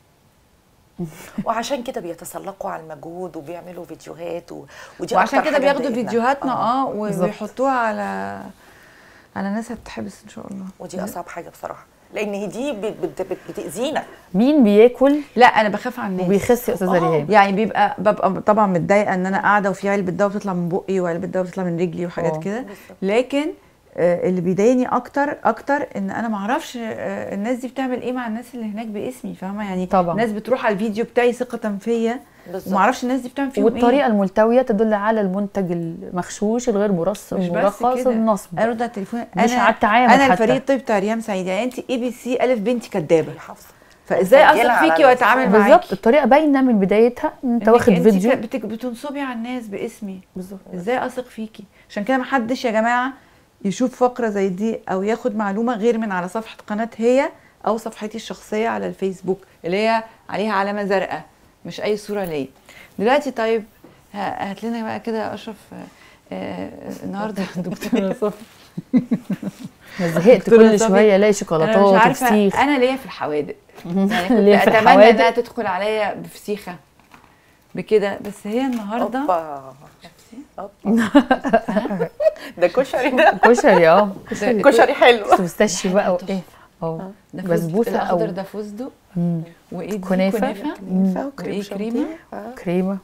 وعشان كده بيتسلقوا على المجهود وبيعملوا فيديوهات و... ودي وعشان أكتر كده حاجة بياخدوا مضايقتنا. فيديوهاتنا اه بالظبط. ويحطوها على على ناس هتتحبس ان شاء الله ودي اصعب حاجه بصراحه لان هي دي بت- بت- بت- بتاذينا مين بياكل لا انا بخاف على الناس وبيخس يا استاذه ريهام يعني بيبقى ببقى طبعا متضايقه ان انا قاعده وفي علبه دواء بتطلع من بقي وعلبه دواء بتطلع من رجلي وحاجات آه. كده لكن آه، اللي بيضايقني اكتر اكتر ان انا ما اعرفش آه، الناس دي بتعمل ايه مع الناس اللي هناك باسمي فاهمه يعني طبعا. ناس بتروح على الفيديو بتاعي ثقه فيا بالظبط. وما اعرفش الناس دي بتعمل فيهم والطريقه ايه الملتويه تدل على المنتج المغشوش الغير مرص مش بس مرخص كده. النصب ارد على التليفون مش انا على التعامل انا حتى. الفريق الطبي بتاع ريام سعيد يعني انت اي بي سي الف بنتي كدابه هي حافظه فازاي مسجلة اثق على فيكي واتعامل التليفون. معاكي بالظبط الطريقه باينه من بدايتها ان انت إنك واخد انت فيديو ك- بتك- بتنصبي على الناس باسمي بالظبط ازاي اثق فيكي عشان كده محدش يا جماعه يشوف فقره زي دي او ياخد معلومه غير من على صفحه قناه هي او صفحتي الشخصيه على الفيسبوك اللي هي عليها علامه زرقاء مش اي صوره ليا دلوقتي طيب ه- هات لنا بقى كده يا اشرف آه، آه، النهارده دكتوره صفا أنا زهقت دكتورة كل صفي، شويه الاقي انا مش شوكولاتات عارفه وفسيخ انا ليا في الحوادق يعني كنت ليا في اتمنى الحوادق. انها تدخل عليا بفسيخه بكده بس هي النهارده اوبا أوبا. ده كشري ده كشري اه كشري كشري حلو بس مستشفي بقى وايه اه ده فستق بسبوسه الاخضر او ده فستق مم. وايه دي؟ كنافة. كنافه كنافة وايه شانتيه. كريمه آه. كريمه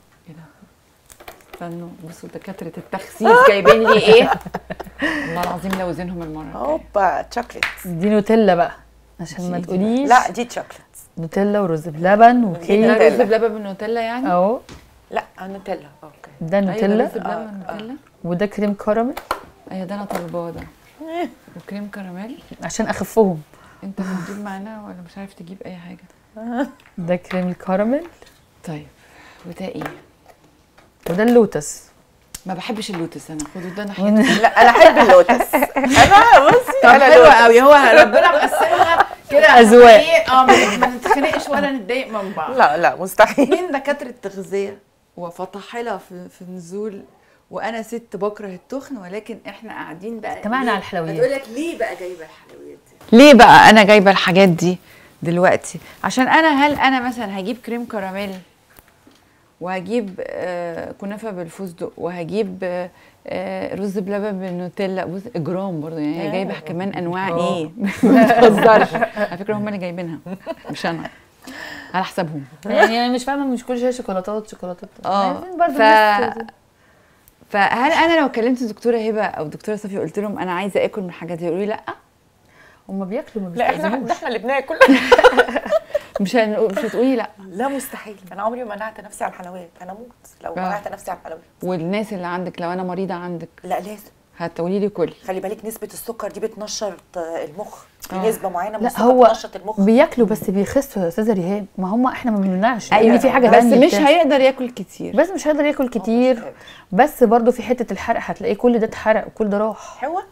استنوا بصوا دكاتره التخسيس جايبين لي ايه والله العظيم لو وزنهم المره الجاية. اوبا شوكليت دي نوتيلا بقى عشان ما دي- تقوليش لا دي شوكليت نوتيلا ورز بلبن ده وكيك رز بلبن بالنوتيلا يعني اهو لا نوتيلا اوكي ده ايوه نوتيلا رز بلبن بالنوتيلا وده كريم كراميل ايوه ده انا طالباه ده وكريم كراميل عشان اخفهم انت بتجيب معانا ولا مش عارف تجيب اي حاجه ده كريم الكراميل طيب وده ايه وده اللوتس ما بحبش اللوتس انا خدوا ده ناحيتي لا انا احب اللوتس انا بصي طب انا حلوه لوتس. قوي هو ربنا مقسمها كده أذواق. ايه اه ما ما نتخانقش ولا نتضايق من بعض لا لا مستحيل مين دكاتره التغذيه وفطاحله في في نزول وانا ست بكره التخن ولكن احنا قاعدين بقى اجتمعنا ليه؟ على الحلويات. هتقول لك ليه بقى جايبه الحلويات دي ليه بقى انا جايبه الحاجات دي دلوقتي عشان انا هل انا مثلا هجيب كريم كراميل وهجيب آه، كنافه بالفستق وهجيب آه، آه، رز بلبن بالنوتيلا بص اجرام برضه يعني هي جايبه كمان انواع آه. ايه ما تهزرش على فكره هم اللي جايبينها مش انا على حسابهم يعني انا مش فاهمه مش كل شويه شوكولاتات شوكولاتات اه عايزين برضه ف... الناس- فهل انا لو كلمت الدكتوره هبه او الدكتوره صفي قلت لهم انا عايزه اكل من الحاجات دي يقولوا لي لا هم بياكلوا ما لا احنا بيستأذنوش. ده احنا اللي بناكل مش هنقول مش هتقولي لا لا مستحيل انا عمري ما منعت نفسي على الحلويات انا اموت لو آه. منعت نفسي على الحلويات والناس اللي عندك لو انا مريضه عندك لا لازم هتقولي لي كل خلي بالك نسبه السكر دي بتنشط آه، المخ في آه. نسبه معينه من لا السكر هو بتنشط المخ بياكلوا بس بيخسوا يا استاذه ريهام ما هم احنا ما بنمنعش أيوة. يعني في حاجه بس تانية مش بتاع- هيقدر ياكل كتير بس مش هيقدر ياكل كتير بس برضه في حته الحرق هتلاقيه كل ده اتحرق وكل ده راح هو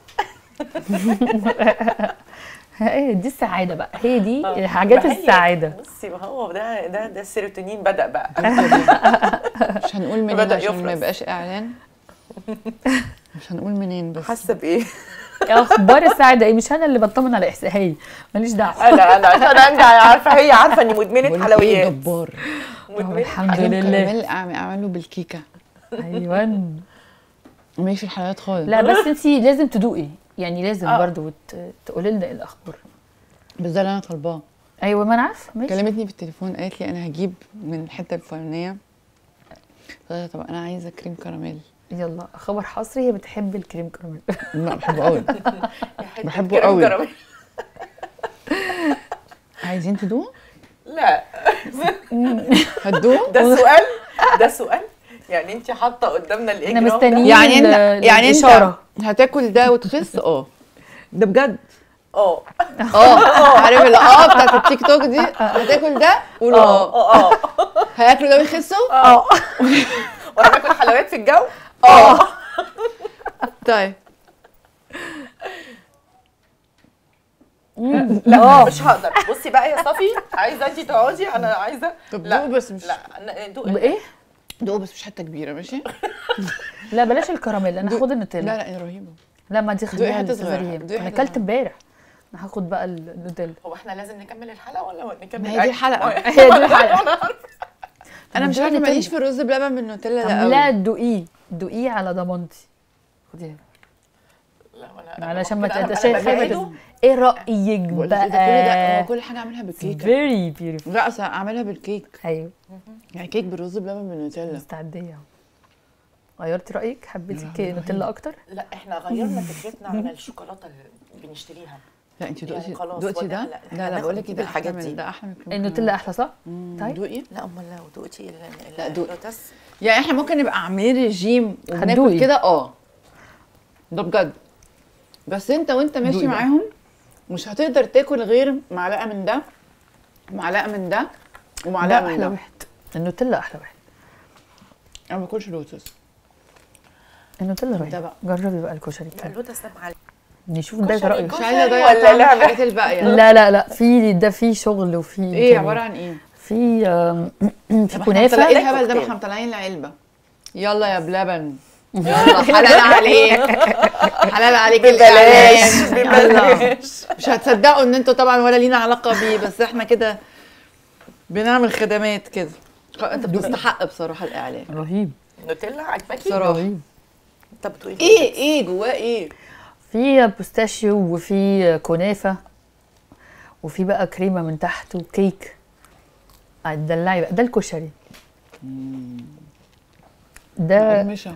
ايه دي السعاده بقى هي دي آه. حاجات ما هي- السعاده بصي ما هو ده ده ده السيروتونين بدا بقى مش هنقول منين بدأ عشان ما يفرز. يبقاش اعلان مش هنقول منين بس حاسه بايه اخبار السعاده ايه مش انا اللي بطمن على احسائي ماليش دعوه انا انا عشان انا عارفه هي عارفه اني بقول مدمنه لك إيه حلويات جبار مدمنه الحمد كريم لله كراميل أعمل- اعمله بالكيكه ايوه ماليش في الحلويات خالص لا بس انت لازم تدوقي يعني لازم آه. برضه وت- تقولي لنا ايه الاخبار بس ده اللي انا طالباه ايوه ما انا عارفه ماشي كلمتني في التليفون قالت لي انا هجيب من الحته الفلانيه قلت لها طب انا عايزه كريم كراميل يلا خبر حصري هي بتحب الكريم كراميل لا بحبه قوي حتة بحبه كريم قوي. كراميل. عايزين تدوق لا هتدوق ده سؤال ده سؤال يعني انت حاطه قدامنا الاجراء احنا ده؟ مستنيين يعني ال- انت يعني انت الإشارة. هتاكل ده وتخس اه ده بجد اه اه عارف الاه بتاعت التيك توك دي هتاكل ده قول اه اه اه هياكلوا ده ويخسوا اه وانا باكل حلويات في الجو اه طيب لا مش هقدر بصي بقى يا صفي عايزه انت تقعدي انا عايزه طب لا دوق بس مش لا أنا- دوق بايه دوق بس مش حته كبيره ماشي لا بلاش الكراميل انا دوق. هاخد النوتيلا لا لا رهيبه لا ما دي خليها حتة للأستاذة صغيرة، ريهام. دوقي انا حتة اكلت صغيرة. امبارح انا هاخد بقى النوتيلا هو احنا لازم نكمل الحلقه ولا نكمل ما هي دي الحلقة. هي دي الحلقه انا مش دوقي عارفه ماليش نوتيلا. في الرز بلبن بالنوتيلا طب ده لا قوي دوقيه دوقيه على ضمانتي خديها لا، وأنا- أنا علشان ما ممكن أنا- تبقاش أنا خايفه ببعده. تقول ايه رايك بقول لك إيه ده كل ده هو بقى كل حاجه اعملها بالكيكه فيري بيوتيفول لا اصل اعملها بالكيك ايوه يعني كيك بالرز بلبن بالنوتيلا مستعديه اهو غيرتي رايك حبيتي لا، الك- نوتيلا اكتر لا احنا غيرنا فكرتنا عن الشوكولاته اللي بنشتريها لا انت يعني دوقتي خلاص دوقتي ولا- ده لا، لا إحنا لا ناخد بقول لك نجيب ده الحاجات احلى دي. من ده احلى من الكريم النوتيلا احلى صح كراميل. طيب. دوقي لا امال لو دوقتي ال- ال- لا، دوقي. اللوتس يعني احنا ممكن نبقى عاملين ريجيم هتدوقي. وبناكل كده اه ده بجد بس انت وانت ماشي دوقي بقى. معاهم مش هتقدر تاكل غير معلقه من ده معلقه من ده ومعلقه ده من احلى ده واحد النوتيلا احلى واحد انا ما باكلش لوتس النوتيلا ده رايق بقى. جربي بقى الكشري لا بتاعي اللوتس ده معلم نشوف ده كشري رايك مش كشري عايزه اضيع ولا طعم لعبة؟ الحاجات الباقيه لا لا لا في ده في شغل وفي ايه إمكانيات. عباره عن ايه في آم، في طب احنا كنافه مطلعين ايه الهبل ده ما كوكتيل. احنا مطلعين العلبه يلا يا بلبن يلا حلال عليك حلال عليك ببلاش الإعلان. يلا. ببلاش مش هتصدقوا ان انتوا طبعا ولا لينا علاقه بيه بس احنا كده بنعمل خدمات كده خ- انت بتستحق بصراحه الاعلان رهيب نوتيلا عجباكي بصراحه رهيب طب تقولي ايه ايه جواه ايه في بوستاشيو وفي كنافه وفي بقى كريمه من تحت وكيك هتدلعي بقى ده الكشري ده مقرمشه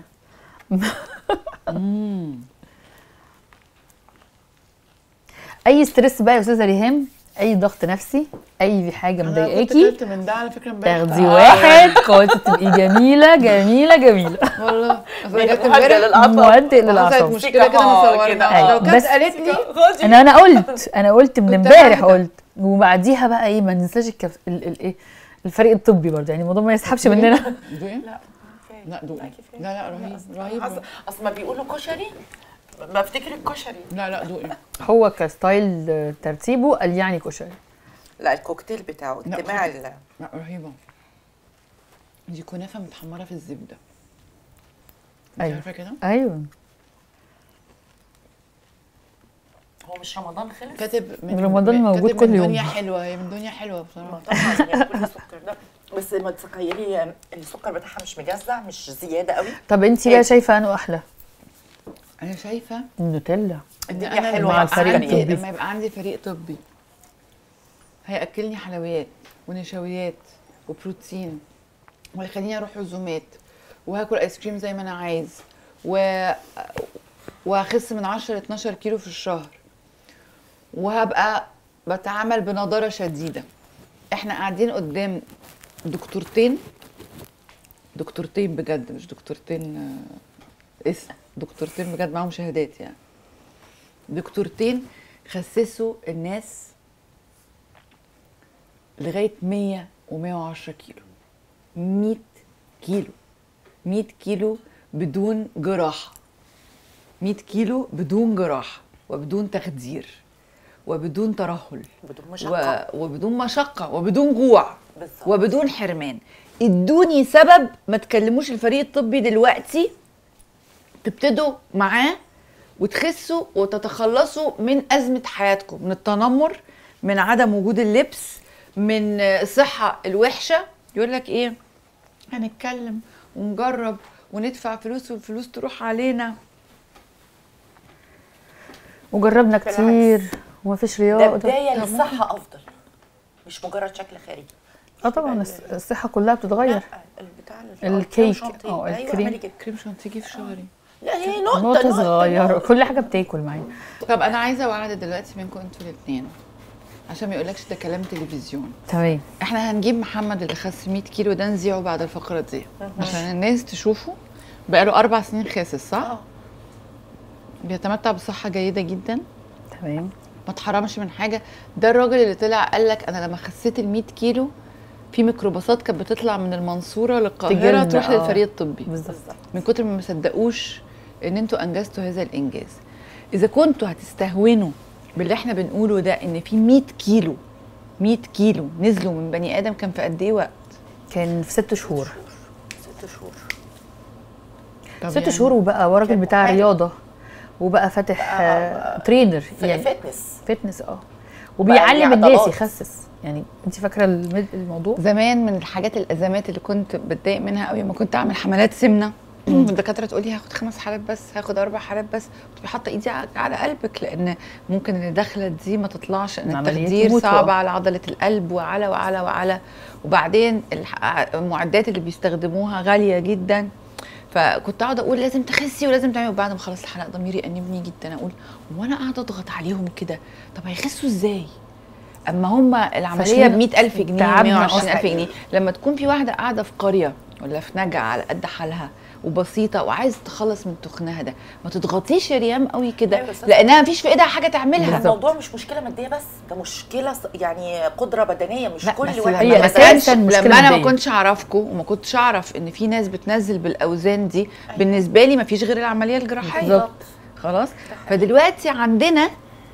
اي ستريس بقى يا استاذه ريهام اي ضغط نفسي اي حاجه انا كنت مضايقاكي اكلت من ده على فكره امبارح تاخدي واحد كنت تبقي جميله جميله جميله والله اصل انا جبت مهدئ امبارح للأعصاب مهدئ حصلت للاعصاب مشكله كده آه، مصورنا كده. لو كانت بس- قالت لي انا انا قلت انا قلت من كنت امبارح أهدى. قلت وبعديها بقى ايه ما ننساش الكف... ال... ال... ايه الفريق الطبي برضه يعني الموضوع ما يسحبش مننا دوقي لا لا دوقي لا، كفاية. لا لا رهيب رهيب أصل- اصل ما بيقولوا كشري بفتكر الكشري لا لا دوقي هو كستايل آه، ترتيبه قال يعني كشري لا الكوكتيل بتاعه لا، اجتماع خد- ال- لا رهيبه دي كنافه متحمره في الزبده انت أيوة. عارفه كده ايوه هو مش رمضان خلص كاتب من رمضان من- موجود كاتب كل من يوم. دنيا حلوه هي من دنيا حلوه ما بصراحه طبعا يعني كل سكر السكر ده بس ما تتخيلي السكر بتاعها مش مجزع مش زياده قوي طب انت بقى شايفه انه احلى انا شايفه النوتيلا ان الدنيا انا حلوة لما مع يبقى الفريق عندي الطبي. لما يبقى عندي فريق طبي هياكلني حلويات ونشويات وبروتين وهيخليني اروح عزومات وهاكل ايس كريم زي ما انا عايز و وهخس من 10 ل 12 كيلو في الشهر وهبقى بتعامل بنضاره شديده احنا قاعدين قدام دكتورتين دكتورتين بجد مش دكتورتين آه، اسم دكتورتين بجد معاهم شهادات يعني دكتورتين خسسوا الناس لغايه 100 و110 كيلو 100 كيلو 100 كيلو بدون جراحه 100 كيلو بدون جراحه وبدون تخدير وبدون ترهل بدون مشقه و... وبدون مشقه وبدون جوع بالظبط وبدون حرمان ادوني سبب ما تكلموش الفريق الطبي دلوقتي تبتدوا معاه وتخسوا وتتخلصوا من أزمة حياتكم من التنمر من عدم وجود اللبس من الصحة الوحشة يقول لك ايه هنتكلم ونجرب وندفع فلوس والفلوس تروح علينا وجربنا بالعكس. كتير ومفيش ده رياضه بدايه للصحه افضل مش مجرد شكل خارجي اه طبعا الص- الصحه كلها بتتغير لا البتاع الكيك، شانتيه. اه، أيوة، الكريم. اعملي كده. كريم شانتيه في شهري لا هي نقطه نقطه صغيره نقطة. كل حاجه بتاكل معايا طب انا عايزه وعد دلوقتي منكم انتوا الاثنين عشان ما يقولكش ده كلام تلفزيون تمام احنا هنجيب محمد اللي خس 100 كيلو ده نذيعه بعد الفقره دي عشان الناس تشوفه بقاله اربع سنين خاسس صح؟ اه بيتمتع بصحه جيده جدا تمام ما اتحرمش من حاجه ده الراجل اللي طلع قال لك انا لما خسيت ال 100 كيلو في ميكروباصات كانت بتطلع من المنصوره للقاهره تجيلنا، تروح اه. للفريق الطبي بالظبط من كتر ما ما صدقوش ان انتوا انجزتوا هذا الانجاز اذا كنتوا هتستهونوا باللي احنا بنقوله ده ان في 100 كيلو 100 كيلو نزلوا من بني ادم كان في قد ايه وقت كان في ست شهور ست شهور طب ست يعني شهور وبقى هو راجل كان بتاع محارب. رياضه وبقى فاتح آه ترينر في يعني فتنس فتنس اه وبيعلم ليه الناس عضلات. يخسس يعني انت فاكره الم- الموضوع زمان من الحاجات الازمات اللي كنت بتضايق منها قوي لما كنت اعمل حملات سمنه الدكاتره تقول لي هاخد خمس حالات بس هاخد اربع حالات بس كنت حاطه ايدي ع- على قلبك لان ممكن اللي داخله دي ما تطلعش ان عمليات التخدير يموتوا. صعب على عضله القلب وعلى وعلى وعلى وبعدين الح- المعدات اللي بيستخدموها غاليه جدا فكنت اقعد اقول لازم تخسي ولازم تعملي وبعد ما خلص الحلقه ضميري يأنبني جدا اقول هو انا قاعده اضغط عليهم كده طب هيخسوا ازاي؟ اما هم العمليه فعشان ب 100000 جنيه تعبنا 120000 أصلاً. جنيه لما تكون في واحده قاعده في قريه ولا في نجع على قد حالها وبسيطه وعايزه تخلص من تخنها ده ما تضغطيش يا ريم قوي كده أيوة، بس أنا- لانها مفيش في ايدها حاجه تعملها الموضوع مش مشكله ماديه بس ده مشكله ص- يعني قدره بدنيه مش لا كل بس واحد لما هي ما أساساً كانش مشكلة لما انا ما مادية. كنتش اعرفكم وما كنتش اعرف ان في ناس بتنزل بالاوزان دي بالنسبه لي ما فيش غير العمليه الجراحيه بالظبط. خلاص فدلوقتي عندنا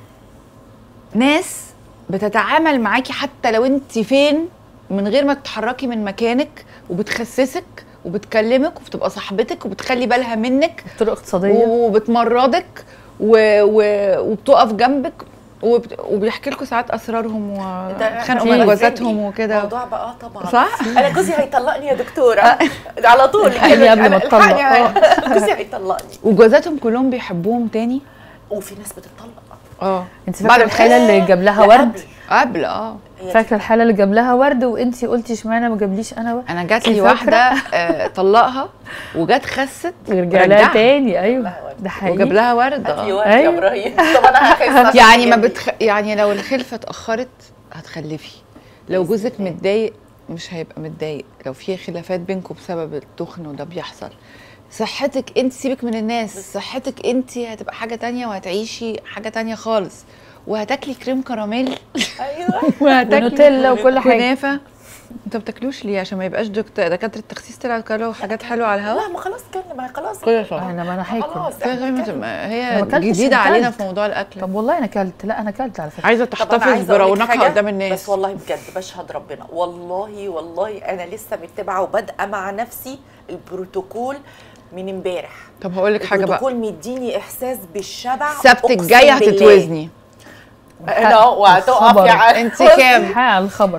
ناس بتتعامل معاكي حتى لو انت فين من غير ما تتحركي من مكانك وبتخسسك وبتكلمك وبتبقى صاحبتك وبتخلي بالها منك طرق اقتصاديه وبتمرضك و... و... وبتقف جنبك وبت... وبيحكي لكم ساعات اسرارهم وخانقوا ده من أنا جوازاتهم فاهمني. وكده الموضوع بقى اه طبعا صح؟ انا جوزي هيطلقني يا دكتوره على طول الحقني قبل ما تطلق. الحقني. جوزي هيطلقني وجوازاتهم كلهم بيحبوهم تاني وفي ناس بتطلق اه انت بعد فاكره الحاله اللي جاب لها لا، ورد قبل. قبل اه هي فاكره الحاله اللي جاب لها ورد وانت قلتي اشمعنى ما جابليش انا ورد انا جات انت لي فاكرة؟ واحده آه طلقها وجت خست رجع لها رجعها. تاني ايوه لها ورد. ده حقيقي وجاب لها ورد هات لي اه ورد يا أيوة. ابراهيم طب انا هخس عشان يعني ما جنبي. بتخ... يعني لو الخلفه اتاخرت هتخلفي لو جوزك متضايق مش هيبقى متضايق لو في خلافات بينكم بسبب التخن وده بيحصل صحتك انت سيبك من الناس صحتك انت هتبقى حاجه تانية وهتعيشي حاجه تانية خالص وهتاكلي كريم كراميل ايوه وهتاكلي ونوتيلا وكل حاجه كنافه انتوا بتاكلوش ليه عشان ما يبقاش دكت- دكاتره التخسيس طلعوا كلوا حاجات حلوه على الهواء لا ما خلاص كان ما خلاص كل شهر انا ما انا هاكل خلاص كده إحنا زي ما كان- تبقى- أنا هي ما أكلتش، جديده أنا علينا أكلت. في موضوع الاكل طب والله انا اكلت لا انا اكلت على فكره عايزه طب أنا تحتفظ عايزة أقول لك برونقها حاجة، قدام الناس بس والله بجد بشهد ربنا والله والله انا لسه متبعه وبادئه مع نفسي البروتوكول من امبارح طب هقول لك حاجه بقى البروتوكول مديني احساس بالشبع السبت أقسم الجاي بالله. هتتوزني انا وهتقف الخبر. يا عم انت كام حق على الخبر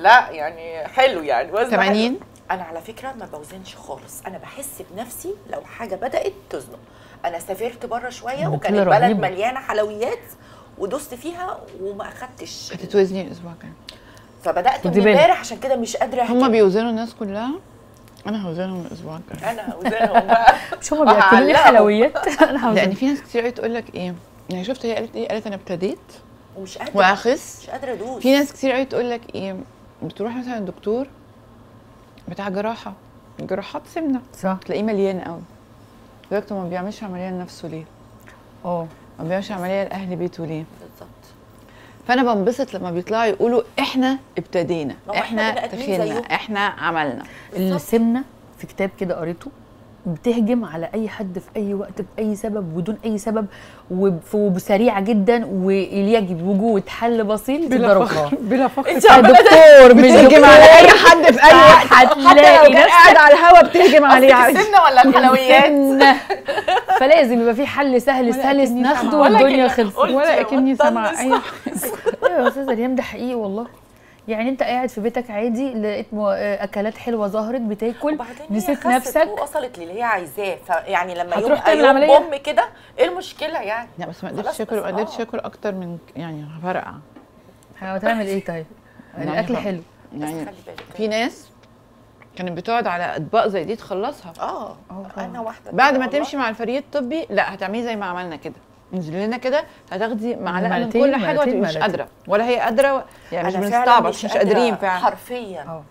لا يعني حلو يعني وزن 80 حلو. انا على فكره ما بوزنش خالص انا بحس بنفسي لو حاجه بدات تزنق انا سافرت بره شويه ده وكانت كده البلد رهيبة. مليانه حلويات ودوست فيها وما اخدتش هتتوزني الاسبوع الجاي فبدات من خدي بالك. امبارح عشان كده مش قادره هما أحكي. بيوزنوا الناس كلها انا هوزنهم الاسبوع الجاي انا وزنهم بقى مش هما بياكلوا لي وهعلقهم. حلويات انا لان هوزن في ناس كتير قوي تقول لك ايه يعني شفت هي قالت ايه قالت انا ابتديت ومش قادره واخس مش قادره ادوس في ناس كتير قوي تقول لك ايه بتروح مثلا الدكتور بتاع جراحه جراحات سمنه صح تلاقيه مليان قوي يقول لك طب ما بيعملش عمليه لنفسه ليه؟ اه ما بيعملش عمليه لاهل بيته ليه؟ بالظبط فانا بنبسط لما بيطلعوا يقولوا احنا ابتدينا ما هو إحنا احنا بني آدمين تخيلنا زيهم. احنا عملنا السمنه في كتاب كده قريته بتهجم على اي حد في اي وقت باي سبب بدون اي سبب وب- وبسريعه جدا ويجب وجود حل بسيط تقدروا فيه. بلا فخر انت عماله دكتور مش بتهجم على اي دكتور حد في اي وقت حتى هتلاقي لو كان نفسك قاعد على الهوا بتهجم عليه قصدك عادي السمنه ولا الحلويات سمنة. فلازم يبقى في حل سهل سهل أكني ناخده سامعة. ولا والدنيا كده. خلصت قلت ولا اكني بطلت سامعه اي حاجه ايوه يا استاذه ريم ده حقيقي والله يعني انت قاعد في بيتك عادي لقيت مو- اكلات حلوه ظهرت بتاكل وبعدين هي نسيت خست نفسك ووصلت للي هي عايزاه فيعني لما هتروح يبقى تعمل يوم عملية؟ بوم كده ايه المشكله يعني لا بس ما خلاص قدرتش بس اكل ما قدرتش آه. اكل اكتر من يعني هفرقع هتعمل ايه طيب يعني الاكل ف- حلو يعني خلي بالك في ناس كانت بتقعد على اطباق زي دي تخلصها اه انا واحده بعد كده ما والله. تمشي مع الفريق الطبي لا هتعملي زي ما عملنا كده انزل لنا كده هتاخدي معلقه من معلقتين- كل حاجه معلقتين- وهتبقي مش معلقتين. قادره ولا هي قادره و- يعني مش أنا فعلاً بنستعبط مش, قادرة قادرين فعلا حرفيا اه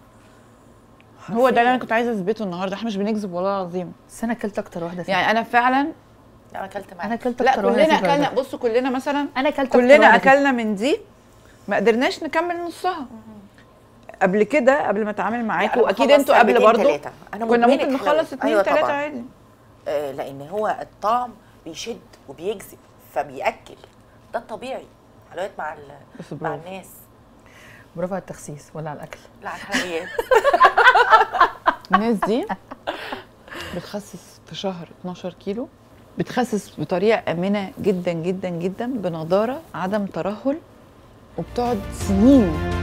هو ده اللي انا كنت عايزه اثبته النهارده احنا مش بنكذب والله العظيم بس انا اكلت اكتر واحده فيها يعني انا فعلا انا اكلت معاك انا اكلت لا اكتر واحده كلنا فيها اكلنا بصوا كلنا مثلا انا اكلت أكتر كلنا واحدة فيها. اكلنا من دي ما قدرناش نكمل نصها قبل كده قبل ما اتعامل معاكم أنا واكيد بخلص انتوا قبل علبتين برضه تلاتة. أنا كنا مدمنة ممكن نخلص حلويات. اتنين أيوة تلاته طبعاً. عادي آه لان هو الطعم بيشد وبيجذب فبياكل ده الطبيعي حلويات مع ال- بس مع برافو. الناس برافو على التخسيس ولا على الاكل لا على الحلويات الناس دي بتخسس في شهر 12 كيلو بتخسس بطريقه امنه جدا جدا جدا بنضاره عدم ترهل وبتقعد سنين